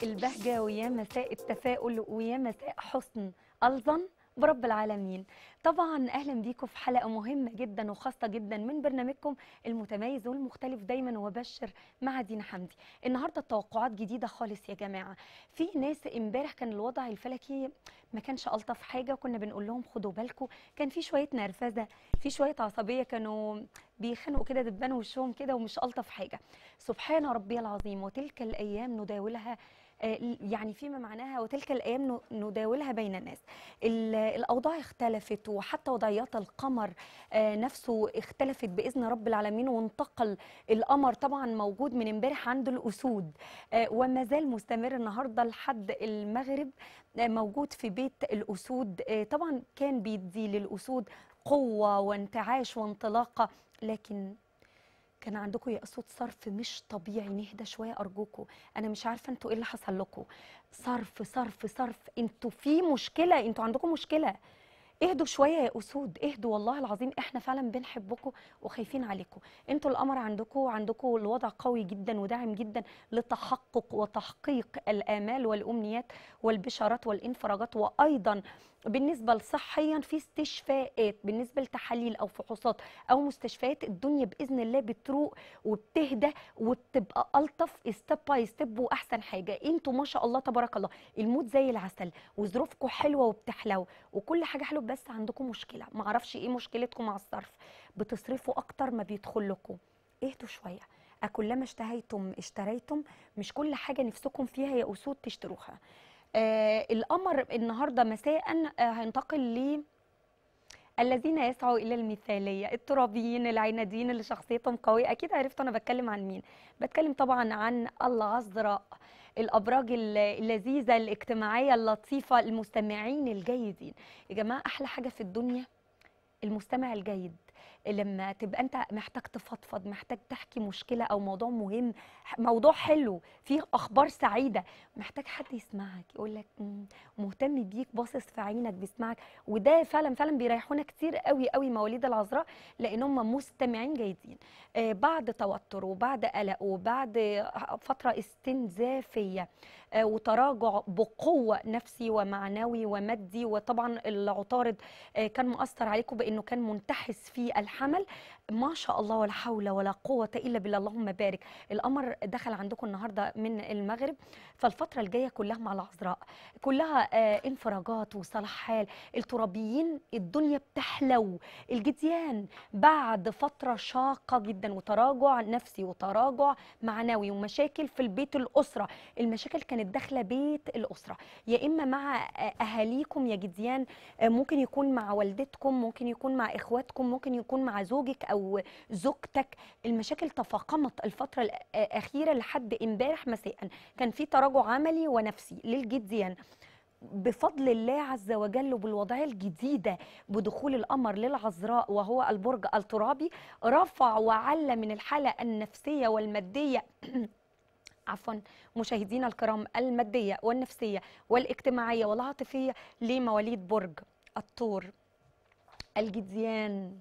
البهجة ويا مساء التفاؤل ويا مساء حسن الظن برب العالمين طبعا اهلا بيكم في حلقه مهمه جدا وخاصه جدا من برنامجكم المتميز والمختلف دايما وبشر مع دينا حمدي النهارده التوقعات جديده خالص يا جماعه في ناس امبارح كان الوضع الفلكي ما كانش الطف حاجه وكنا بنقول لهم خدوا بالكم كان في شويه نرفزه في شويه عصبيه كانوا بيخنقوا كده دبان وشهم كده ومش الطف حاجه سبحان ربي العظيم وتلك الايام نداولها آه، يعني فيما معناها وتلك الايام ن- نداولها بين الناس ال- الاوضاع اختلفت وحتى وضعيات القمر آه، نفسه اختلفت باذن رب العالمين وانتقل القمر طبعا موجود من امبارح عند الاسود آه، وما زال مستمر النهارده لحد المغرب آه، موجود في بيت الاسود آه، طبعا كان بيدي للاسود قوه وانتعاش وانطلاقه لكن كان عندكم يا اسود صرف مش طبيعي نهدى شويه ارجوكم انا مش عارفه انتوا ايه اللي حصل لكم صرف صرف صرف انتوا في مشكله انتوا عندكم مشكله اهدوا شويه يا اسود اهدوا والله العظيم احنا فعلا بنحبكم وخايفين عليكم انتوا القمر عندكم عندكم الوضع قوي جدا وداعم جدا لتحقق وتحقيق الامال والامنيات والبشارات والانفراجات وايضا بالنسبه صحيا في استشفاءات بالنسبه لتحاليل او فحوصات او مستشفيات الدنيا باذن الله بتروق وبتهدى وبتبقى الطف ستيب باي ستيب واحسن حاجه انتوا ما شاء الله تبارك الله المود زي العسل وظروفكم حلوه وبتحلو وكل حاجه حلوه بس عندكم مشكله ما اعرفش ايه مشكلتكم مع الصرف بتصرفوا اكتر ما بيدخل لكم اهدوا شويه أكلما اشتهيتم اشتريتم مش كل حاجه نفسكم فيها يا اسود تشتروها آه القمر النهارده مساء آه هينتقل ل الذين يسعوا الى المثاليه الترابيين العناديين اللي شخصيتهم قويه اكيد عرفتوا انا بتكلم عن مين بتكلم طبعا عن العذراء الابراج ال- اللذيذه الاجتماعيه اللطيفه المستمعين الجيدين يا جماعه احلى حاجه في الدنيا المستمع الجيد لما تبقى انت محتاج تفضفض محتاج تحكي مشكله او موضوع مهم ح- موضوع حلو فيه اخبار سعيده محتاج حد يسمعك يقول لك مهتم بيك باصص في عينك بيسمعك وده فعلا فعلا بيريحونا كتير قوي قوي مواليد العذراء لان هم مستمعين جيدين آه بعد توتر وبعد قلق وبعد فتره استنزافيه آه وتراجع بقوه نفسي ومعنوي ومادي وطبعا العطارد آه كان مؤثر عليكم بانه كان منتحس في الحمل ما شاء الله ولا حول ولا قوه الا بالله اللهم بارك القمر دخل عندكم النهارده من المغرب فالفتره الجايه كلها مع العذراء كلها آه انفراجات وصلاح حال الترابيين الدنيا بتحلو الجديان بعد فتره شاقه جدا وتراجع نفسي وتراجع معنوي ومشاكل في البيت الاسره المشاكل كانت داخله بيت الاسره يا اما مع آه، اهاليكم يا جديان آه، ممكن يكون مع والدتكم ممكن يكون مع اخواتكم ممكن يكون مع زوجك او زوجتك المشاكل تفاقمت الفتره الاخيره لحد امبارح مساء كان في تراجع عملي ونفسي للجديان بفضل الله عز وجل وبالوضعيه الجديده بدخول القمر للعذراء وهو البرج الترابي رفع وعلى من الحاله النفسيه والماديه عفوا مشاهدينا الكرام الماديه والنفسيه والاجتماعيه والعاطفيه لمواليد برج الثور الجديان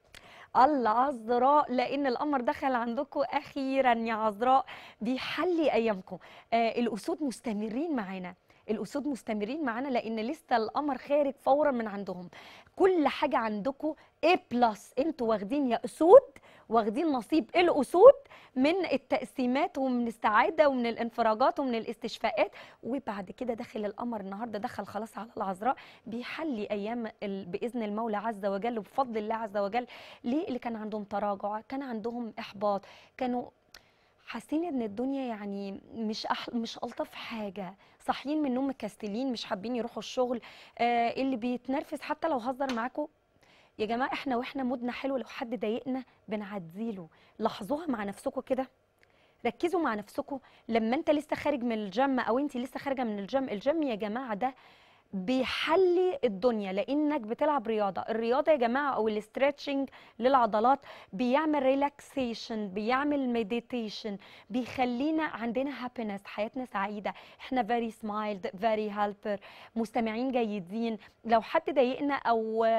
العذراء لان القمر دخل عندكم اخيرا يا عذراء بيحلي ايامكم آه الاسود مستمرين معانا الاسود مستمرين معانا لان لسه القمر خارج فورا من عندهم كل حاجه عندكم A بلس انتوا واخدين يا اسود واخدين نصيب الاسود من التقسيمات ومن السعاده ومن الانفراجات ومن الاستشفاءات وبعد كده داخل القمر النهارده دخل خلاص على العذراء بيحلي ايام ال- باذن المولى عز وجل وبفضل الله عز وجل ليه اللي كان عندهم تراجع كان عندهم احباط كانوا حاسين ان الدنيا يعني مش أح... مش الطف حاجه صاحيين من النوم مكسلين مش حابين يروحوا الشغل آه اللي بيتنرفز حتى لو هزر معاكم يا جماعه احنا واحنا مودنا حلو لو حد ضايقنا بنعديله لاحظوها مع نفسكم كده ركزوا مع نفسكم لما انت لسه خارج من الجيم او انت لسه خارجه من الجيم الجيم يا جماعه ده بيحلي الدنيا لانك بتلعب رياضه الرياضه يا جماعه او الاسترتشنج للعضلات بيعمل ريلاكسيشن بيعمل مديتيشن بيخلينا عندنا هابينس حياتنا سعيده احنا فيري سمايلد فيري هيلبر مستمعين جيدين لو حد ضايقنا او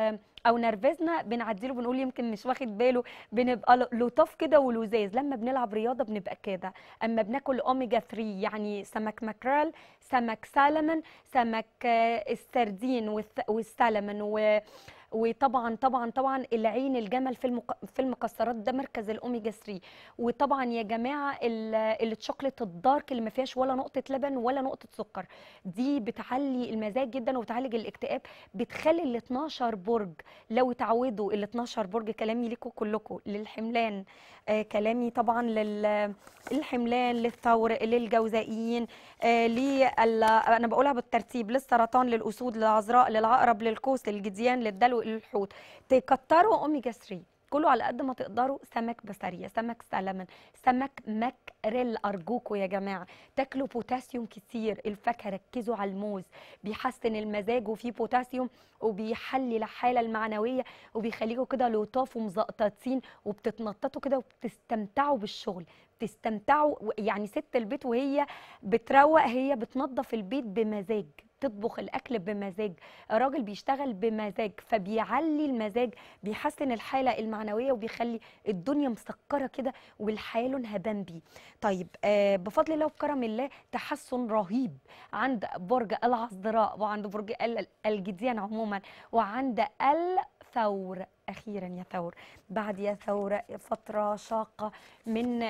او نرفزنا بنعديله بنقول يمكن مش واخد باله بنبقى ل- لطاف كده ولزاز لما بنلعب رياضه بنبقى كده اما بناكل اوميجا 3 يعني سمك ماكريل سمك سالمون سمك آه، السردين والث- والسلمون و وطبعا طبعا طبعا العين الجمل في المق... في المكسرات ده مركز الاوميجا 3 وطبعا يا جماعه ال- الشوكليت الدارك اللي ما فيهاش ولا نقطه لبن ولا نقطه سكر دي بتعلي المزاج جدا وبتعالج الاكتئاب بتخلي ال 12 برج لو اتعودوا ال 12 برج كلامي ليكم كلكم للحملان آه كلامي طبعا لل الحملان للثور للجوزائيين آه لل انا بقولها بالترتيب للسرطان للاسود للعذراء للعقرب للقوس للجديان للدلو للحوت تكتروا اوميجا 3 كلوا على قد ما تقدروا سمك بسارية سمك سلمون سمك ماكريل أرجوكوا يا جماعة تاكلوا بوتاسيوم كتير الفاكهة ركزوا على الموز بيحسن المزاج وفيه بوتاسيوم وبيحلي الحالة المعنوية وبيخليكوا كده لطاف ومزقططين وبتتنططوا كده وبتستمتعوا بالشغل بتستمتعوا يعني ست البيت وهي بتروق هي بتنظف البيت بمزاج تطبخ الاكل بمزاج الراجل بيشتغل بمزاج فبيعلي المزاج بيحسن الحاله المعنويه وبيخلي الدنيا مسكره كده والحياه لونها بامبي طيب آه بفضل الله وبكرم الله تحسن رهيب عند برج العذراء وعند برج ال- الجديان عموما وعند الثور اخيرا يا ثور بعد يا ثور فتره شاقه من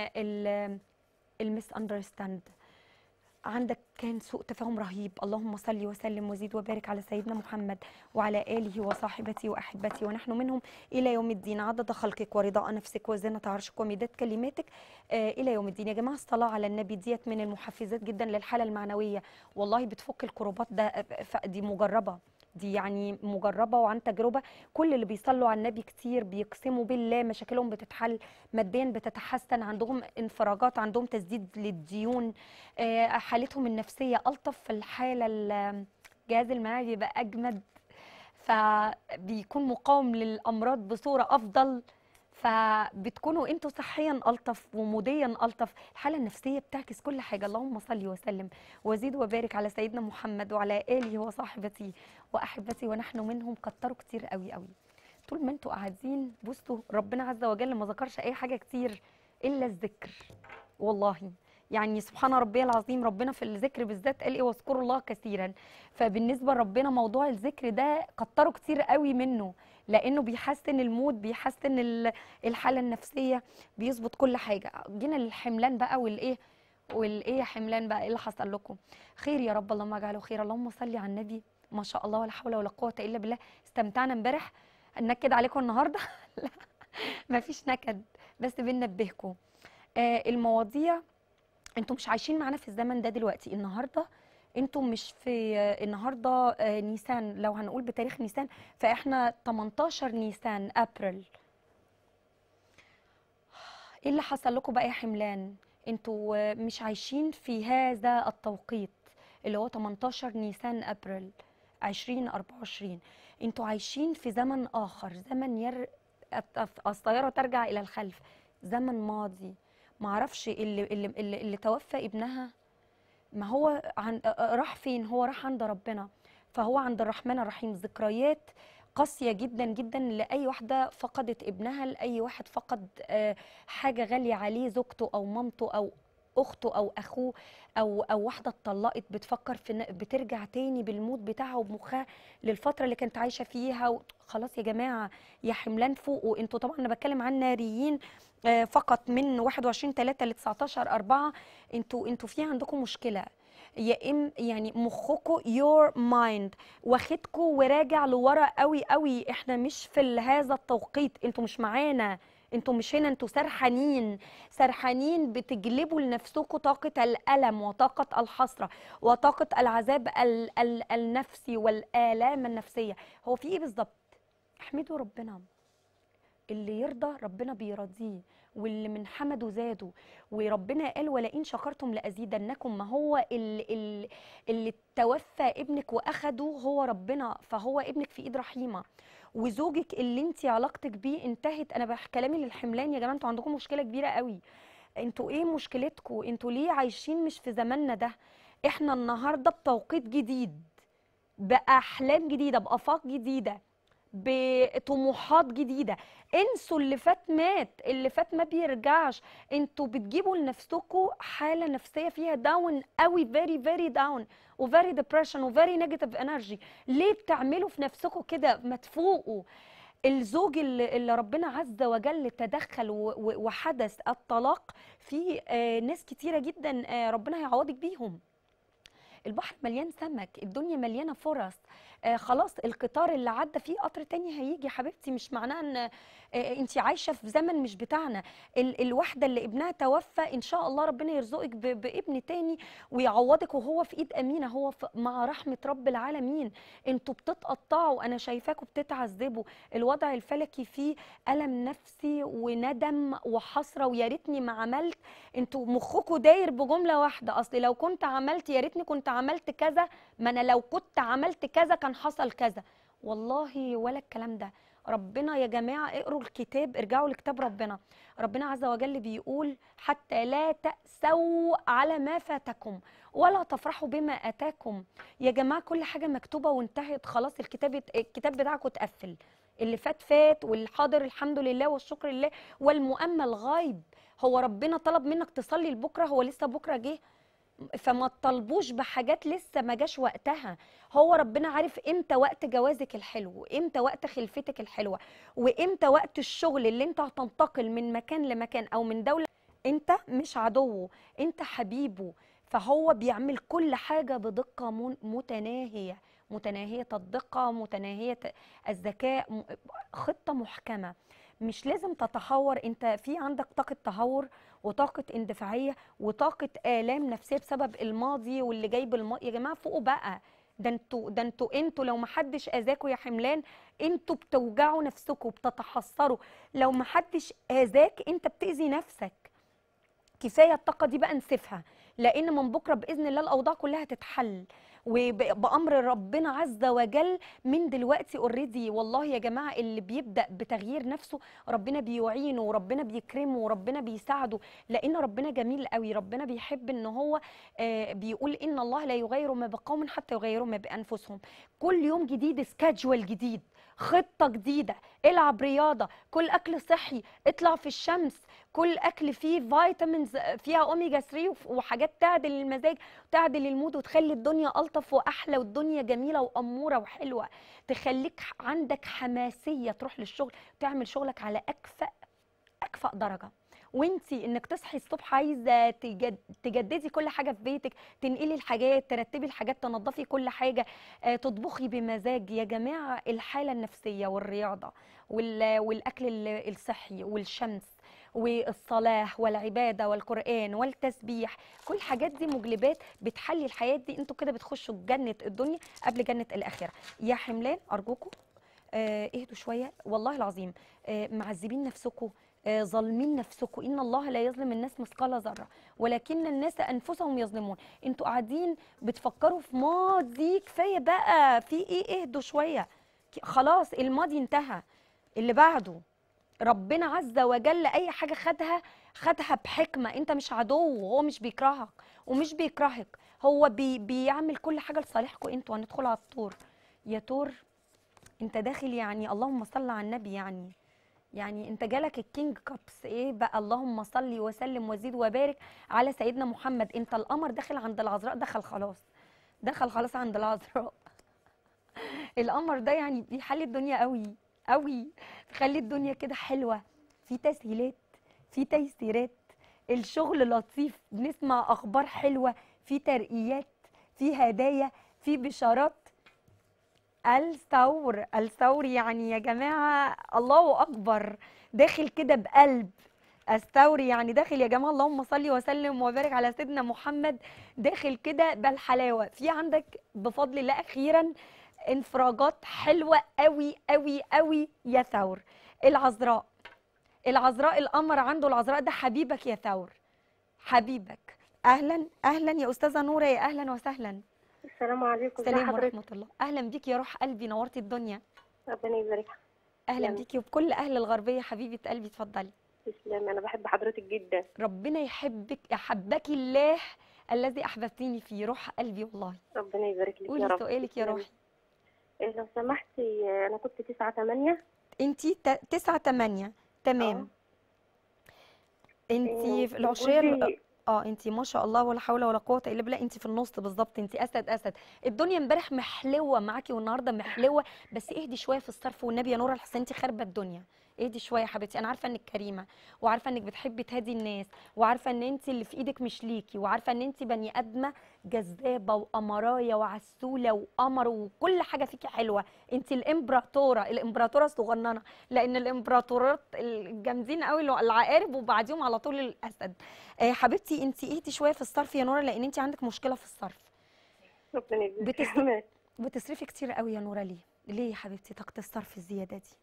المس اندرستاند عندك كان سوء تفاهم رهيب اللهم صل وسلم وزيد وبارك على سيدنا محمد وعلى آله وصاحبته وأحبته ونحن منهم إلى يوم الدين عدد خلقك ورضاء نفسك وزنة عرشك ومداد كلماتك آه إلى يوم الدين يا جماعة الصلاة على النبي ديت من المحفزات جدا للحالة المعنوية والله بتفك الكروبات ده آه، ف- دي مجربة دي يعني مجربة وعن تجربة كل اللي بيصلوا على النبي كتير بيقسموا بالله مشاكلهم بتتحل ماديا بتتحسن عندهم انفراجات عندهم تسديد للديون آه، حالتهم النفسيه الطف في الحاله ال- الجهاز المناعي بيبقى اجمد فبيكون مقاوم للامراض بصوره افضل فبتكونوا انتوا صحيا الطف وموديا الطف الحاله النفسيه بتعكس كل حاجه اللهم صل وسلم وزيد وبارك على سيدنا محمد وعلى اله وصحبته واحبتي ونحن منهم كتروا كتير قوي قوي طول ما انتوا قاعدين بصوا ربنا عز وجل ما ذكرش اي حاجه كتير الا الذكر والله يعني سبحان ربي العظيم ربنا في الذكر بالذات قال ايه واذكروا الله كثيرا فبالنسبه لربنا موضوع الذكر ده كتروا كتير قوي منه لانه بيحسن المود بيحسن ال- الحاله النفسيه بيظبط كل حاجه جينا للحملان بقى والايه والايه يا حملان بقى ايه اللي حصل لكم خير يا رب اللهم اجعله خير اللهم صل على النبي ما شاء الله ولا حول ولا قوه الا بالله استمتعنا امبارح نكد عليكم النهارده لا مفيش نكد بس بننبهكم آه المواضيع انتوا مش عايشين معانا في الزمن ده دلوقتي النهارده انتوا مش في آه، النهارده آه، نيسان لو هنقول بتاريخ نيسان فاحنا 18 نيسان ابريل ايه اللي حصل لكم بقى يا حملان انتوا آه، مش عايشين في هذا التوقيت اللي هو 18 نيسان ابريل 2024 انتوا عايشين في زمن اخر زمن ير الت- السياره ترجع الى الخلف زمن ماضي معرفش اللي اللي اللي, اللي توفى ابنها ما هو عن راح فين هو راح عند ربنا فهو عند الرحمن الرحيم ذكريات قاسية جدا جدا لأي واحدة فقدت ابنها لأي واحد فقد آه، حاجة غالية عليه زوجته أو مامته أو أخته أو أخوه أو أو واحدة اتطلقت بتفكر في إن- بترجع تاني بالمود بتاعها وبمخها للفترة اللي كانت عايشة فيها و- خلاص يا جماعة يا حملان فوقوا انتوا طبعا أنا بتكلم عن ناريين آه، فقط من 21 3 ل 19 4 انتوا انتوا في عندكم مشكله يا ام يعني مخكم يور مايند واخدكم وراجع لورا قوي قوي احنا مش في ال- هذا التوقيت انتوا مش معانا انتوا مش هنا انتوا سرحانين سرحانين بتجلبوا لنفسكم طاقة الألم وطاقة الحسرة وطاقة العذاب ال ال النفسي والآلام النفسية هو في ايه بالظبط احمدوا ربنا اللي يرضى ربنا بيرضيه واللي من حمده زاده وربنا قال ولئن شكرتم لازيدنكم ما هو اللي, اللي, اللي توفى ابنك واخده هو ربنا فهو ابنك في ايد رحيمه وزوجك اللي انت علاقتك بيه انتهت انا بح كلامي للحملان يا جماعه انتوا عندكم مشكله كبيره قوي انتوا ايه مشكلتكم انتوا ليه عايشين مش في زماننا ده احنا النهارده بتوقيت جديد باحلام جديده بافاق جديده بطموحات جديده انسوا اللي فات مات اللي فات ما بيرجعش انتوا بتجيبوا لنفسكم حاله نفسيه فيها داون قوي فيري فيري داون وفيري ديبريشن وفيري نيجاتيف انرجي ليه بتعملوا في نفسكم كده ما تفوقوا الزوج اللي اللي ربنا عز وجل تدخل و- و- وحدث الطلاق في آه، ناس كتيره جدا آه، ربنا هيعوضك بيهم البحر مليان سمك الدنيا مليانه فرص آه خلاص القطار اللي عدى فيه قطر تاني هيجي يا حبيبتي مش معناه ان آه انت عايشه في زمن مش بتاعنا ال الواحده اللي ابنها توفى ان شاء الله ربنا يرزقك ب- بابن تاني ويعوضك وهو في ايد امينه هو في مع رحمه رب العالمين انتوا بتتقطعوا انا شايفاكم بتتعذبوا الوضع الفلكي فيه الم نفسي وندم وحسره ويا ريتني ما عملت انتوا مخكم داير بجمله واحده اصل لو كنت عملت يا ريتني كنت عملت كذا ما انا لو كنت عملت كذا كان حصل كذا والله ولا الكلام ده ربنا يا جماعه اقروا الكتاب ارجعوا لكتاب ربنا ربنا عز وجل بيقول حتى لا تأسوا على ما فاتكم ولا تفرحوا بما اتاكم يا جماعه كل حاجه مكتوبه وانتهت خلاص الكتاب الكتاب بتاعكم اتقفل اللي فات فات والحاضر الحمد لله والشكر لله والمؤمل غايب هو ربنا طلب منك تصلي لبكره هو لسه بكره جه فما تطالبوش بحاجات لسه ما جاش وقتها هو ربنا عارف امتى وقت جوازك الحلو وامتى وقت خلفتك الحلوه وامتى وقت الشغل اللي انت هتنتقل من مكان لمكان او من دوله انت مش عدوه انت حبيبه فهو بيعمل كل حاجه بدقه من- متناهيه متناهيه الدقه متناهيه الذكاء م- خطه محكمه مش لازم تتهور انت في عندك طاقه تهور وطاقه اندفاعيه وطاقه الام نفسيه بسبب الماضي واللي جاي بالماضي يا جماعه فوقوا بقى ده انتوا ده انتوا انتوا لو محدش اذاكوا يا حملان انتوا بتوجعوا نفسكم بتتحسروا لو محدش اذاك انت بتاذي نفسك كفايه الطاقه دي بقى نسيفها لان من بكره باذن الله الاوضاع كلها تتحل وبامر ربنا عز وجل من دلوقتي اوريدي والله يا جماعه اللي بيبدا بتغيير نفسه ربنا بيعينه وربنا بيكرمه وربنا بيساعده لان ربنا جميل قوي ربنا بيحب ان هو آه، بيقول ان الله لا يغير ما بقوم حتى يغيروا ما بانفسهم كل يوم جديد سكادجول جديد خطه جديده العب رياضه كل اكل صحي اطلع في الشمس كل اكل فيه فيتامينز فيها اوميجا 3 وف- وحاجات تعدل المزاج تعدل المود وتخلي الدنيا الطف واحلى والدنيا جميله واموره وحلوه تخليك ح- عندك حماسيه تروح للشغل تعمل شغلك على اكفأ اكفأ درجه وانتي انك تصحي الصبح عايزه تجد تجددي كل حاجه في بيتك تنقلي الحاجات ترتبي الحاجات تنظفي كل حاجه آه، تطبخي بمزاج يا جماعه الحاله النفسيه والرياضه وال- والاكل ال- الصحي والشمس والصلاة والعبادة والقرآن والتسبيح كل الحاجات دي مجلبات بتحلي الحياة دي انتوا كده بتخشوا جنة الدنيا قبل جنة الآخرة يا حملان أرجوكم آه اهدوا شوية والله العظيم آه معذبين نفسكم آه، ظالمين نفسكم ان الله لا يظلم الناس مثقال ذره ولكن الناس انفسهم يظلمون انتوا قاعدين بتفكروا في ماضي كفايه بقى في ايه اهدوا شويه ك- خلاص الماضي انتهى اللي بعده ربنا عز وجل اي حاجه خدها خدها بحكمه انت مش عدو هو مش بيكرهك ومش بيكرهك هو بي بيعمل كل حاجه لصالحكم انتوا هندخل على الطور يا تور انت داخل يعني اللهم صل على النبي يعني يعني انت جالك الكينج كابس ايه بقى اللهم صل وسلم وزيد وبارك على سيدنا محمد انت القمر داخل عند العذراء دخل خلاص دخل خلاص عند العذراء القمر ده يعني بيحل الدنيا قوي قوي بيخلي الدنيا كده حلوه في تسهيلات في تيسيرات الشغل لطيف بنسمع اخبار حلوه في ترقيات في هدايا في بشارات الثور الثور يعني يا جماعه الله اكبر داخل كده بقلب الثور يعني داخل يا جماعه اللهم صل وسلم وبارك على سيدنا محمد داخل كده بالحلاوه في عندك بفضل الله اخيرا انفراجات حلوه قوي قوي قوي يا ثور العذراء العذراء القمر عنده العذراء ده حبيبك يا ثور حبيبك اهلا اهلا يا استاذه نوره يا اهلا وسهلا السلام عليكم ازي سلام حضرتك ورحمه الله اهلا بيك يا روح قلبي نورتي الدنيا ربنا يبارك اهلا تسلمي. بيكي وبكل اهل الغربيه حبيبه قلبي اتفضلي تسلمي انا بحب حضرتك جدا ربنا يحبك يحبك الله الذي احببتيني فيه روح قلبي والله ربنا يبارك لك يا قولي رب سؤالك يا تسلمي. روحي لو سمحتي انا كنت تسعة تمانية انت تسعة تمانية تمام انت إيه، في العشرية ال- جوزي اه انت ما شاء الله ولا حول ولا قوه الا بالله انت في النص بالظبط انت اسد اسد الدنيا امبارح محلوه معاكي والنهارده محلوه بس اهدي شويه في الصرف والنبي يا نور الحسين انت خاربه الدنيا اهدي شويه يا حبيبتي انا عارفه انك كريمه وعارفه انك بتحبي تهدي الناس وعارفه ان انت اللي في ايدك مش ليكي وعارفه ان انت بني ادمه جذابه وامرايه وعسوله وقمر وكل حاجه فيكي حلوه انت الامبراطوره الامبراطوره الصغننه لان الامبراطورات الجامدين قوي اللي- العقارب وبعديهم على طول الاسد آه حبيبتي انت اهدي شويه في الصرف يا نوره لان انت عندك مشكله في الصرف ربنا يجزيك بتس- رحمة. بتصرفي كتير قوي يا نوره ليه ليه يا حبيبتي طاقه الصرف الزياده دي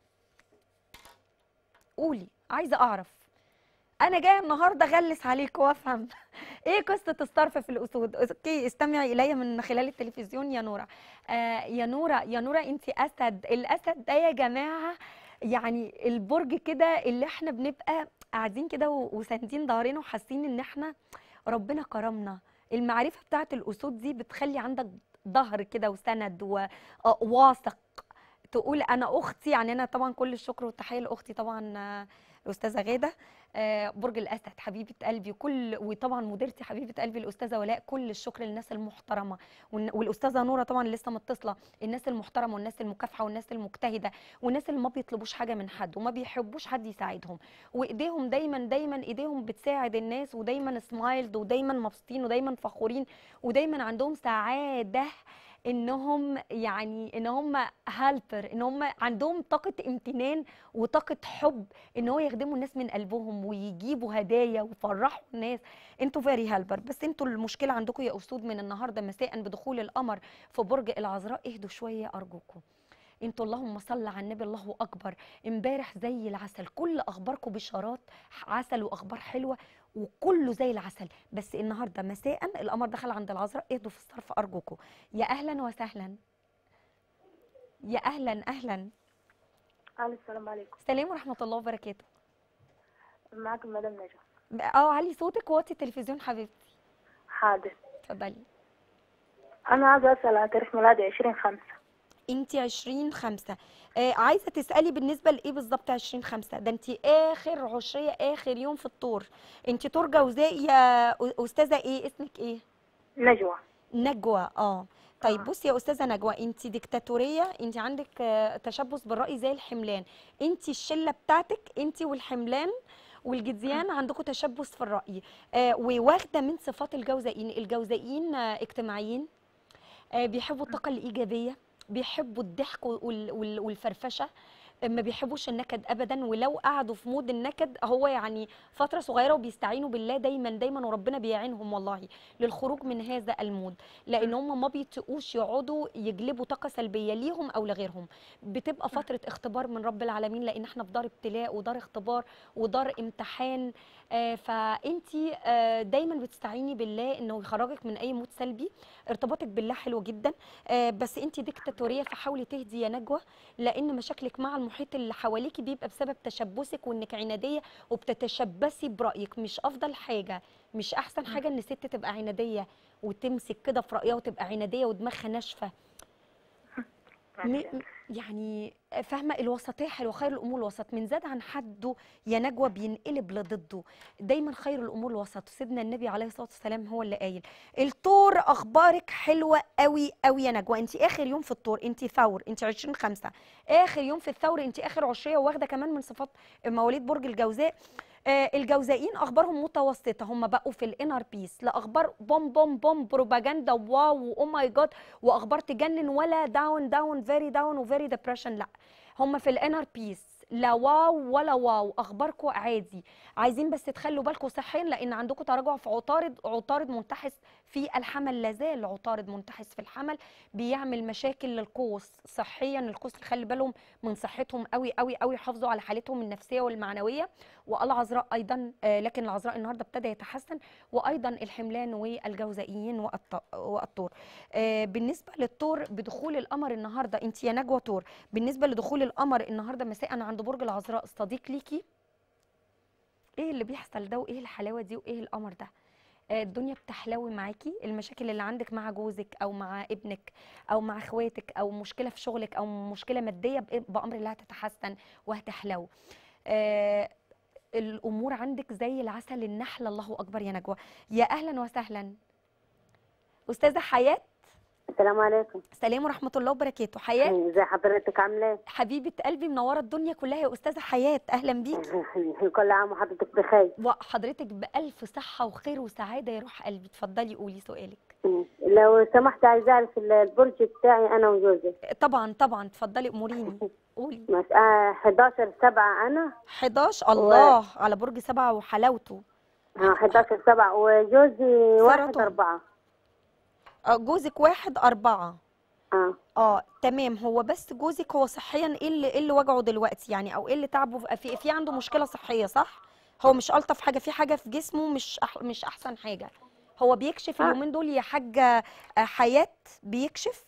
قولي عايزه اعرف انا جايه النهارده اغلس عليك وافهم ايه قصه الصرف في الاسود اوكي استمعي الي من خلال التلفزيون يا نوره آه يا نوره يا نوره انت اسد الاسد ده يا جماعه يعني البرج كده اللي احنا بنبقى قاعدين كده و- وساندين ظهرنا وحاسين ان احنا ربنا كرمنا المعرفه بتاعت الاسود دي بتخلي عندك ظهر كده وسند وواثق تقول انا اختي يعني انا طبعا كل الشكر والتحيه لاختي طبعا آه، الاستاذه غاده آه، برج الاسد حبيبه قلبي وكل وطبعا مديرتي حبيبه قلبي الاستاذه ولاء كل الشكر للناس المحترمه والن- والاستاذه نوره طبعا اللي لسه متصله الناس المحترمه والناس المكافحه والناس المجتهده والناس اللي ما بيطلبوش حاجه من حد وما بيحبوش حد يساعدهم وايديهم دايما دايما ايديهم بتساعد الناس ودايما سمايلد ودايما مبسوطين ودايما فخورين ودايما عندهم سعاده انهم يعني ان هم هالبر ان هم عندهم طاقه امتنان وطاقه حب ان هو يخدموا الناس من قلبهم ويجيبوا هدايا ويفرحوا الناس انتوا فيري هالبر بس انتوا المشكله عندكم يا اسود من النهارده مساء بدخول القمر في برج العذراء اهدوا شويه ارجوكم انتوا اللهم صل على النبي الله اكبر امبارح زي العسل كل اخباركم بشارات عسل واخبار حلوه وكله زي العسل بس النهارده مساء القمر دخل عند العذراء اهدوا في الصرف ارجوكم يا اهلا وسهلا يا اهلا اهلا الو السلام عليكم سلام ورحمه الله وبركاته معاكم مدام نجا اه علي صوتك ووطي التلفزيون حبيبتي حاضر اتفضلي انا عايزه اسال عن تاريخ ميلادي عشرين خمسة انت 20 5 آه عايزه تسالي بالنسبه لايه بالظبط 20 5 ده انت اخر عشريه اخر يوم في الطور انت طور جوزاء يا أ- استاذه ايه اسمك ايه نجوى نجوى اه طيب آه. بصي يا استاذه نجوى انت ديكتاتوريه انت عندك آه، تشبث بالراي زي الحملان انت الشله بتاعتك انت والحملان والجديان عندكم تشبث في الراي آه وواخده من صفات الجوزائيين الجوزائيين آه اجتماعيين آه بيحبوا الطاقه الايجابيه بيحبوا الضحك وال- وال- والفرفشه ما بيحبوش النكد ابدا ولو قعدوا في مود النكد هو يعني فتره صغيره وبيستعينوا بالله دايما دايما وربنا بيعينهم والله للخروج من هذا المود لان هم ما بيتقوش يقعدوا يجلبوا طاقه سلبيه ليهم او لغيرهم بتبقى فتره اختبار من رب العالمين لان احنا في دار ابتلاء ودار اختبار ودار امتحان آه فانت آه دايما بتستعيني بالله انه يخرجك من اي مود سلبي ارتباطك بالله حلو جدا آه بس انت ديكتاتوريه فحاولي تهدي يا نجوى لان مشاكلك مع المحيط اللي حواليكي بيبقى بسبب تشبثك وانك عناديه وبتتشبثي برايك مش افضل حاجه مش احسن حاجه ان الست تبقى عناديه وتمسك كده في رايها وتبقى عناديه ودماغها ناشفه م- يعني فاهمه الوسطيه حلوه خير الامور الوسط من زاد عن حده يا نجوى بينقلب لضده دايما خير الامور الوسط سيدنا النبي عليه الصلاه والسلام هو اللي قايل الطور اخبارك حلوه قوي قوي يا نجوى انت اخر يوم في الطور انت ثور انت 20 5 اخر يوم في الثور انت اخر عشريه واخده كمان من صفات مواليد برج الجوزاء آه، الجوزائيين اخبارهم متوسطه هم بقوا في الانر بيس لا اخبار بوم بوم بوم بروباجندا واو واو ماي جاد واخبار تجنن ولا داون داون فيري داون وفيري ديبريشن لا هم في الانر بيس لا واو ولا واو اخباركم عادي عايزين بس تخلوا بالكم صحيا لان عندكم تراجع في عطارد عطارد منتحس في الحمل لازال عطارد منتحس في الحمل بيعمل مشاكل للقوس صحيا القوس يخلي بالهم من صحتهم قوي قوي قوي يحافظوا على حالتهم النفسيه والمعنويه والعذراء ايضا آه، لكن العذراء النهارده ابتدى يتحسن وايضا الحملان والجوزائيين والط- والطور آه، بالنسبه للطور بدخول القمر النهارده انت يا نجوى طور بالنسبه لدخول القمر النهارده مساء عند برج العذراء صديق ليكي ايه اللي بيحصل ده وايه الحلاوه دي وايه القمر ده آه، الدنيا بتحلوي معاكي المشاكل اللي عندك مع جوزك او مع ابنك او مع اخواتك او مشكله في شغلك او مشكله ماديه بإ- بامر الله هتتحسن وهتحلو آه، الامور عندك زي العسل النحل الله اكبر يا نجوى يا اهلا وسهلا استاذه حياه السلام عليكم سلام ورحمه الله وبركاته حياه ازي حضرتك عامله ايه؟ حبيبه قلبي منوره الدنيا كلها يا استاذه حياه اهلا بيكي كل عام وحضرتك بخير وحضرتك بألف صحة وخير وسعادة يا روح قلبي اتفضلي قولي سؤالك لو سمحت عايزه اعرف البرج بتاعي انا وجوزي طبعا طبعا اتفضلي اموريني قولي مس... آه 11 7 انا 11 الله على برج سبعة وحلاوته آه 11 7 وجوزي 1 سرطان. 4 آه، جوزك واحد أربعة اه اه تمام هو بس جوزك هو صحيا ايه اللي ايه اللي وجعه دلوقتي يعني او ايه اللي تعبه في في, في عنده مشكلة صحية صح هو مش ألطف حاجة في حاجة في جسمه مش أح مش أحسن حاجة هو بيكشف آه. اليومين دول يا حاجة آه، حياة بيكشف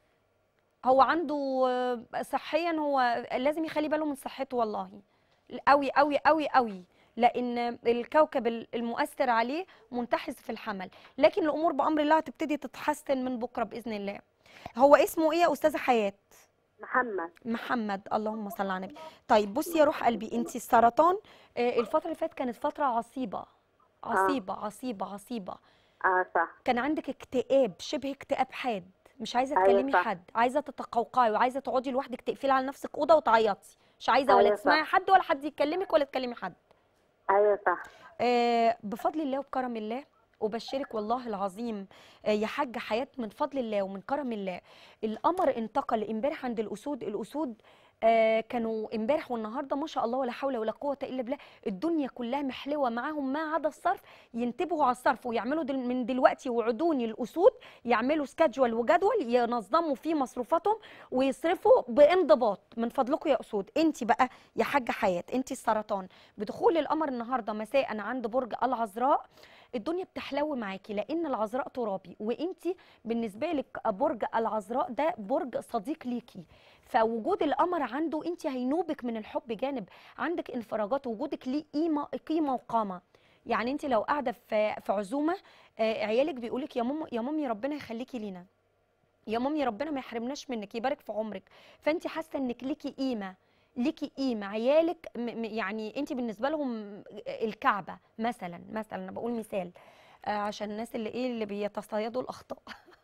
هو عنده آه، صحيا هو لازم يخلي باله من صحته والله قوي قوي قوي قوي لان الكوكب المؤثر عليه منتحز في الحمل لكن الامور بامر الله هتبتدي تتحسن من بكره باذن الله هو اسمه ايه يا استاذه حياه محمد محمد اللهم صل على النبي طيب بصي يا روح قلبي انت السرطان آه، الفتره اللي فاتت كانت فتره عصيبه عصيبه عصيبه عصيبه اه صح كان عندك اكتئاب شبه اكتئاب حاد مش عايزه أيوة تكلمي صح. حد عايزه تتقوقعي وعايزه تقعدي لوحدك تقفلي على نفسك اوضه وتعيطي مش عايزه ولا أيوة صح. تسمعي حد ولا حد يكلمك ولا تكلمي حد ايوه صح آه، بفضل الله وبكرم الله أبشرك والله العظيم آه، يا حاجة حياة من فضل الله ومن كرم الله القمر انتقل امبارح عند الأسود الأسود آه، كانوا امبارح والنهارده ما شاء الله ولا حول ولا قوه الا بالله الدنيا كلها محلوه معاهم ما عدا الصرف ينتبهوا على الصرف ويعملوا دل من دلوقتي وعدوني الاسود يعملوا سكادجول وجدول ينظموا فيه مصروفاتهم ويصرفوا بانضباط من فضلكم يا اسود انت بقى يا حاجه حياه انت السرطان بدخول القمر النهارده مساء عند برج العذراء الدنيا بتحلو معاكي لان العذراء ترابي وانت بالنسبه لك برج العذراء ده برج صديق ليكي فوجود القمر عنده انت هينوبك من الحب جانب عندك انفراجات وجودك ليه قيمه قيمه وقامه يعني انت لو قاعده في في عزومه آه، عيالك بيقولك يا ماما يا مامي ربنا يخليكي لينا يا مامي ربنا ما يحرمناش منك يبارك في عمرك فانت حاسه انك ليكي قيمه ليكي قيمه عيالك م م يعني انت بالنسبه لهم الكعبه مثلا مثلا انا بقول مثال آه، عشان الناس اللي ايه اللي بيتصيدوا الاخطاء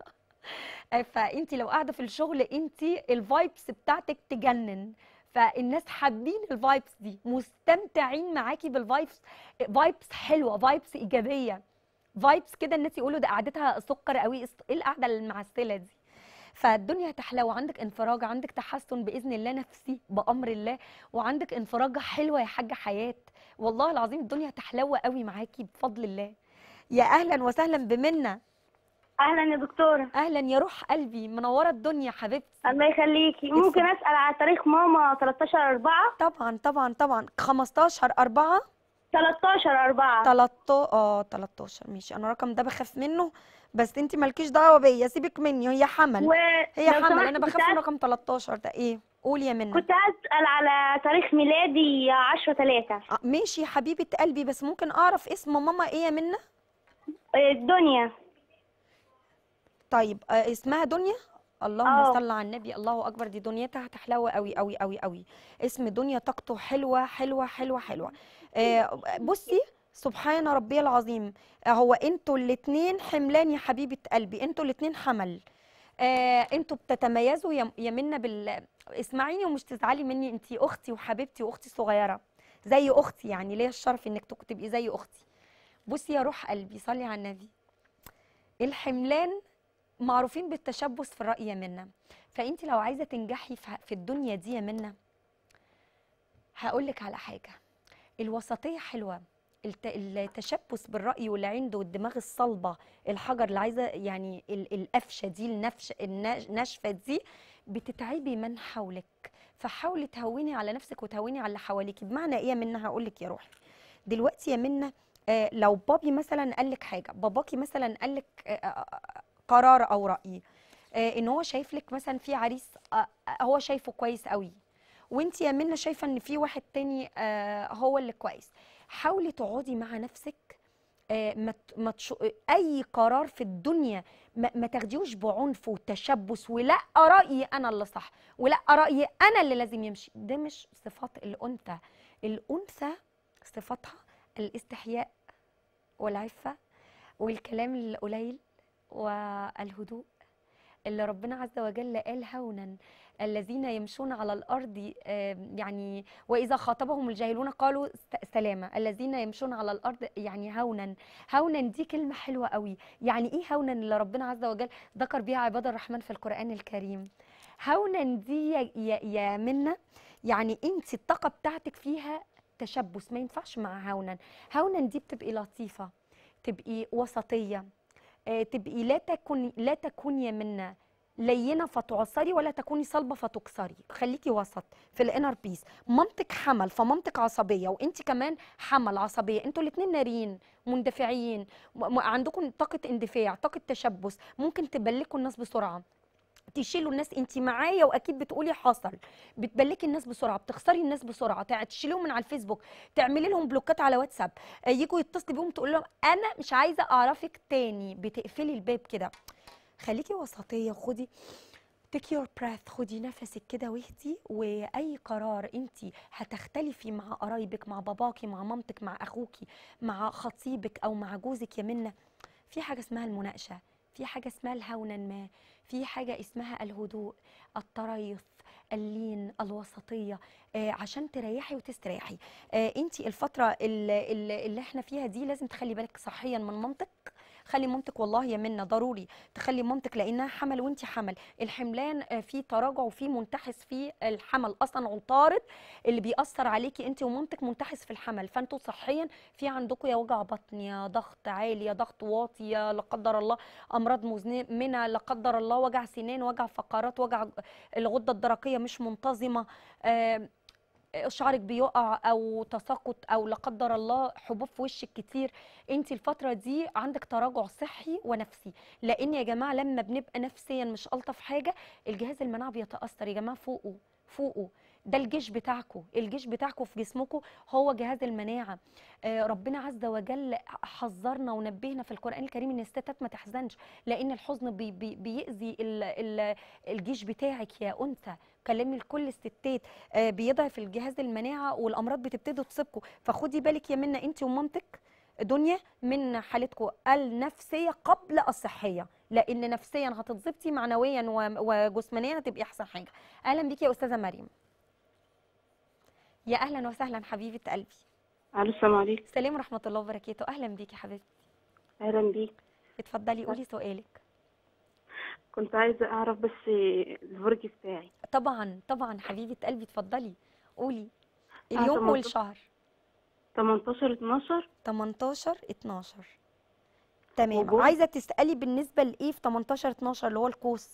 آه، فانت لو قاعده في الشغل انت الفايبس بتاعتك تجنن فالناس حابين الفايبس دي مستمتعين معاكي بالفايبس فايبس حلوه فايبس ايجابيه فايبس كده الناس يقولوا ده قعدتها سكر قوي ايه القعده المعسله دي فالدنيا هتحلو عندك انفراج عندك تحسن باذن الله نفسي بامر الله وعندك انفراجه حلوه يا حاجه حياه والله العظيم الدنيا هتحلو قوي معاكي بفضل الله يا اهلا وسهلا بمنى اهلا يا دكتوره اهلا يا روح قلبي منوره الدنيا حبيبتي الله يخليكي ممكن اسال على تاريخ ماما 13 4 طبعا طبعا طبعا 15 4 13 4 13 اه 13 ماشي انا الرقم ده بخاف منه بس انت مالكيش دعوه بيا سيبك مني هي حمل و هي لو حمل سمحت انا كنت بخاف من عايز- رقم 13 ده ايه قولي يا منى كنت اسال على تاريخ ميلادي 10 3 آه، ماشي يا حبيبه قلبي بس ممكن اعرف اسم ماما ايه يا منى الدنيا طيب آه، اسمها دنيا اللهم آه. صل على النبي الله اكبر دي دنيتها هتحلوة قوي قوي قوي قوي اسم دنيا طاقته حلوه حلوه حلوه حلوه آه، بصي سبحان ربي العظيم آه، هو انتوا الاتنين حملان يا حبيبه قلبي انتوا الاتنين حمل آه، انتوا بتتميزوا يا يا منى بال اسمعيني ومش تزعلي مني انتي اختي وحبيبتي واختي صغيره زي اختي يعني ليا الشرف انك تك- تبقي زي اختي بصي يا روح قلبي صلي على النبي الحملان معروفين بالتشبث في الرأي يا منى فانت لو عايزه تنجحي في في الدنيا دي يا منى هقول لك على حاجه الوسطيه حلوه الت- التشبث بالرأي والعند والدماغ الصلبة الحجر اللي عايزة يعني ال- القفشة دي النفش الناش- الناشفة دي بتتعبي من حولك فحاولي تهوني على نفسك وتهوني على اللي حواليكي بمعنى ايه يا منى هقول لك يا روحي دلوقتي يا منى آه، لو بابي مثلا قال لك حاجة باباكي مثلا قال لك آه، آه، قرار او رأي آه، ان هو شايف لك مثلا في عريس آه، آه، هو شايفه كويس قوي وانت يا منى شايفه ان في واحد تاني آه، هو اللي كويس حاولي تقعدي مع نفسك آه، ما ت- ما تش- اي قرار في الدنيا ما, ما تاخديهوش بعنف وتشبث ولا رايي انا اللي صح ولا رايي انا اللي لازم يمشي ده مش صفات الانثى الانثى صفاتها الاستحياء والعفه والكلام القليل والهدوء اللي ربنا عز وجل قال هونا الذين يمشون على الارض آه، يعني واذا خاطبهم الجاهلون قالوا س- سلاما الذين يمشون على الارض يعني هونا هونا دي كلمه حلوه قوي يعني ايه هونا اللي ربنا عز وجل ذكر بيها عباد الرحمن في القران الكريم هونا دي يا, يا, يا منا يعني انت الطاقه بتاعتك فيها تشبث ما ينفعش مع هونا هونا دي بتبقي لطيفه تبقي وسطيه آه، تبقي لا تكوني لا تكوني منا لينه فتعصري ولا تكوني صلبه فتكسري خليكي وسط في الانر بيس مامتك حمل فمامتك عصبيه وانت كمان حمل عصبيه انتوا الاثنين ناريين مندفعين م- م- عندكم طاقه اندفاع طاقه تشبث ممكن تبلكوا الناس بسرعه تشيلوا الناس انت معايا واكيد بتقولي حصل بتبلكي الناس بسرعه بتخسري الناس بسرعه تع- تشيليهم من على الفيسبوك تعملي لهم بلوكات على واتساب آه، يجوا يتصلوا بيهم تقول لهم انا مش عايزه اعرفك تاني بتقفلي الباب كده خليكي وسطيه خدي تيك يور breath خدي نفسك كده واهدي واي قرار انت هتختلفي مع قرايبك مع باباكي مع مامتك مع اخوكي مع خطيبك او مع جوزك يا منى في حاجه اسمها المناقشه في حاجه اسمها الهونا ما في حاجه اسمها الهدوء التريث اللين الوسطيه آه عشان تريحي وتستريحي آه انت الفتره اللي, اللي, اللي احنا فيها دي لازم تخلي بالك صحيا من مامتك خلي مامتك والله يا منى ضروري تخلي مامتك لانها حمل وانت حمل الحملان آه، في تراجع وفي منتحس في الحمل اصلا عطارد اللي بيأثر عليكي انت ومامتك منتحس في الحمل فانتوا صحيا في عندكم يا وجع بطن يا ضغط عالي يا ضغط واطي يا لا قدر الله امراض مزمنه لا قدر الله وجع سنان وجع فقرات وجع الغده الدرقيه مش منتظمه آه، شعرك بيقع او تساقط او لا قدر الله حبوب في وشك كتير انت الفتره دي عندك تراجع صحي ونفسي لان يا جماعه لما بنبقى نفسيا مش الطف حاجه الجهاز المناعي بيتاثر يا جماعه فوقه فوقه ده الجيش بتاعكم الجيش بتاعكم في جسمكم هو جهاز المناعه آه ربنا عز وجل حذرنا ونبهنا في القران الكريم ان الستات ما تحزنش لان الحزن بي بي بيأذي ال ال الجيش بتاعك يا انثى كلامي لكل الستات آه بيضعف الجهاز المناعه والامراض بتبتدي تصيبكم فخدي بالك يا منى انت ومامتك دنيا من حالتكم النفسيه قبل الصحيه لان نفسيا هتتظبطي معنويا و- وجسمانيا هتبقي احسن حاجه اهلا بيكي يا استاذه مريم يا اهلا وسهلا حبيبه قلبي الو السلام عليكم سلام ورحمه الله وبركاته اهلا بيكي حبيبتي اهلا بيك اتفضلي قولي سؤالك كنت عايزه اعرف بس البرج بتاعي طبعا طبعا حبيبه قلبي اتفضلي قولي آه، اليوم طبعاً. والشهر 18 12 18 12 تمام وجوز. عايزه تسالي بالنسبه لايه في 18 12 اللي هو القوس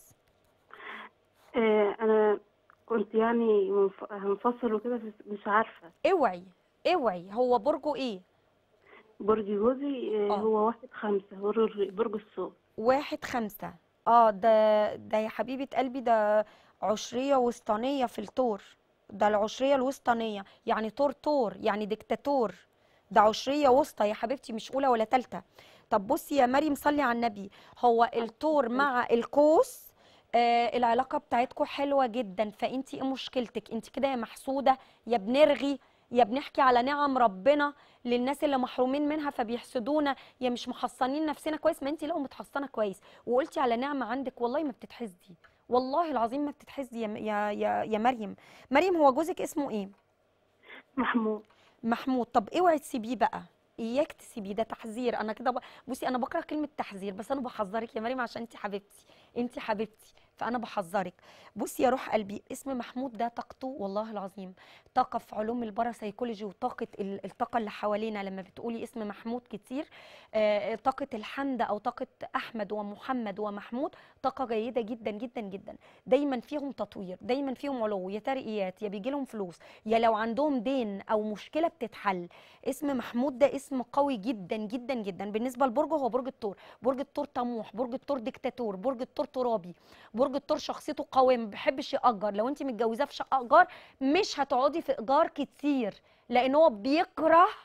آه انا كنت يعني منف- هنفصل وكده بس مش عارفه اوعي اوعي هو برجه ايه برج جوزي آه آه. هو واحد خمسة برج برج الصوت واحد خمسة اه ده ده يا حبيبة قلبي ده عشرية وسطانية في التور ده العشرية الوسطانية يعني تور تور يعني ديكتاتور ده عشرية وسطى يا حبيبتي مش أولى ولا تالتة طب بصي يا مريم صلي على النبي هو التور مع القوس آه العلاقة بتاعتكم حلوة جدا فانتي ايه مشكلتك انت كده يا محسودة يا بنرغي يا بنحكي على نعم ربنا للناس اللي محرومين منها فبيحسدونا يا مش محصنين نفسنا كويس ما انت لو متحصنه كويس وقلتي على نعمه عندك والله ما بتتحسدي والله العظيم ما بتتحسدي يا يا يا, يا مريم مريم هو جوزك اسمه ايه محمود محمود طب اوعي تسيبيه بقى اياك تسيبيه ده تحذير انا كده ب... بصي انا بكره كلمه تحذير بس انا بحذرك يا مريم عشان انت حبيبتي انت حبيبتي فانا بحذرك بصي يا روح قلبي اسم محمود ده طاقته والله العظيم طاقه في علوم الباراسايكولوجي وطاقه ال- الطاقه اللي حوالينا لما بتقولي اسم محمود كتير آه، طاقه الحمد او طاقه احمد ومحمد ومحمود طاقه جيده جدا جدا جدا دايما فيهم تطوير دايما فيهم علو يا ترقيات يا بيجي لهم فلوس يا لو عندهم دين او مشكله بتتحل اسم محمود ده اسم قوي جدا جدا جدا بالنسبه لبرجه هو برج الثور برج الثور طموح برج الثور ديكتاتور برج الثور ترابي برج الثور شخصيته قويه ما بيحبش يأجر لو انت متجوزاه في شقه ايجار مش هتقعدي في ايجار كتير لان هو بيكره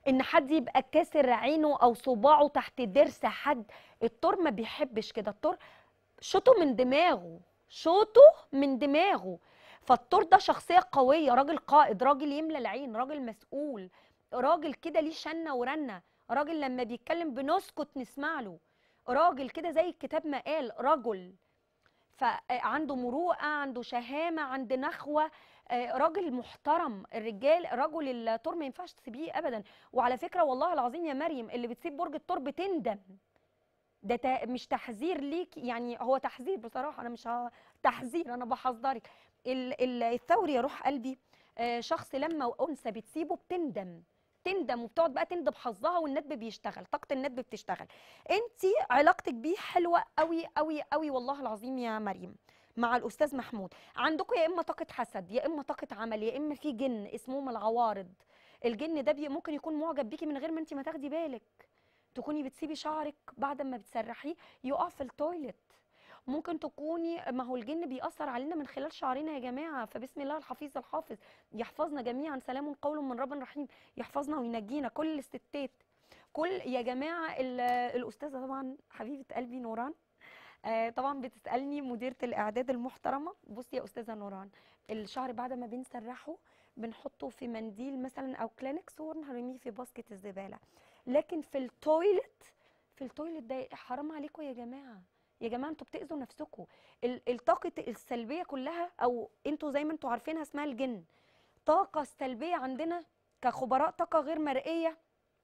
ان حد يبقى كاسر عينه او صباعه تحت ضرس حد التور ما بيحبش كده التور شوطه من دماغه شوطه من دماغه فالتور ده شخصيه قويه راجل قائد راجل يملى العين راجل مسؤول راجل كده ليه شنه ورنه راجل لما بيتكلم بنسكت نسمع له راجل كده زي الكتاب ما قال رجل فعنده مروءه عنده شهامه عنده نخوه آه، راجل محترم الرجال رجل التور ما ينفعش تسيبيه ابدا وعلى فكره والله العظيم يا مريم اللي بتسيب برج التور بتندم ده تا- مش تحذير ليك يعني هو تحذير بصراحه انا مش ه- تحذير انا بحذرك ال- ال- الثوري يا روح قلبي آه، شخص لما وانثى بتسيبه بتندم تندم وبتقعد بقى تندب حظها والندب بيشتغل طاقه الندب بتشتغل انت علاقتك بيه حلوه قوي قوي قوي والله العظيم يا مريم مع الاستاذ محمود عندكم يا اما طاقه حسد يا اما طاقه عمل يا اما في جن اسمهم العوارض الجن ده بي ممكن يكون معجب بيكي من غير ما انت ما تاخدي بالك تكوني بتسيبي شعرك بعد ما بتسرحيه يقع في التويلت ممكن تكوني ما هو الجن بيأثر علينا من خلال شعرنا يا جماعة فبسم الله الحفيظ الحافظ يحفظنا جميعا سلام قول من رب رحيم يحفظنا وينجينا كل الستات كل يا جماعة ال- الأستاذة طبعا حبيبة قلبي نوران آه، طبعا بتسألني مديرة الإعداد المحترمة بصي يا أستاذة نوران الشعر بعد ما بنسرحه بنحطه في منديل مثلا أو كلينكس ونرميه في باسكت الزبالة لكن في التويلت في التويلت ده حرام عليكم يا جماعة يا جماعة انتوا بتأذوا نفسكم ال- الطاقة السلبية كلها أو انتوا زي ما انتوا عارفينها اسمها الجن طاقة السلبية عندنا كخبراء طاقة غير مرئية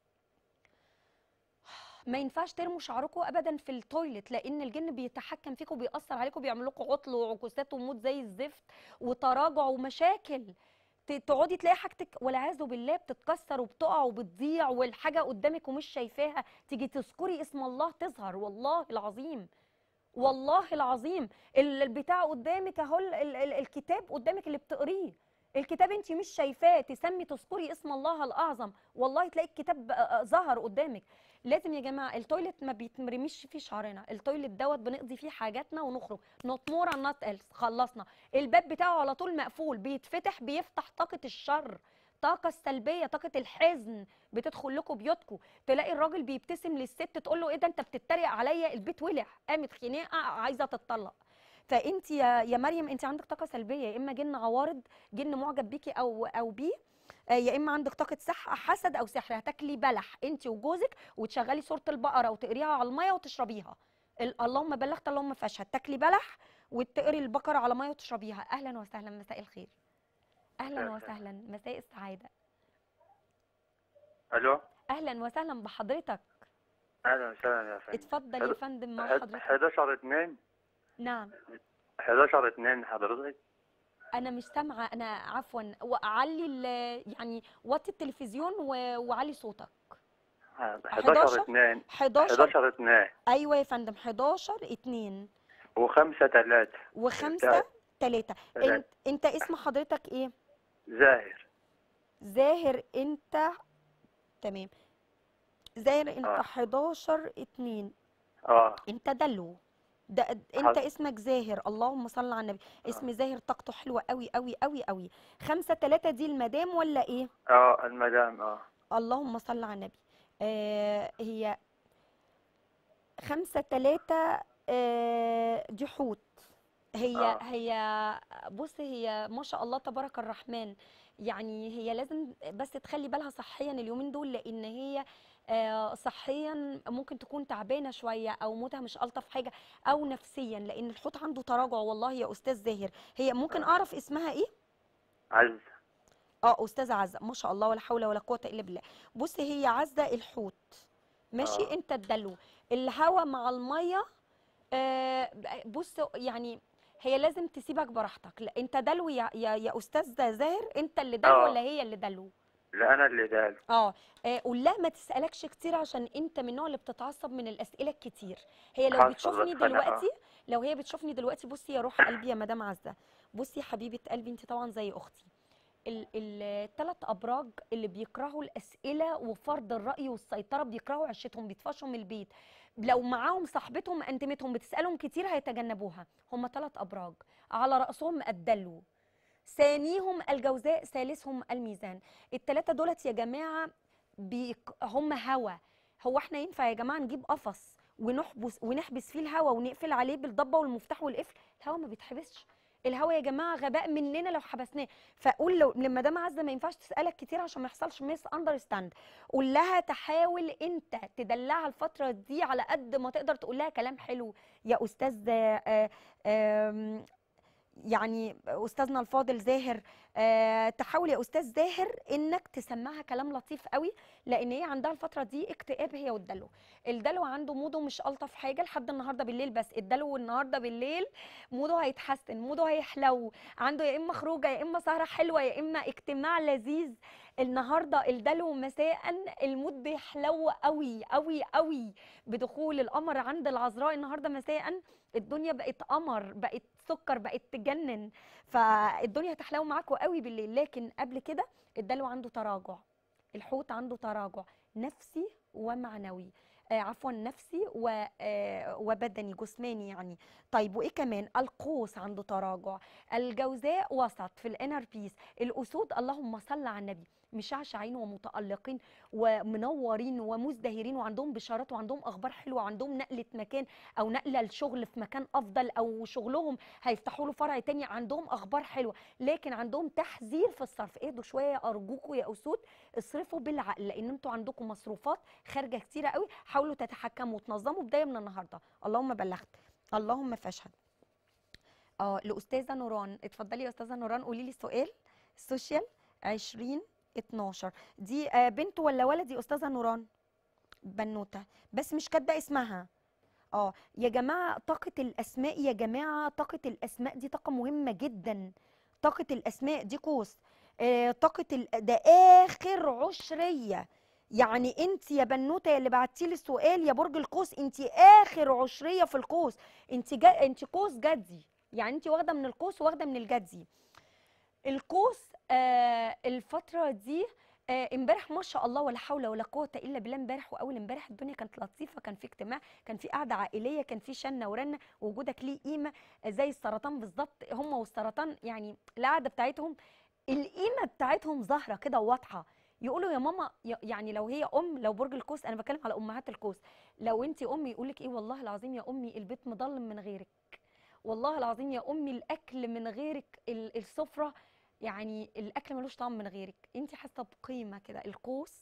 ما ينفعش ترموا شعركم ابدا في التويلت لان الجن بيتحكم فيكم بيأثر عليكم بيعمل لكم عطل وعكوسات وموت زي الزفت وتراجع ومشاكل ت- تقعدي تلاقي حاجتك والعياذ بالله بتتكسر وبتقع وبتضيع والحاجه قدامك ومش شايفاها تيجي تذكري اسم الله تظهر والله العظيم والله العظيم ال- البتاع قدامك اهو ال- ال- ال- الكتاب قدامك اللي بتقريه الكتاب انت مش شايفاه تسمي تذكري اسم الله الاعظم والله تلاقي الكتاب آه، آه، ظهر قدامك لازم يا جماعه التويلت ما بيتمرميش فيه شعرنا التويلت دوت بنقضي فيه حاجاتنا ونخرج نوت مور نوت ايلس خلصنا الباب بتاعه على طول مقفول بيتفتح بيفتح طاقه الشر الطاقه السلبيه طاقه الحزن بتدخل لكم بيوتكم تلاقي الراجل بيبتسم للست تقول له ايه ده انت بتتريق عليا البيت ولع قامت خناقه عايزه تتطلق فانت يا يا مريم انت عندك طاقه سلبيه يا اما جن عوارض جن معجب بيكي او او بيه آه، يا اما عندك طاقه صح حسد او سحر هتاكلي بلح انت وجوزك وتشغلي سوره البقره وتقريها على الميه وتشربيها ال- اللهم بلغت اللهم فاشهد تاكلي بلح وتقري البقره على ميه وتشربيها اهلا وسهلا مساء الخير اهلا مساء وسهلا مساء السعاده الو اهلا وسهلا بحضرتك اهلا وسهلا يا فندم اتفضل يا حد- فندم مع حد- حضرتك 11 2 نعم 11 2 حضرتك انا مش سامعه انا عفوا وعلي ال- يعني وطي التلفزيون و- وعلي صوتك 11 11 2 11 11 2 ايوه يا فندم 11 2 و5 3 وخمسة تلاتة تلاتة. انت, انت اسم حضرتك ايه زاهر زاهر انت تمام زاهر انت آه. 11 2 اه انت دلو ده انت حاضر. اسمك زاهر اللهم صل على النبي اسم زاهر طاقته حلوه قوي قوي قوي قوي خمسة تلاتة دي المدام ولا ايه اه المدام اه اللهم صل على النبي آه هي خمسة تلاتة آه دي حوت هي آه. هي بص هي ما شاء الله تبارك الرحمن يعني هي لازم بس تخلي بالها صحيا اليومين دول لان هي آه، صحيا ممكن تكون تعبانه شويه او موتها مش الطف حاجه او نفسيا لان الحوت عنده تراجع والله يا استاذ زاهر هي ممكن آه. اعرف اسمها ايه عز اه استاذه عزه ما شاء الله ولا حول ولا قوه الا بالله بص هي عزه الحوت ماشي آه. انت الدلو الهوا مع الميه آه بص يعني هي لازم تسيبك براحتك لا انت دلو يا يا, يا استاذ زاهر انت اللي دلو آه. ولا هي اللي دلو لا انا اللي دال اه آه، قول لها ما تسالكش كتير عشان انت من النوع اللي بتتعصب من الاسئله الكتير هي لو حصل، بتشوفني بتخانق، آه. دلوقتي لو هي بتشوفني دلوقتي بصي يا روح قلبي يا مدام عزه بصي يا حبيبه قلبي انت طبعا زي اختي الثلاث ابراج اللي بيكرهوا الاسئله وفرض الراي والسيطره بيكرهوا عشتهم بيطفشوا من البيت لو معاهم صاحبتهم انتمتهم بتسالهم كتير هيتجنبوها هم ثلاث ابراج على راسهم الدلو ثانيهم الجوزاء ثالثهم الميزان الثلاثه دولت يا جماعه بيك هم هوا هو احنا ينفع يا جماعه نجيب قفص ونحبس ونحبس فيه الهوا ونقفل عليه بالضبه والمفتاح والقفل الهوا ما بيتحبسش الهوا يا جماعه غباء مننا لو حبسناه فقول لو لما دام عزه ما ينفعش تسالك كتير عشان ما يحصلش ميس اندرستاند قول لها تحاول انت تدلعها الفتره دي على قد ما تقدر تقول لها كلام حلو يا استاذ آه، آم، يعني استاذنا الفاضل زاهر آه، تحاول يا استاذ زاهر انك تسمعها كلام لطيف قوي لان هي عندها الفتره دي اكتئاب هي والدلو الدلو عنده موده مش الطف حاجه لحد النهارده بالليل بس الدلو النهارده بالليل موده هيتحسن موده هيحلو عنده يا اما خروجه يا اما سهره حلوه يا اما اجتماع لذيذ النهارده الدلو مساء المود بيحلو قوي قوي قوي بدخول القمر عند العذراء النهارده مساء الدنيا بقت قمر بقت سكر بقت تجنن فالدنيا هتحلو معاكوا قوي بالليل لكن قبل كده الدلو عنده تراجع الحوت عنده تراجع نفسي ومعنوي آه عفوا نفسي و آه وبدني جسماني يعني طيب وايه كمان القوس عنده تراجع الجوزاء وسط في الانر بيس الاسود اللهم صل على النبي مشعشعين ومتالقين ومنورين ومزدهرين وعندهم بشارات وعندهم اخبار حلوه وعندهم نقله مكان او نقله لشغل في مكان افضل او شغلهم هيفتحوا له فرع تاني عندهم اخبار حلوه لكن عندهم تحذير في الصرف اهدوا شويه ارجوكوا يا اسود اصرفوا بالعقل لان انتوا عندكم مصروفات خارجه كتيره قوي حاولوا تتحكموا وتنظموا بدايه من النهارده اللهم بلغت اللهم فاشهد اه الاستاذه نوران اتفضلي يا استاذه نوران قولي لي السؤال السوشيال 20 12 دي آه، بنت ولا ولد يا استاذه نوران بنوته بس مش كاتبه اسمها اه يا جماعه طاقه الاسماء يا جماعه طاقه الاسماء دي طاقه مهمه جدا طاقه الاسماء دي قوس آه طاقه ال... ده اخر عشريه يعني انت يا بنوته يا اللي بعتي لي السؤال يا برج القوس انت اخر عشريه في القوس انت جا... انت قوس جدي يعني انت واخده من القوس واخده من الجدي القوس آه الفتره دي آه، امبارح ما شاء الله ولا حول ولا قوه الا بالله امبارح واول امبارح الدنيا كانت لطيفه كان في اجتماع كان في قعده عائليه كان في شنه ورنه وجودك ليه قيمه آه، زي السرطان بالظبط هم والسرطان يعني القعده بتاعتهم القيمه بتاعتهم ظاهره كده واضحه يقولوا يا ماما ي- يعني لو هي ام لو برج القوس انا بتكلم على امهات القوس لو انت ام يقولك ايه والله العظيم يا امي البيت مضلم من غيرك والله العظيم يا امي الاكل من غيرك ال- السفره يعني الاكل ملوش طعم من غيرك انت حاسه بقيمه كده القوس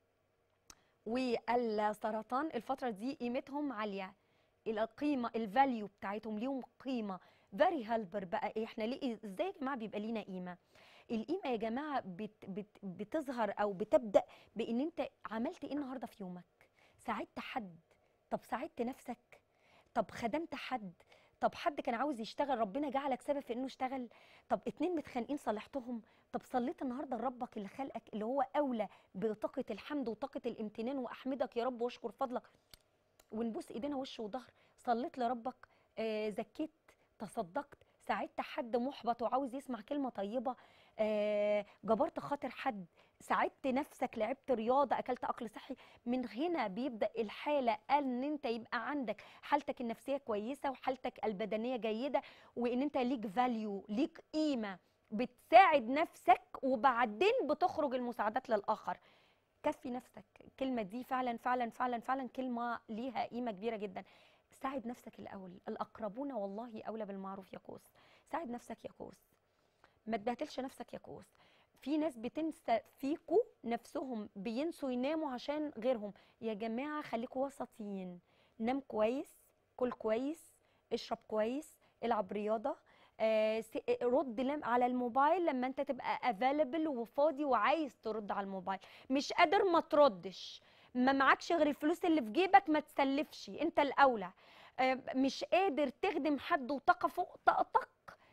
والسرطان الفتره دي قيمتهم عاليه القيمه الفاليو بتاعتهم ليهم قيمه فيري هيلبر بقى ايه احنا ليه ازاي يا جماعه بيبقى لينا قيمه القيمه يا جماعه بت بت بتظهر او بتبدا بان انت عملت ايه النهارده في يومك ساعدت حد طب ساعدت نفسك طب خدمت حد طب حد كان عاوز يشتغل ربنا جعلك سبب في انه اشتغل طب اتنين متخانقين صلحتهم طب صليت النهارده لربك اللي خلقك اللي هو اولى بطاقه الحمد وطاقه الامتنان واحمدك يا رب واشكر فضلك ونبوس ايدينا وش وظهر صليت لربك آه زكيت تصدقت ساعدت حد محبط وعاوز يسمع كلمه طيبه آه جبرت خاطر حد ساعدت نفسك لعبت رياضه اكلت اكل صحي من هنا بيبدا الحاله ان انت يبقى عندك حالتك النفسيه كويسه وحالتك البدنيه جيده وان انت ليك فاليو ليك قيمه بتساعد نفسك وبعدين بتخرج المساعدات للاخر كفي نفسك الكلمه دي فعلا فعلا فعلا فعلا كلمه ليها قيمه كبيره جدا ساعد نفسك الاول الاقربون والله اولى بالمعروف يا قوس ساعد نفسك يا قوس ما تبهدلش نفسك يا قوس في ناس بتنسى فيكو نفسهم بينسوا يناموا عشان غيرهم يا جماعه خليكوا وسطيين نام كويس كل كويس اشرب كويس العب رياضه آه س- رد لم على الموبايل لما انت تبقى افيلبل وفاضي وعايز ترد على الموبايل مش قادر ما تردش ما معكش غير الفلوس اللي في جيبك ما تسلفش انت الاولى آه مش قادر تخدم حد وطاقه فوق طاقتك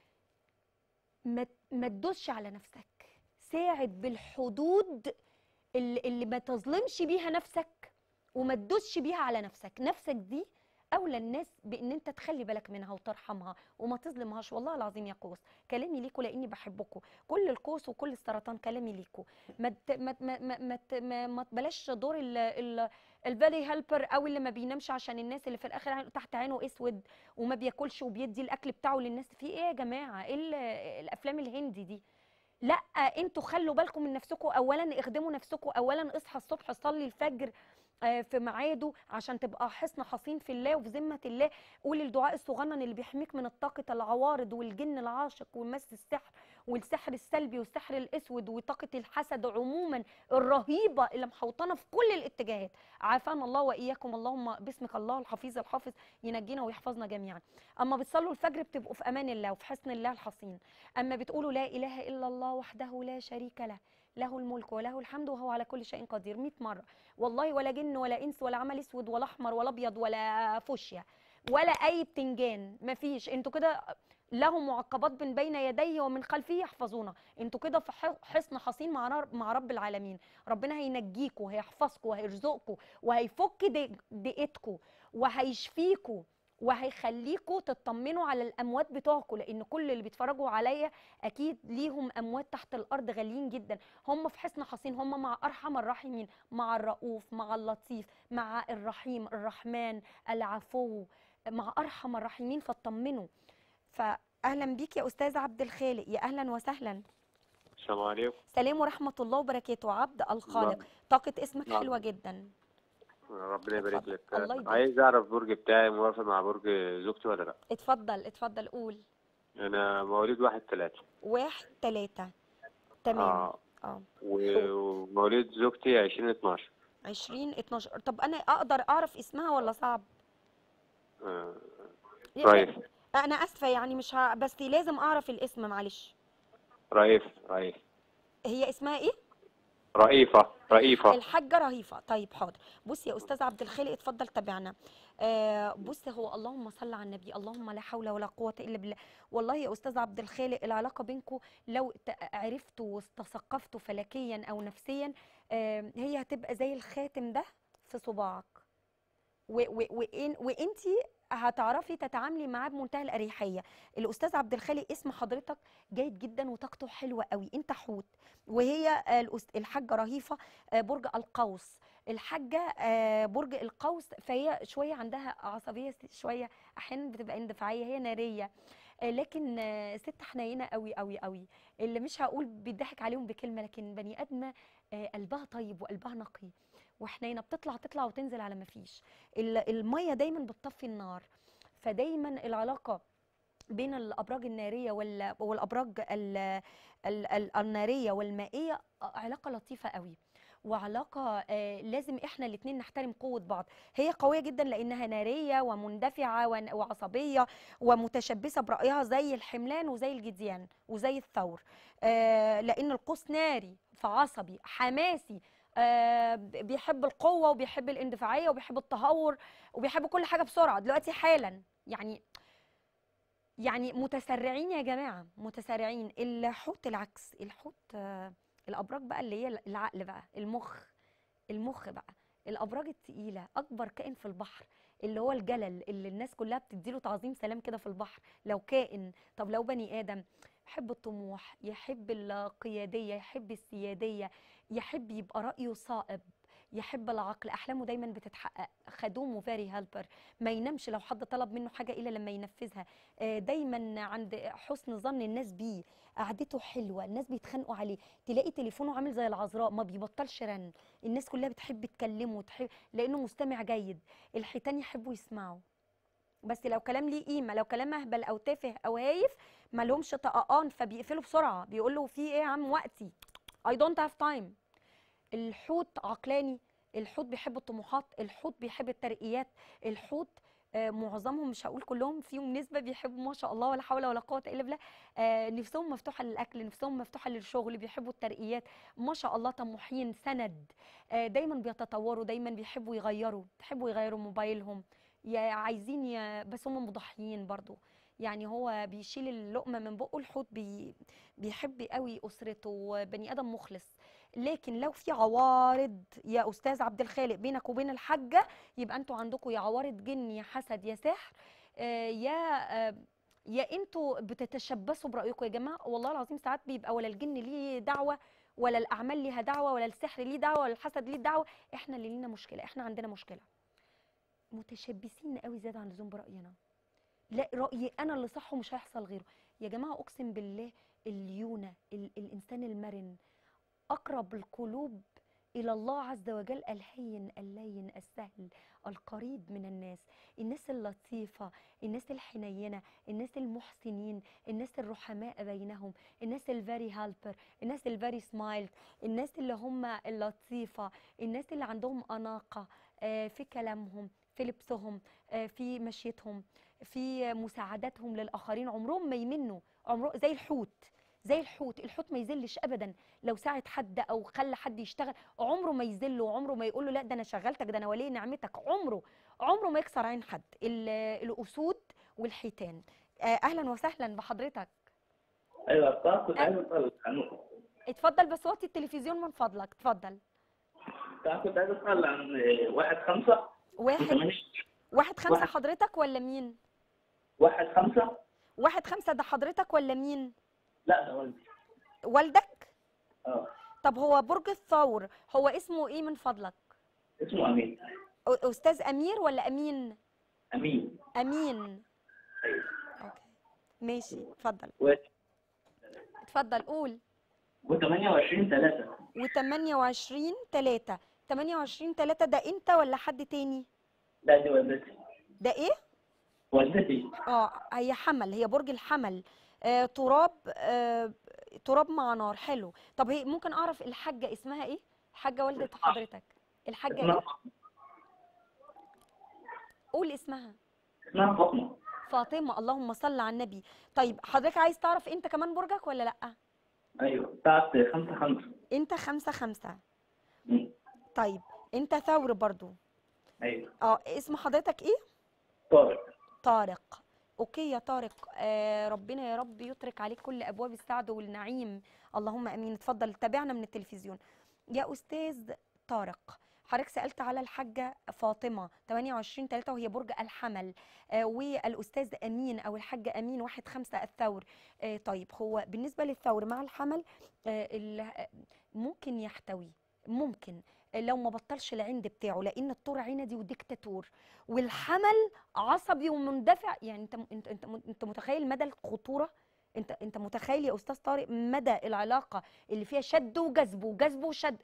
ما ت- ما تدوسش على نفسك ساعد بالحدود اللي, اللي ما تظلمش بيها نفسك وما تدوسش بيها على نفسك نفسك دي اولى الناس بان انت تخلي بالك منها وترحمها وما تظلمهاش والله العظيم يا قوس كلامي ليكوا لاني بحبكم كل القوس وكل السرطان كلامي ليكوا ما ت- ما ما ما ما, ت- ما, ما تبلاش دور ال ال الفالي هيلبر او اللي ما بينامش عشان الناس اللي في الاخر عين- تحت عينه اسود وما بياكلش وبيدي الاكل بتاعه للناس في ايه يا جماعه ايه ال- الافلام الهندي دي لا انتوا خلوا بالكم من نفسكم اولا اخدموا نفسكم اولا اصحى الصبح صلي الفجر آه، في ميعاده عشان تبقى حصن حصين في الله وفي ذمه الله قول الدعاء الصغنن اللي بيحميك من الطاقه العوارض والجن العاشق ومس السحر والسحر السلبي والسحر الاسود وطاقه الحسد عموما الرهيبه اللي محوطانه في كل الاتجاهات عافانا الله واياكم اللهم باسمك الله الحفيظ الحافظ ينجينا ويحفظنا جميعا اما بتصلوا الفجر بتبقوا في امان الله وفي حصن الله الحصين اما بتقولوا لا اله الا الله وحده لا شريك له له الملك وله الحمد وهو على كل شيء قدير 100 مره والله ولا جن ولا انس ولا عمل اسود ولا احمر ولا ابيض ولا فوشيا ولا اي بتنجان مفيش انتوا كده له معقبات من بين يديه ومن خلفه يحفظونا انتوا كده في ح- حصن حصين مع رب مع رب العالمين ربنا هينجيكوا وهيحفظكوا وهيرزقكوا وهيفك ضيق- ضيقتكوا وهيشفيكوا وهيخليكوا تطمنوا على الاموات بتوعكم لان كل اللي بيتفرجوا عليا اكيد ليهم اموات تحت الارض غاليين جدا هم في حصن حصين هم مع ارحم الراحمين مع الرؤوف مع اللطيف مع الرحيم الرحمن العفو مع ارحم الراحمين فاطمنوا فاهلا بيك يا استاذ عبد الخالق يا اهلا وسهلا السلام عليكم سلام ورحمه الله وبركاته عبد الخالق نعم. طاقه اسمك نعم. حلوه جدا ربنا يبارك اتفضل. لك الله يبارك. عايز اعرف برج بتاعي موافق مع برج زوجتي ولا لا اتفضل اتفضل قول انا مواليد واحد ثلاثة واحد تلاتة تمام اه اه و- ومواليد زوجتي عشرين اتناشر عشرين اتناشر طب انا اقدر اعرف اسمها ولا صعب آه. يا- رئيف انا اسفه يعني مش ه... بس لازم اعرف الاسم معلش رئيف رئيف هي اسمها ايه رئيفة رئيفة الحاجه رهيفه طيب حاضر بص يا استاذ عبد الخالق اتفضل تابعنا آه بص هو اللهم صل على النبي اللهم لا حول ولا قوه الا بالله والله يا استاذ عبد الخالق العلاقه بينكم لو ت- عرفتوا واستثقفتوا فلكيا او نفسيا آه هي هتبقى زي الخاتم ده في صباعك و- و- وإن وانتي هتعرفي تتعاملي معاه بمنتهى الاريحيه الاستاذ عبد الخالق اسم حضرتك جيد جدا وطاقته حلوه قوي انت حوت وهي آه، الأس- الحاجه رهيفه آه، برج القوس الحاجه آه، برج القوس فهي شويه عندها عصبيه س- شويه احيانا بتبقى اندفاعيه هي ناريه آه، لكن آه، ست حنينه قوي قوي قوي اللي مش هقول بيضحك عليهم بكلمه لكن بني ادمه آه، قلبها طيب وقلبها نقي وحنينه بتطلع تطلع وتنزل على ما فيش ال- الميه دايما بتطفي النار فدايما العلاقه بين الابراج الناريه وال- والابراج ال- ال- ال- الناريه والمائيه علاقه لطيفه قوي وعلاقه آه، لازم احنا الاثنين نحترم قوه بعض هي قويه جدا لانها ناريه ومندفعه ون- وعصبيه ومتشبثه برايها زي الحملان وزي الجديان وزي الثور آه، لان القوس ناري فعصبي حماسي آه، ب- بيحب القوه وبيحب الاندفاعيه وبيحب التهور وبيحب كل حاجه بسرعه دلوقتي حالا يعني يعني متسرعين يا جماعه متسرعين الحوت العكس الحوت آه، الابراج بقى اللي هي العقل بقى المخ المخ بقى الابراج التقيله اكبر كائن في البحر اللي هو الجلل اللي الناس كلها بتديله تعظيم سلام كده في البحر لو كائن طب لو بني ادم يحب الطموح يحب القياديه يحب السياديه يحب يبقى رايه صائب يحب العقل احلامه دايما بتتحقق خدوم وفاري هيلبر ما ينامش لو حد طلب منه حاجه الا لما ينفذها آه، دايما عند حسن ظن الناس بيه قعدته حلوه الناس بيتخانقوا عليه تلاقي تليفونه عامل زي العذراء ما بيبطلش رن الناس كلها بتحب تكلمه تحب لانه مستمع جيد الحيتان يحبوا يسمعوا بس لو كلام ليه قيمه لو كلام اهبل او تافه او هايف ما لهمش طقطقان فبيقفلوا بسرعه بيقول له في ايه يا عم وقتي I don't have time الحوت عقلاني الحوت بيحب الطموحات الحوت بيحب الترقيات الحوت آه، معظمهم مش هقول كلهم فيهم نسبه بيحبوا ما شاء الله ولا حول ولا قوه الا بالله آه، نفسهم مفتوحه للاكل نفسهم مفتوحه للشغل بيحبوا الترقيات ما شاء الله طموحين سند آه، دايما بيتطوروا دايما بيحبوا يغيروا بيحبوا يغيروا موبايلهم يا عايزين ي... بس هم مضحيين برضو يعني هو بيشيل اللقمه من بقه الحوت بي... بيحب قوي اسرته بني ادم مخلص لكن لو في عوارض يا استاذ عبد الخالق بينك وبين الحاجه يبقى انتوا عندكم يا عوارض جن يا حسد يا سحر آه، يا آه، يا انتوا بتتشبثوا برايكم يا جماعه والله العظيم ساعات بيبقى ولا الجن ليه دعوه ولا الاعمال ليها دعوه ولا السحر ليه دعوه ولا الحسد ليه دعوه احنا اللي لينا مشكله احنا عندنا مشكله متشبثين قوي زياده عن اللزوم براينا لا رايي انا اللي صح ومش هيحصل غيره يا جماعه اقسم بالله الليونه ال- الانسان المرن أقرب القلوب إلى الله عز وجل الهين اللين السهل القريب من الناس الناس اللطيفة الناس الحنينة الناس المحسنين الناس الرحماء بينهم الناس الفيري هالبر الناس الفيري سمايل الناس اللي هم اللطيفة الناس اللي عندهم أناقة آه، في كلامهم في لبسهم آه، في مشيتهم في مساعدتهم للآخرين عمرهم ما يمنوا عمره زي الحوت زي الحوت الحوت ما يذلش ابدا لو ساعد حد او خلى حد يشتغل عمره ما يذله وعمره ما يقول له لا ده انا شغلتك ده انا ولي نعمتك عمره عمره ما يكسر عين حد ال- الاسود والحيتان آه، اهلا وسهلا بحضرتك ايوه أستاذ كنت عايز اسال عن اتفضل بس وطي التلفزيون من فضلك اتفضل أستاذ كنت عايز اسال عن واحد خمسة واحد وثمانية واحد خمسة واحد. حضرتك ولا مين واحد خمسة واحد خمسة ده حضرتك ولا مين لا ده والدي والدك اه طب هو برج الثور هو اسمه ايه من فضلك اسمه امين أ- استاذ امير ولا امين امين امين ايوه اوكي ماشي اتفضل و اتفضل قول و28 3 و28 3 28 3 ده انت ولا حد تاني لا دي والدتي ده ايه والدتي اه هي حمل هي برج الحمل آه تراب آه تراب مع نار حلو طب هي ممكن اعرف الحاجه اسمها ايه الحاجه والده حضرتك الحاجه ايه اسمها قول اسمها اسمها فاطمة فاطمه اللهم صل على النبي طيب حضرتك عايز تعرف انت كمان برجك ولا لا ايوه بتاعت خمسة خمسة انت خمسة خمسة مم. طيب انت ثور برضو ايوه اه اسم حضرتك ايه طارق طارق اوكي يا طارق آه ربنا يا رب يترك عليك كل ابواب السعد والنعيم اللهم امين اتفضل تابعنا من التلفزيون يا استاذ طارق حضرتك سالت على الحاجه فاطمه 28 3 وهي برج الحمل آه والاستاذ امين او الحاجه امين 1 5 الثور آه طيب هو بالنسبه للثور مع الحمل آه ال- آه، ممكن يحتوي ممكن آه، لو ما بطلش العند بتاعه لان الطور عندي وديكتاتور والحمل عصبي ومندفع يعني انت انت انت انت متخيل مدى الخطوره انت انت متخيل يا استاذ طارق مدى العلاقه اللي فيها شد وجذب وجذب وشد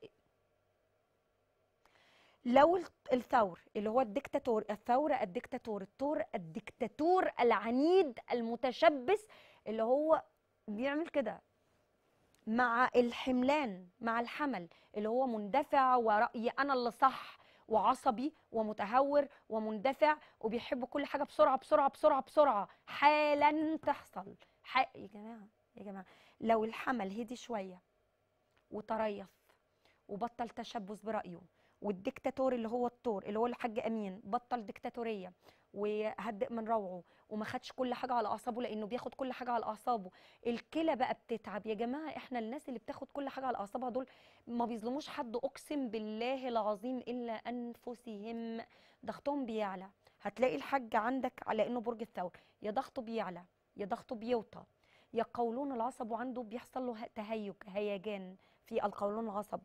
لو الت- الثور اللي هو الدكتاتور الثور الدكتاتور الثور الدكتاتور العنيد المتشبث اللي هو بيعمل كده مع الحملان مع الحمل اللي هو مندفع ورأي أنا اللي صح وعصبي ومتهور ومندفع وبيحب كل حاجة بسرعة بسرعة بسرعة بسرعة حالا تحصل ح... يا جماعة يا جماعة لو الحمل هدي شوية وتريث وبطل تشبث برأيه والديكتاتور اللي هو الطور اللي هو الحاج أمين بطل ديكتاتورية وهدئ من روعه وما خدش كل حاجة على أعصابه لأنه بياخد كل حاجة على أعصابه الكلى بقى بتتعب يا جماعه احنا الناس اللي بتاخد كل حاجه على اعصابها دول ما بيظلموش حد اقسم بالله العظيم الا انفسهم ضغطهم بيعلى هتلاقي الحاج عندك على انه برج الثور يا ضغطه بيعلى يا ضغطه بيوطى يا قولون العصب وعنده بيحصل له تهيج هيجان في القولون العصب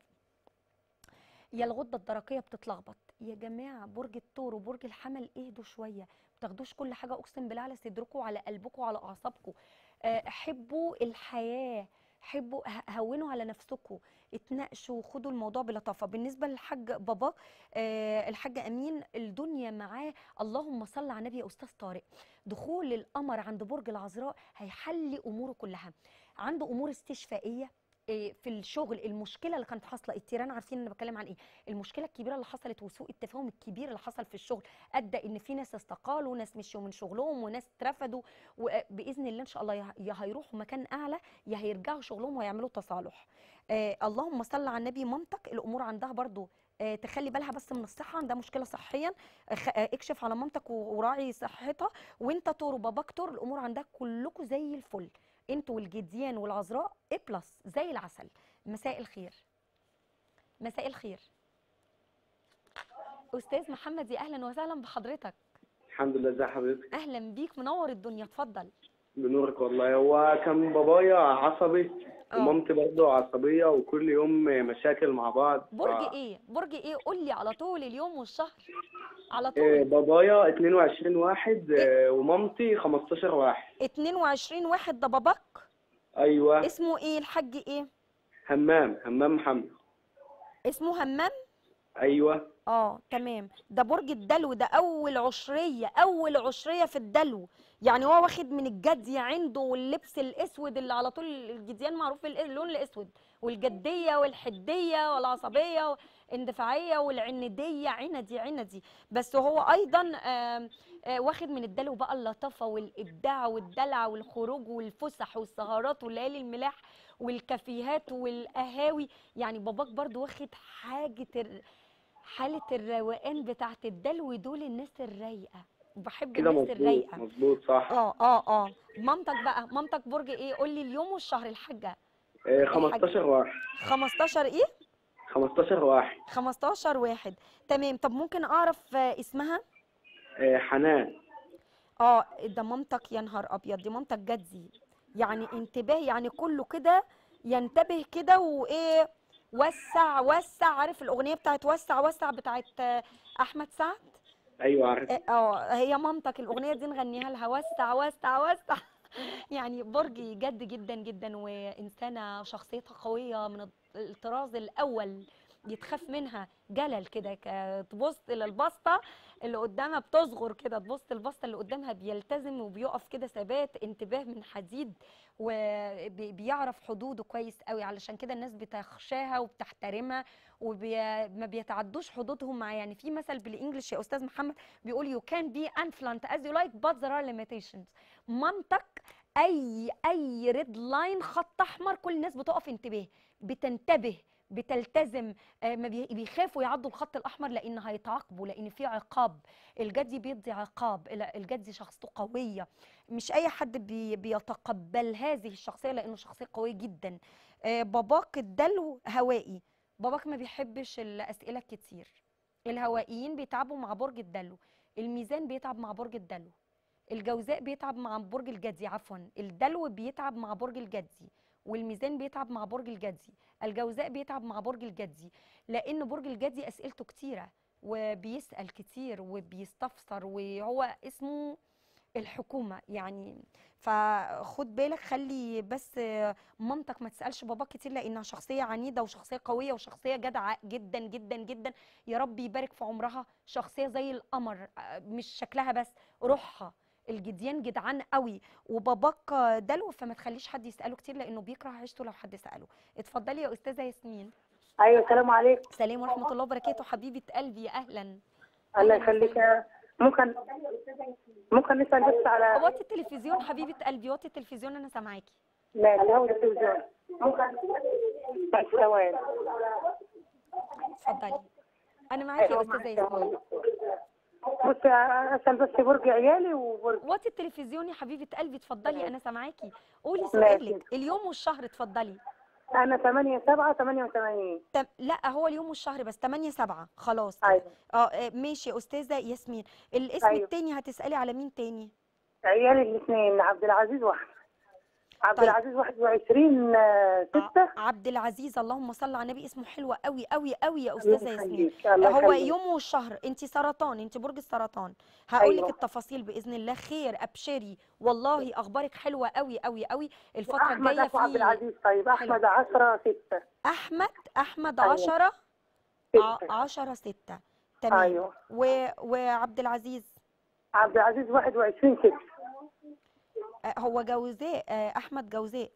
يا الغده الدرقيه بتتلخبط يا جماعه برج الثور وبرج الحمل اهدوا شويه ما تاخدوش كل حاجه اقسم بالله على صدركم وعلى قلبكم وعلى اعصابكم آه، حبوا الحياه حبوا ه- هونوا على نفسكم اتناقشوا وخدوا الموضوع بلطافه بالنسبه للحاج بابا آه الحاج امين الدنيا معاه اللهم صل على النبي يا استاذ طارق دخول القمر عند برج العذراء هيحل اموره كلها عنده امور استشفائيه آه، في الشغل المشكله اللي كانت حاصله التيران عارفين انا بتكلم عن ايه المشكله الكبيره اللي حصلت وسوء التفاهم الكبير اللي حصل في الشغل ادى ان في ناس استقالوا ناس مشيوا من شغلهم وناس اترفدوا وباذن الله ان شاء الله يا يا هيروحوا مكان اعلى يا هيرجعوا شغلهم ويعملوا تصالح آه اللهم صل على النبي مامتك الامور عندها برضو آه تخلي بالها بس من الصحه عندها مشكله صحيا آه، خ- آه، اكشف على مامتك و- وراعي صحتها وانت طور وباباك طور الامور عندها كلكم زي الفل انتوا والجديان والعذراء اي بلس زي العسل مساء الخير مساء الخير استاذ محمد يا اهلا وسهلا بحضرتك الحمد لله ازي حضرتك اهلا بيك منور الدنيا اتفضل بنورك والله هو كان بابايا عصبي اه ومامتي برضه عصبية وكل يوم مشاكل مع بعض برج ف- ايه برج ايه قول لي على طول اليوم والشهر على إيه، طول بابايا 22 واحد آه، ومامتي 15 واحد 22 واحد ده باباك ايوه اسمه ايه الحاج ايه همام همام محمد اسمه همام ايوه اه تمام ده برج الدلو ده اول عشريه اول عشريه في الدلو يعني هو واخد من الجدي عنده واللبس الاسود اللي على طول الجديان معروف بالإ- اللون الاسود والجديه والحديه والعصبيه والاندفاعيه والعنديه عندي عندي بس هو ايضا آم، آه، واخد من الدلو بقى اللطافه والابداع والدلع والخروج والفسح والسهرات وليالي الملاح والكافيهات والقهاوي يعني باباك برضو واخد حاجه الر- حاله الروقان بتاعت الدلو دول الناس الرايقه بحب كده الناس مظبوط الرايقه مظبوط صح اه اه اه مامتك بقى مامتك برج ايه قول لي اليوم والشهر الحاجه آه، 15 واحد 15 ايه 15 واحد 15 واحد تمام طب ممكن اعرف آه، اسمها آه، حنان اه ده مامتك يا نهار ابيض دي مامتك جدي يعني انتباه يعني كله كده ينتبه كده وايه وسع وسع عارف الاغنيه بتاعت وسع وسع بتاعت آه، احمد سعد ايوه عارف اه آه، هي مامتك الاغنيه دي نغنيها لها وسع وسع وسع يعني برجي جد جدا جدا وانسانه شخصيتها قويه من الطراز الاول يتخاف منها جلل كده ك- تبص للبسطه اللي قدامها بتصغر كده تبص البسطه اللي قدامها بيلتزم وبيقف كده ثبات انتباه من حديد وبيعرف حدوده كويس قوي علشان كده الناس بتخشاها وبتحترمها وما بيتعدوش حدودهم مع يعني في مثل بالانجلش يا استاذ محمد بيقول you can be influent as you like but there are limitations مامتك اي اي ريد لاين خط احمر كل الناس بتقف انتباه بتنتبه بتلتزم آه، ما بي- بيخافوا يعدوا الخط الاحمر لان هيتعاقبوا لان في عقاب الجدي بيدي عقاب لا، الجدي شخصيته قويه مش اي حد بي بيتقبل هذه الشخصيه لانه شخصيه قويه جدا آه، باباك الدلو هوائي باباك ما بيحبش الاسئله كتير الهوائيين بيتعبوا مع برج الدلو الميزان بيتعب مع برج الدلو الجوزاء بيتعب مع برج الجدي عفوا الدلو بيتعب مع برج الجدي والميزان بيتعب مع برج الجدي الجوزاء بيتعب مع برج الجدي لان برج الجدي اسئلته كتيره وبيسال كتير وبيستفسر وهو اسمه الحكومه يعني فخد بالك خلي بس مامتك ما تسالش باباك كتير لانها شخصيه عنيده وشخصيه قويه وشخصيه جدعه جدا جدا جدا يا رب يبارك في عمرها شخصيه زي القمر آه، مش شكلها بس روحها الجديان جدعان قوي وباباك دلو فما تخليش حد يساله كتير لانه بيكره عيشته لو حد ساله اتفضلي يا استاذه ياسمين ايوه السلام عليكم سلام ورحمه الله وبركاته حبيبه قلبي يا اهلا الله أهلاً يخليك وسهلاً. ممكن ممكن نسال بس على وطي التلفزيون حبيبه قلبي وطي التلفزيون انا سامعاكي لا لا هو التلفزيون ممكن بس ثواني اتفضلي انا معاكي يا استاذه ياسمين بصي اسال بس برج عيالي وبرج وطي التلفزيون يا حبيبه قلبي اتفضلي انا سامعاكي قولي ماشي. سؤالك اليوم والشهر اتفضلي انا 8 7 88 تم... لا هو اليوم والشهر بس 8 7 خلاص كده. ايوه اه آه، ماشي يا استاذه ياسمين الاسم أيوة. التاني هتسالي على مين تاني عيالي الاثنين عبد العزيز واحد عبد طيب. العزيز 21 6 عبد العزيز اللهم صل على النبي اسمه حلو قوي قوي قوي يا استاذه ياسمين الله هو يخليك. يوم والشهر انت سرطان انت برج السرطان هقول لك أيوة. التفاصيل باذن الله خير ابشري والله اخبارك حلوه قوي قوي قوي الفتره احمد الجايه اخو عبد في العزيز طيب احمد 10 6 احمد احمد أيوة. 10 6 10 6 تمام ايوه و... وعبد العزيز عبد العزيز 21 6 آه، هو جوزاء آه، احمد جوزاء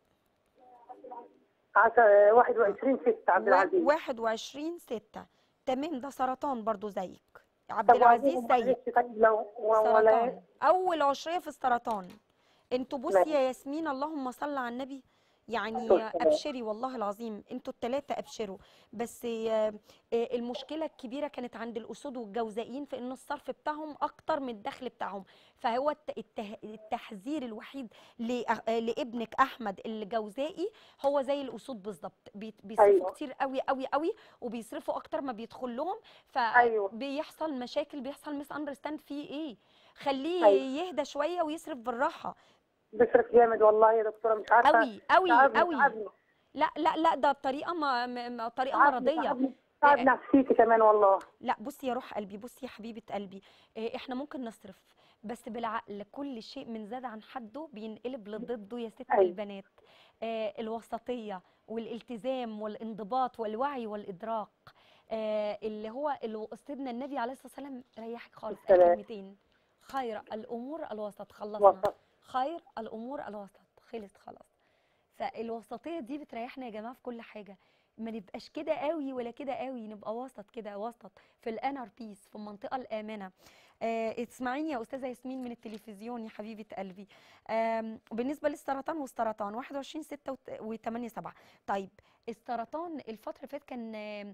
10 21 6 عبد و- العزيز 21 6 تمام ده سرطان برضو زيك عبد طب العزيز وعزيز زيك معلش طيب لو و- ولا سرطان اول عشريه في السرطان انتوا بصي ماشي. يا ياسمين اللهم صل على النبي يعني والسلام. ابشري والله العظيم انتوا الثلاثه ابشروا بس آه، آه، المشكله الكبيره كانت عند الاسود والجوزائيين في ان الصرف بتاعهم اكتر من الدخل بتاعهم فهو الت- الته- التحذير الوحيد لأ- آه، لابنك احمد الجوزائي هو زي الاسود بالظبط بيت- بيصرفوا أيوة. كتير قوي قوي قوي وبيصرفوا اكتر ما بيدخل لهم أيوة. فبيحصل مشاكل بيحصل مس اندرستاند فيه ايه خليه أيوة. يهدى شويه ويصرف بالراحه بيصرف جامد والله يا دكتوره مش عارفه قوي قوي تعبني- قوي تعبني. لا لا لا ده بطريقه ما ما- ما طريقه تعبني- مرضيه تعبني- تعب نفسيتي كمان والله لا بصي يا روح قلبي بصي يا حبيبه قلبي إيه، احنا ممكن نصرف بس بالعقل كل شيء من زاد عن حده بينقلب لضده يا ست أيوة. البنات آه، الوسطيه والالتزام والانضباط والوعي والادراك آه، اللي هو اللي سيدنا النبي عليه الصلاه والسلام ريحك خالص قال السلام. كلمتين خير الامور الوسط خلصنا وسط خير الامور الوسط خلص خلاص فالوسطيه دي بتريحنا يا جماعه في كل حاجه ما نبقاش كده قوي ولا كده قوي نبقى وسط كده وسط في الانر بيس في المنطقه الامنه آه اسمعيني يا استاذه ياسمين من التلفزيون يا حبيبه قلبي آم، بالنسبه للسرطان والسرطان 21 6 و8 7 طيب السرطان الفتره اللي فاتت كان آم،